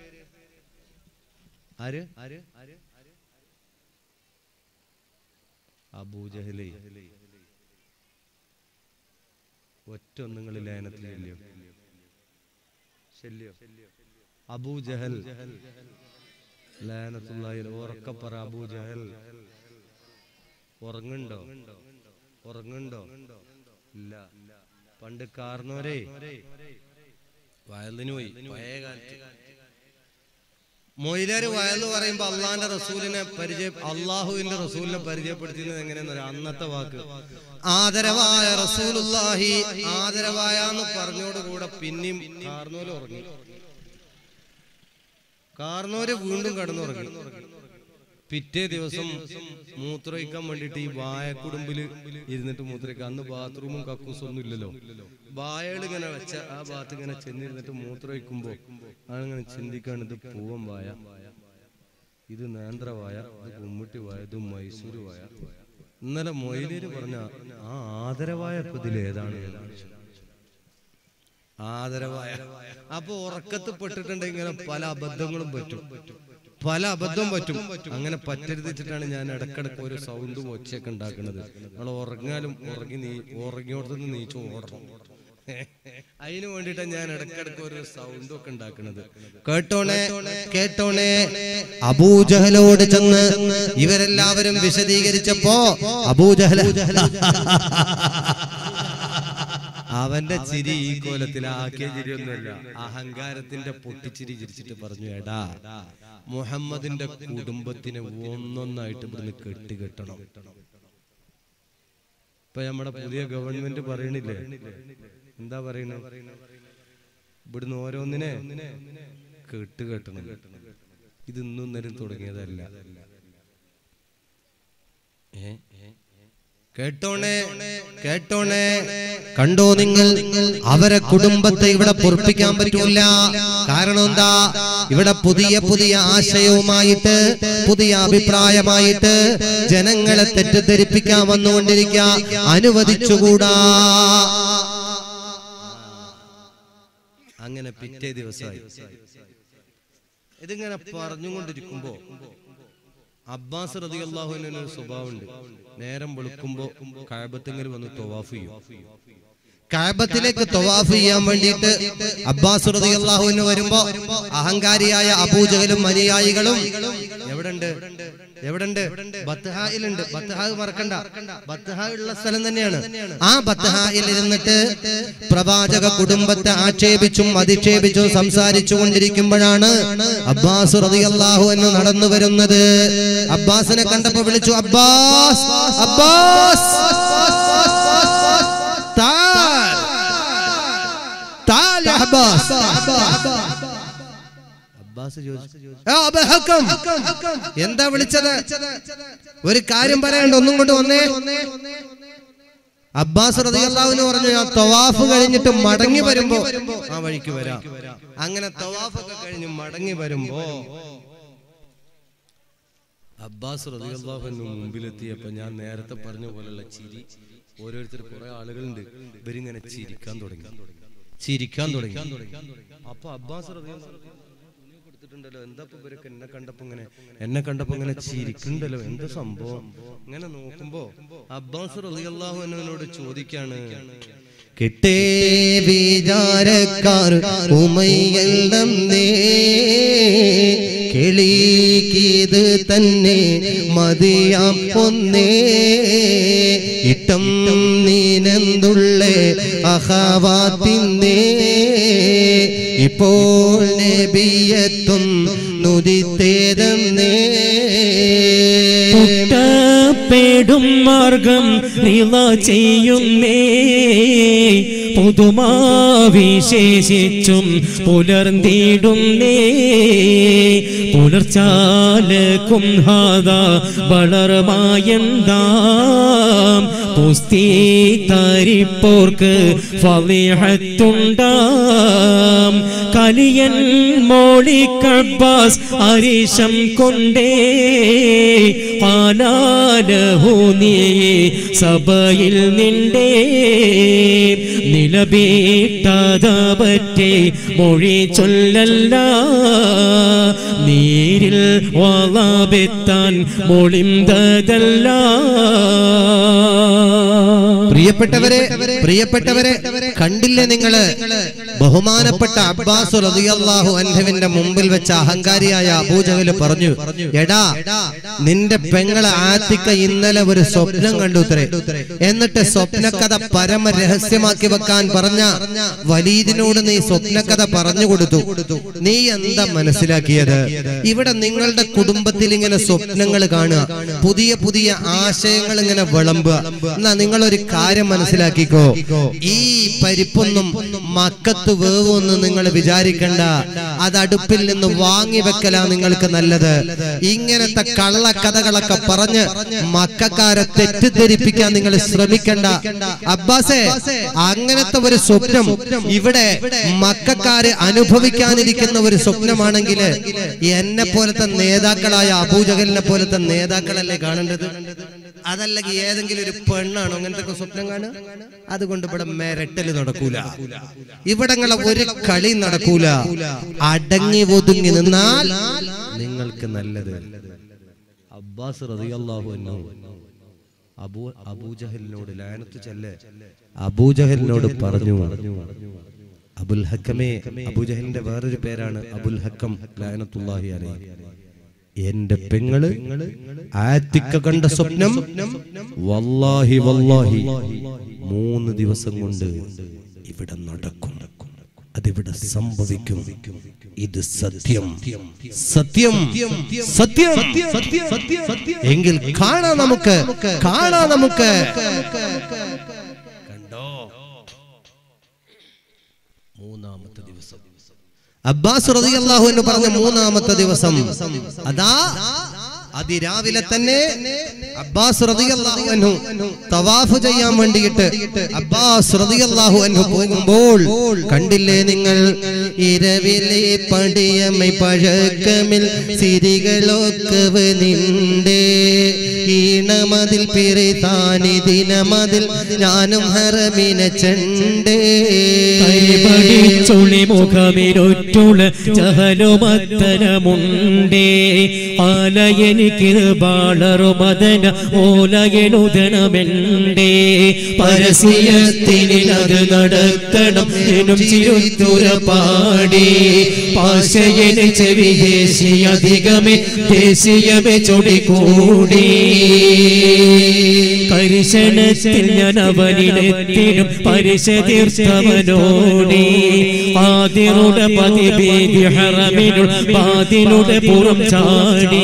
ആര് ആര് അബൂജഹലി ഒറ്റ ഒന്നുങ്ങളിൽ ലയനത്തിലില്ലയോ ശല്യോ അബൂജഹൽ ലയനത്തുള്ളതിൽ ഉറക്കപ്പറ അബൂജഹൽ ഉറങ്ങുണ്ടോ ഉറങ്ങുണ്ടോ ഇല്ല പണ്ട് കാർന്നോരെ വയലിന് പോയി പഴയ കാലത്ത് മൊയിലാര് വയലെന്ന് പറയുമ്പോ അള്ളാന്റെ റസൂലിനെ പരിചയ അള്ളാഹുവിന്റെ റസൂലിനെ പരിചയപ്പെടുത്തുന്നത് എങ്ങനെയെന്ന് പറയാം അന്നത്തെ വാക്ക് ആദരവായ റസൂലുള്ളാഹി ആദരവായ എന്ന് പറഞ്ഞോടുകൂടെ പിന്നെയും കാർന്നോല് ഉറങ്ങി കാർന്നോര് വീണ്ടും കടന്നുറങ്ങി പിറ്റേ ദിവസം മൂത്രമൊഴിക്കാൻ വേണ്ടിട്ട് ഈ വായക്കുടുമ്പില് ഇരുന്നിട്ട് മൂത്രമൊഴിക്കുക അന്ന് ബാത്റൂമും കക്കൂസും ഒന്നും ഇല്ലല്ലോ വായകൾ ഇങ്ങനെ വെച്ച ആ ഭാഗത്ത് ഇങ്ങനെ ചെന്നിരുന്നിട്ട് മൂത്രമൊഴിക്കുമ്പോ ആളിങ്ങനെ ചിന്തിക്കാണ് ഇത് പൂവൻ വായ ഇത് നേന്ത്രവായ ഇത് കുമ്മിട്ടി വായ ഇത് മൈസൂര് വായ ഇന്നലെ മൊയിലേര് പറഞ്ഞ ആ ആദരവായ ഇപ്പൊ ഇതിൽ ഏതാണ് ആദരവായ അപ്പൊ ഉറക്കത്ത് പെട്ടിട്ടുണ്ടെങ്കിൽ ഇങ്ങനെ പല അബദ്ധങ്ങളും പറ്റും പല അബദ്ധം പറ്റും അങ്ങനെ പറ്റരുതിച്ചിട്ടാണ് ഞാൻ ഇടക്കിടക്ക് ഒരു സൗണ്ടും ഒച്ചയൊക്കെ ഉണ്ടാക്കുന്നത് നമ്മൾ ഉറങ്ങാലും ഉറങ്ങി നീ ഉറങ്ങിയോടത്തുനിന്ന് നീച്ചു ഓടണം അതിന് വേണ്ടിയിട്ടാണ് ഞാൻ ഇടക്കിടക്ക് ഒരു സൗണ്ടും ഒക്കെ ഉണ്ടാക്കുന്നത് കേട്ടോണേ കേട്ടോണേ അബൂജഹലോട് ചെന്ന് ഇവരെല്ലാവരും വിശദീകരിച്ചപ്പോ അബൂജഹല അവന്റെ ചിരി ഈ കോലത്തിൽ ആക്കിയ ചിരിയൊന്നുമല്ല അഹങ്കാരത്തിന്റെ പൊട്ടിച്ചിരി ചിരിച്ചിട്ട് പറഞ്ഞു എടാ മുഹമ്മദിന്റെ കുടുംബത്തിനെ ഒന്നൊന്നായിട്ട് ഇവിടുന്ന് കെട്ടുകെട്ടണം ഇപ്പൊ നമ്മുടെ പുതിയ ഗവൺമെന്റ് പറയണില്ലേ എന്താ പറയണേ ഇവിടുന്ന് ഓരോന്നിനെ കെട്ടുകെട്ടണം ഇത് ഇന്നും നേരം തുടങ്ങിയതല്ല ഏ കേട്ടോണേ കേട്ടോണേ കണ്ടോ നിങ്ങൾ അവരെ കുടുംബത്തെ ഇവിടെ പൊറപ്പിക്കാൻ പറ്റൂല കാരണം എന്താ ഇവിടെ പുതിയ പുതിയ ആശയവുമായിട്ട് പുതിയ അഭിപ്രായമായിട്ട് ജനങ്ങളെ തെറ്റിദ്ധരിപ്പിക്കാൻ വന്നുകൊണ്ടിരിക്കുക അനുവദിച്ചുകൂടാ അങ്ങനെ പിറ്റേ ദിവസമായി ഇതിങ്ങനെ പറഞ്ഞുകൊണ്ടിരിക്കുമ്പോ അബ്ബാസ് റതി അള്ളാഹുവിന് ഒരു സ്വഭാവമുണ്ട് നേരം വെളുക്കുമ്പോ കഴബത്തെങ്കിലും വന്ന് തൊവാഫ് ചെയ്യും കഅബത്തിലേക്ക് തവാഫ് ചെയ്യാൻ വേണ്ടിയിട്ട് അബ്ബാസ് റളിയല്ലാഹുവിന് വരുമ്പോ അഹങ്കാരിയായ അബൂജഹലും അനുയായികളും എവിടെണ്ട് എവിടെണ്ട് ബത്ഹായിലുണ്ട് ബത്ഹാ മറക്കണ്ട ബത്ഹാ ഉള്ള സ്ഥലം തന്നെയാണ് ആ ബത്തഹായിൽ ഇരുന്നിട്ട് പ്രവാചക കുടുംബത്തെ ആക്ഷേപിച്ചും അധിക്ഷേപിച്ചും സംസാരിച്ചു കൊണ്ടിരിക്കുമ്പോഴാണ് അബ്ബാസ് റളിയല്ലാഹു എന്ന് നടന്നു വരുന്നത് അബ്ബാസിനെ കണ്ടപ്പോ വിളിച്ചു അബ്ബാസ് അബ്ബാസ് താൽ താൽ യാ അബ്ബാസ് അബ്ബാസ് ചോദിച്ചു ആ, അബേ ഹക്കം. എന്താ വിളിച്ചത് ഒരു കാര്യം പറയാണ്ട് ഒന്നും കൊണ്ട് വന്നേ അബ്ബാസ് റളിയല്ലാഹുവിന് പറഞ്ഞു ഞാൻ തവാഫ് കഴിഞ്ഞിട്ട് മടങ്ങി വരുമ്പോ ആ വഴിക്ക് വരാം അങ്ങനെ തവാഫൊക്കെ കഴിഞ്ഞ് മടങ്ങി വരുമ്പോ അബ്ബാസ് റളിയല്ലാഹുവിന് മുമ്പിലെത്തിയപ്പോ ഞാൻ നേരത്തെ പറഞ്ഞ പോലെയുള്ള ചിരി ഓരോരുത്തർ കുറെ ആളുകളുണ്ട് ഇവരിങ്ങനെ ചിരിക്കാൻ തുടങ്ങി ചിരിക്കാൻ തുടങ്ങി അപ്പൊ അബ്ബാസ് റളിയല്ലാഹു അൻഹു തുണി കൊടുത്തിട്ടുണ്ടല്ലോ എന്താ ഇപ്പൊ ഇവരൊക്കെ എന്നെ കണ്ടപ്പോ ഇങ്ങനെ എന്നെ കണ്ടപ്പോ ഇങ്ങനെ ചിരിക്കുന്നുണ്ടല്ലോ എന്താ സംഭവം ഇങ്ങനെ നോക്കുമ്പോ അബ്ബാസ് റളിയല്ലാഹു അൻഹുവിനോട് ചോദിക്കാണ് കിട്ടേ വിചാരക്കാർ ഉമയല്ലന്നേ കിളീക്കിത് തന്നെ മതിയാം ഒന്നേ ഇട്ടം നീനെന്തുള്ളേ അഹവാത്തിന്നേ ഇപ്പോൾ നബിയത്തും നുദിത്തേതെന്നേ പുട്ടപ്പേടും മാർഗം നിള ചെയ്യുന്നേ പുതുമാ വിശേഷിച്ചും പുലർന്നിടുന്നേ പുലർച്ചാലക്കും ഹാദ വളർമായന്താം പുസ്തി തരിപ്പോർക്ക് ഫലിഹത്തുണ്ടാം കലിയൻ മോളിക്കബ്ബാസ് അരിശം കൊണ്ടേ പാലാലഹു നീ സഭയിൽ നിണ്ടേ നിലബീട്ടത പറ്റേ മൊഴി ചൊല്ലല്ല നീരിൽ വളബെത്താൻ മൊളിന്തതല്ല പ്രിയപ്പെട്ടവരെ പ്രിയപ്പെട്ടവരെ കണ്ടില്ലേ നിങ്ങള് ബഹുമാനപ്പെട്ട അബ്ബാസ് റളിയല്ലാഹു അൻഹുവിന്റെ മുമ്പിൽ വെച്ച അഹങ്കാരിയായ അബൂജഹൽ പറഞ്ഞു എടാ നിന്റെ പെങ്ങളെ ആത്തിക്ക ഇന്നലെ ഒരു സ്വപ്നം കണ്ടു ഉത്തരേ എന്നിട്ട് സ്വപ്നകഥ പരമ രഹസ്യമാക്കി വെക്കാൻ പറഞ്ഞ വലീദിനോട് നീ സ്വപ്നകഥ പറഞ്ഞു കൊടുത്തു നീ എന്താ മനസ്സിലാക്കിയത് ഇവിടെ നിങ്ങളുടെ കുടുംബത്തിൽ ഇങ്ങനെ സ്വപ്നങ്ങൾ കാണുക പുതിയ പുതിയ ആശയങ്ങൾ ഇങ്ങനെ വിളമ്പുക എന്നാ നിങ്ങൾ ഒരു കാര്യം മനസ്സിലാക്കിക്കോ ഈ പരിപ്പൊന്നും മക്കത്ത് വേവൊന്ന് നിങ്ങൾ വിചാരിക്കണ്ട അത് അടുപ്പിൽ നിന്ന് വാങ്ങി വെക്കലാ നിങ്ങൾക്ക് നല്ലത് ഇങ്ങനത്തെ കള്ളക്കഥകളൊക്കെ പറഞ്ഞ് മക്കാരെ തെറ്റിദ്ധരിപ്പിക്കാൻ നിങ്ങൾ ശ്രമിക്കണ്ട അബ്ബാസെ അങ്ങനത്തെ ഒരു സ്വപ്നം ഇവിടെ മക്കാര് അനുഭവിക്കാനിരിക്കുന്ന ഒരു സ്വപ്നമാണെങ്കിൽ എന്നെ പോലത്തെ നേതാക്കളായ അബൂജഹലിനെ പോലത്തെ നേതാക്കളല്ലേ കാണേണ്ടത് അതല്ലെങ്കിൽ ഏതെങ്കിലും ഒരു പെണ്ണാണോ അങ്ങനത്തെ ഒക്കെ സ്വപ്നം കാണുക അതുകൊണ്ട് ഇവിടെ മെരട്ടല് നടക്കൂല ഇവിടങ്ങളെ ഒരു കളി നടക്കൂല അടങ്ങി ഒതുങ്ങി നിന്നാൽ നിങ്ങൾക്ക് നല്ലത് അബ്ബാസ് റളിയല്ലാഹു അൻഹു അബൂ അബൂജഹലിനോട് ലാനത്ത് ചെല്ല് അബൂജഹലിനോട് പറഞ്ഞു അബുൽ ഹക്കമേ അബൂജഹലിന്റെ വേറൊരു പേരാണ് അബുൽ ഹക്കം ലാനത്തുല്ലാഹി അലൈഹി എന്റെ പെങ്ങള് ആത്തിക്ക കണ്ട സ്വപ്നം വല്ലാഹി വല്ലാഹി മൂന്ന് ദിവസം കൊണ്ട് ഇവിടെ നടക്കും അതിവിടെ സംഭവിക്കും ഇത് സത്യം സത്യം സത്യം എങ്കിൽ കാണാം നമുക്ക് കാണാം നമുക്ക് കണ്ടോ മൂന്നാമത്തെ ദിവസം അബ്ബാസ് റളിയല്ലാഹു എന്ന് പറഞ്ഞ മൂന്നാമത്തെ ദിവസം അതാ അതിരാവിലെ തന്നെ അബ്ബാസ് റളിയല്ലാഹു അൻഹു തവാഫ് ചെയ്യാൻ വേണ്ടിയിട്ട് അബ്ബാസ് റളിയല്ലാഹു അൻഹു പോകുമ്പോൾ കണ്ടില്ലേ നിങ്ങൾ ഇരവിലെ പടിയമൈ പഴക്കമിൽ സിരികളൊക്കെ നിന്റെ ഈണമതിൽ പിറതാനി ദിനമതിൽ ഞാനും ഹറമിനെ ചണ്ടേ കരിപടിച്ചുളി മുഖമിരൊറ്റുള ചഹലുമത്തനമുണ്ടേ ആലയനിക്ക് ബാളറുമതന ഓലയനുദനമെണ്ടേ പരസ്യത്തിനത് നടത്തണം എന്നും ചിരുത്തുര പാടി പാശയന് ചെവി ദേശീയ അധികമേ ദേശീയമേ ചൊടി കൂടി കരിശനത്തിൽ ഞാൻ അവനിലെത്തിനും പരിശതീർത്തവനോടി ആദിറുടെ പതിഭീതി ഹറമിനുൾ പാതിലുടെ പുറം ചാടി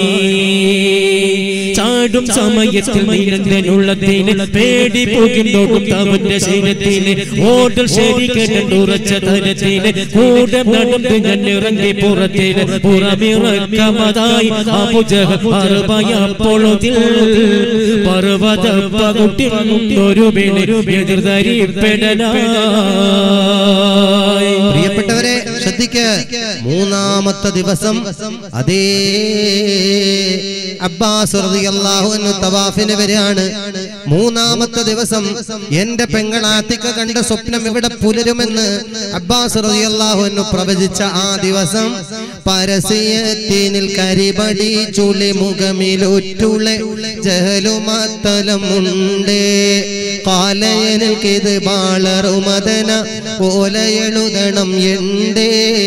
ചാടും സമയത്തിൽ നിരന്തനുള്ളതിന് പേടി പോകുന്നോടും തവന്റെ ശരീരത്തിന് ഓടൽ ശരിക്കണ്ട് ഉറച്ച തരത്തിന് കൂടെ നടന്ന് ഞാൻ ഇറങ്ങി പുറത്തിന് പുറമിറക്കമതായി അബുജഹ അറുപയപ്പോഴതിൽ പർവ്വത പകുട്ടി ഒരു എതിർതരിപ്പെടനായി പ്രിയപ്പെട്ടവരെ ശ്രദ്ധിക്ക് മൂന്നാമത്തെ ദിവസം അതേ അബ്ബാസ് റളിയല്ലാഹു അൻഹു തവാഫിന് വരികയാണ് മൂന്നാമത്തെ ദിവസം എന്റെ പെങ്ങളാത്തിക്ക കണ്ട സ്വപ്നം ഇവിടെ പുലരുമെന്ന് അബ്ബാസ് റളിയല്ലാഹു അൻഹു പ്രവചിച്ച ആ ദിവസം പരസ്യത്തിനിൽ കരിപടി ചുളി മുഖമിലൊറ്റുളെ ജഹലുമത്തലമുണ്ട് കാലയനിൽക്കിത് ബാളറുമതന ഓലയെഴുതണം എണ്ടേ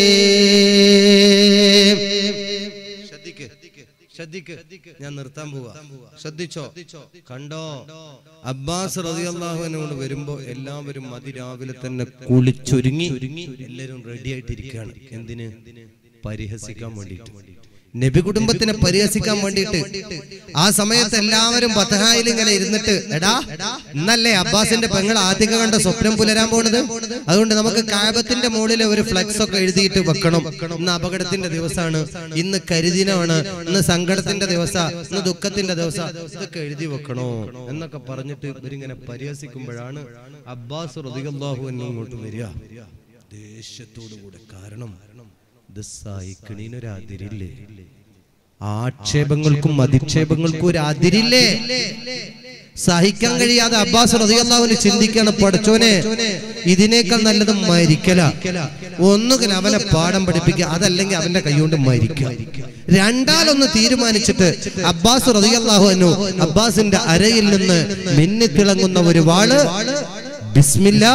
ഞാൻ നിർത്താൻ പോവാ ശ്രദ്ധിച്ചോ കണ്ടോ അബ്ബാസ് റളിയല്ലാഹുവിനോട് വരുമ്പോ എല്ലാവരും അതിരാവിലെ തന്നെ കുളിച്ചൊരുങ്ങി എല്ലാവരും റെഡി ആയിട്ടിരിക്കുകയാണ് എന്തിന് പരിഹസിക്കാൻ വേണ്ടിയിട്ട് നബി കുടുംബത്തിനെ പരിഹസിക്കാൻ വേണ്ടിയിട്ട് ആ സമയത്ത് എല്ലാവരും ബത്തഹായിൽ ഇങ്ങനെ ഇരുന്നിട്ട് എടാ ഇന്നല്ലേ അബ്ബാസിന്റെ പെങ്ങൾ ആദ്യം കണ്ട സ്വപ്നം പുലരാൻ പോണത് അതുകൊണ്ട് നമുക്ക് കാബത്തിന്റെ മുകളിൽ ഒരു ഫ്ലെക്സ് ഒക്കെ എഴുതിയിട്ട് വെക്കണം ഇന്ന് അപകടത്തിന്റെ ദിവസമാണ് ഇന്ന് കരിദിനമാണ് ഇന്ന് സങ്കടത്തിന്റെ ദിവസ ഇന്ന് ദുഃഖത്തിന്റെ ദിവസ ഇതൊക്കെ എഴുതി വെക്കണോ എന്നൊക്കെ പറഞ്ഞിട്ട് ഇവരിങ്ങനെ പരിഹസിക്കുമ്പോഴാണ് അബ്ബാസ് റളിയല്ലാഹു അൻഹു ഇങ്ങോട്ട് വരിക ദേഷ്യത്തോടു കൂടെ കാരണം ഇത് സഹിക്കണീനൊരു അതിരില്ലേ ആക്ഷേപങ്ങൾക്കും അധിക്ഷേപങ്ങൾക്കും ഒരു അതിരില്ലേ സഹിക്കാൻ കഴിയാതെ അബ്ബാസ് റളിയല്ലാഹുവിന് ചിന്തിക്കാണ് പഠിച്ചോനെ ഇതിനേക്കാൾ നല്ലത് മരിക്കല ഒന്നുകിൽ അവനെ പാഠം പഠിപ്പിക്കുക അതല്ലെങ്കിൽ അവന്റെ കൈകൊണ്ട് മരിക്കുക രണ്ടാലൊന്ന് തീരുമാനിച്ചിട്ട് അബ്ബാസ് റളിയല്ലാഹു അൻഹു അബ്ബാസിന്റെ അരയിൽ നിന്ന് മിന്നിത്തിളങ്ങുന്ന ഒരു വാള് ബിസ്മില്ലാ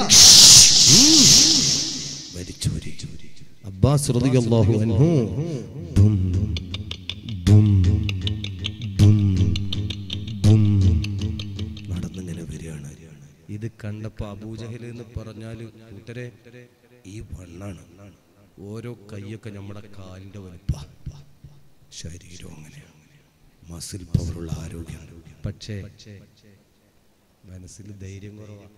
മരിച്ചൂരി അബ്ബാസ് റളിയല്ലാഹു അൻഹു ബും ബും ബും ബും നടന്നിങ്ങനെ വരികയാണ് ഇത് കണ്ടപ്പോ അബൂജഹൽ എന്ന് പറഞ്ഞാല് കൂട്ടരെ ഈ വണ്ണാണ് ഓരോ കൈയൊക്കെ നമ്മുടെ കാലിന്റെ വലുപ്പ ശരീരം അങ്ങനെയാണ് മസിൽ പവറുള്ള ആരോഗ്യം പക്ഷേ മനസ്സിൽ ധൈര്യം കുറവാണ്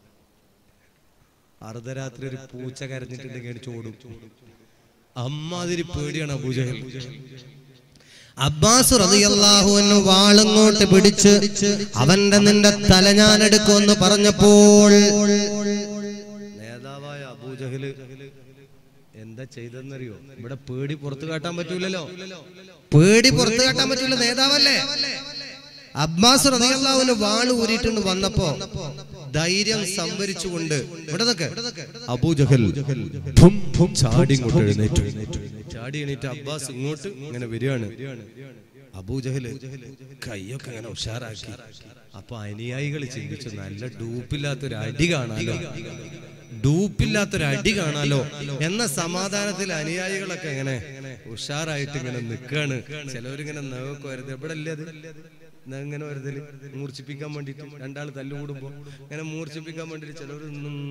അർദ്ധരാത്രി ഒരു പൂച്ച കരഞ്ഞിട്ടുണ്ടെങ്കിൽ അടിച്ച് ഓടും അമ്മാതിരി പേടിയാണ് അബൂജഹൽ അബ്ബാസ് റളിയല്ലാഹു അൻഹു വാളങ്ങോട്ട് പിടിച്ച് അവന്റെ നിന്റെ തല ഞാൻ എടുക്കുമെന്ന് പറഞ്ഞപ്പോൾ നേതാവായ അബൂജഹല് എന്താ ചെയ്തെന്നറിയോ ഇവിടെ പേടി പുറത്തു കാട്ടാൻ പറ്റൂലല്ലോ പേടി പുറത്തു കാട്ടാൻ പറ്റൂല നേതാവല്ലേ അബ്ബാസ് റളിയല്ലാഹുവിന് വാള് ഊരിയിട്ടുണ്ട് വന്നപ്പോ ധൈര്യം സംഭരിച്ചുകൊണ്ട് ഇവിടെ നിക്ക്. അബൂജഹൽ ഭും ഭും ചാടി ഇങ്ങോട്ട് എഴുന്നേറ്റു ചാടി എണീറ്റ് അബ്ബാസ് ഇങ്ങോട്ട് ഇങ്ങനെ വരികയാണ് അബൂജഹല് കൈയൊക്കെ ഇങ്ങനെ ഉഷാറാക്കി അപ്പൊ അനുയായികൾ ചിന്തിച്ചു നല്ല ഡൂപ്പില്ലാത്തൊരു അടി കാണാലോ ഡൂപ്പില്ലാത്തൊരു അടി കാണാലോ എന്ന സമാധാനത്തിൽ അനുയായികളൊക്കെ ഇങ്ങനെ ഉഷാറായിട്ട് ഇങ്ങനെ നിൽക്കാണ് ചിലവരിങ്ങനെ നേവൊക്കെ വരുന്നത് എവിടെ അല്ലേ അത് എന്നാ ഇങ്ങനെ വരുതല് മൂർച്ഛിപ്പിക്കാൻ വേണ്ടിട്ട് രണ്ടാൾ തല്ലുകൂടുമ്പോ ഇങ്ങനെ മൂർച്ഛിപ്പിക്കാൻ വേണ്ടിട്ട് ചിലവർ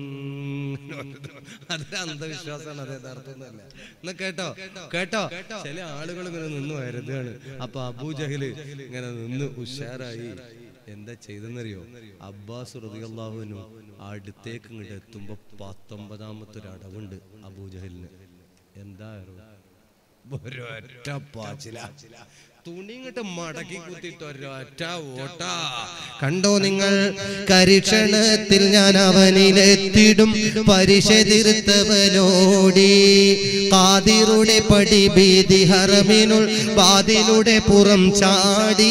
അതൊരു അന്ധവിശ്വാസമാണ് അത് യഥാർത്ഥമൊന്നുമല്ല എന്നാ കേട്ടോ കേട്ടോ ചില ആളുകൾ ഇങ്ങനെ നിന്ന് വരുതാണ് അപ്പൊ അബൂജഹല് ഇങ്ങനെ നിന്ന് ഉഷാറായി എന്താ ചെയ്തെന്നറിയോ അബ്ബാസ് റളിയല്ലാഹുവിനും അടുത്തേക്ക് ഇങ്ങോട്ട് എത്തുമ്പോ പത്തൊമ്പതാമത്തെ ഒരു അടവുണ്ട് അബൂജഹലിന് എന്താ അറിവ്? ഒരൊറ്റ പാച്ചില തുണി ഇങ്ങോട്ട് മടക്കി കുത്തിയിട്ട് ഒരൊറ്റ ഓട്ട കണ്ടോ നിങ്ങൾ കരിക്ഷണത്തിൽ ഞാൻ അവനിലെത്തിടും പരിശതിർത്തവനോടി കാതിറുടെ പടി ഭീതി ഹറമിനുൾ വാതിലുടെ പുറം ചാടി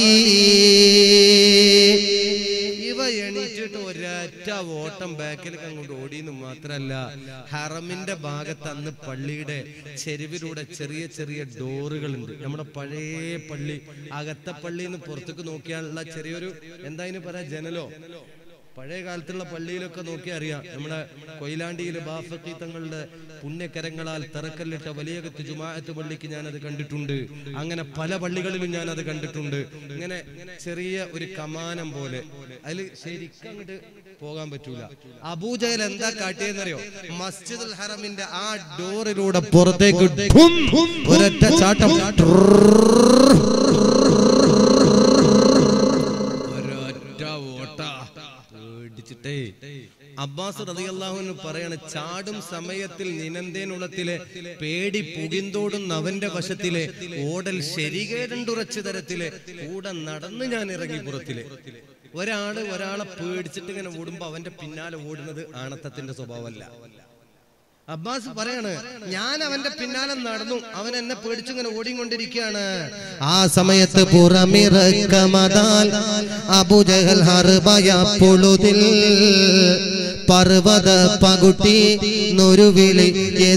ഇവ എണീറ്റിട്ട് ഒരൊറ്റ ഓട്ടം ബാക്കിലേക്ക് അങ്ങോട്ട് ഓടിയെന്ന് മാത്രല്ല ഹറമിന്റെ ഭാഗത്ത് അന്ന് പള്ളിയുടെ ചെരുവിലൂടെ ചെറിയ ചെറിയ ഡോറുകളുണ്ട് നമ്മുടെ പഴയ പള്ളി അകത്തെ പള്ളിയിൽ നിന്ന് പുറത്തേക്ക് നോക്കിയാലുള്ള ചെറിയൊരു എന്താ ഇതിന് പറയാ ജനലോ പഴയ കാലത്തുള്ള പള്ളിയിലൊക്കെ നോക്കി അറിയാം നമ്മുടെ കൊയിലാണ്ടിയിലെ ബാഫക്കി തങ്ങളുടെ പുണ്യകരങ്ങളാൽ തറക്കല്ലിട്ട വലിയ കത്ത് ജുമാഅത്ത് പള്ളിക്ക് ഞാൻ അത് കണ്ടിട്ടുണ്ട് അങ്ങനെ പല പള്ളികളിലും ഞാൻ അത് കണ്ടിട്ടുണ്ട് ഇങ്ങനെ ചെറിയ ഒരു കമാനം പോലെ അതിൽ ശരിക്കും അങ്ങോട്ട് പോകാൻ പറ്റൂല അബൂജഹൽ എന്താ കാട്ടിയെന്നറിയോ മസ്ജിദുൽ ഹറമിന്റെ ആ ഡോറിലൂടെ പുറത്തേക്ക് ഠും ഒരൊറ്റ ചാട്ടം ഒരൊറ്റ ഓട്ട പേടിച്ചിട്ടേ അബ്ബാസ് റളിയല്ലാഹുവിന് പറയാണ് ചാടും സമയത്തിൽ നിനന്തേനുളത്തിലെ പേടി പുകിന്തോടും അവന്റെ വശത്തിലെ ഓടൽ ശരികേടുണ്ടുറച്ച തരത്തിലെ കൂടെ നടന്ന് ഞാൻ ഇറങ്ങി പുറത്തിലെ ഒരാള് ഒരാളെ പേടിച്ചിട്ട് ഇങ്ങനെ ഓടുമ്പോ അവന്റെ പിന്നാലെ ഓടുന്നത് ആണത്തത്തിന്റെ സ്വഭാവമല്ല അബ്ബാസ് പറയാണ് ഞാൻ അവന്റെ പിന്നാലെ നടന്നു അവൻ എന്നെ പേടിച്ചിങ്ങനെ ഓടിക്കൊണ്ടിരിക്കുകയാണ് ആ സമയത്ത് പുറമിറക്കമതാൽ അബുജഹൽ ഹർബയ പൊളുതിൽ പർവത പകുട്ടി നൊരുവിളി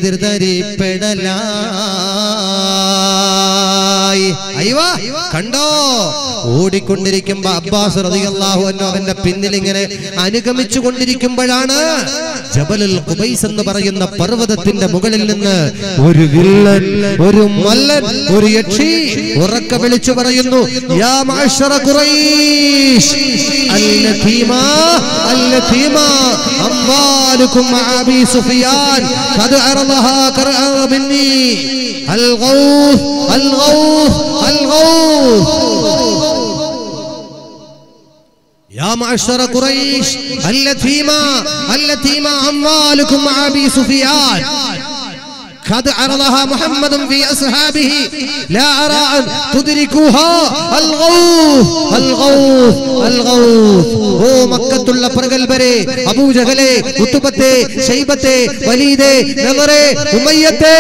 എതിർതരിപ്പെടലായി അയ്യോ കണ്ടോ ഓടിക്കൊണ്ടിരിക്കുമ്പോ അബ്ബാസ് റളിയല്ലാഹു അൻഹു അവന്റെ പിന്നിൽ ഇങ്ങനെ അനുഗമിച്ചു കൊണ്ടിരിക്കുമ്പോഴാണ് ജബലുൽ ഖുബൈസ് എന്ന് പറയുന്ന പർവ്വതത്തിന്റെ മുകളിൽ നിന്ന് ഒരു വില്ലൻ ഒരു മല്ലൻ ഒരു യക്ഷി ഉറക്ക വിളിച്ചു പറയുന്നു യാ മാശറ ഖുറൈശ് അല്ലതീമ അല്ലതീമ അംവാലുക്കും അബി സുഫിയാൻ ഖദ് അർളഹാ ഖർഅ മിന്നി الغوث الغوث الغوث يا معشر قريش التي ما التي ما أموالكم مع أبي سفيان قد عرضها محمد في أصحابه لا أرى أن تدركوها الغوث الغوث الغوث ഓ മക്കത്തുള്ള പ്രഗത്ഭരെ അബൂജഹലെ ഉത്തുബത്തെ ശൈബത്തെ വലീദെ നഗറെ ഉമയ്യത്തെ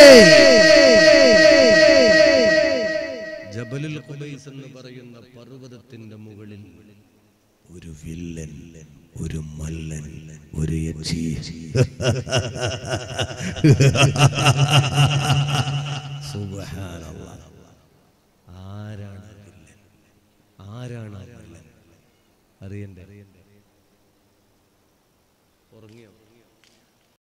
ജബലുൽ ഖുബൈസ് എന്ന് പറയുന്ന പർവ്വതത്തിന്റെ മുകളിൽ ഒരു വില്ലൻ ഒരു മല്ലൻ ഒരു യക്ഷി സുബ്ഹാനല്ലാഹ്. ആരാണ് ആ വില്ലൻ ആരാണ് ആ വില്ലൻ അറിയണ്ടേ ഉറങ്ങിയോ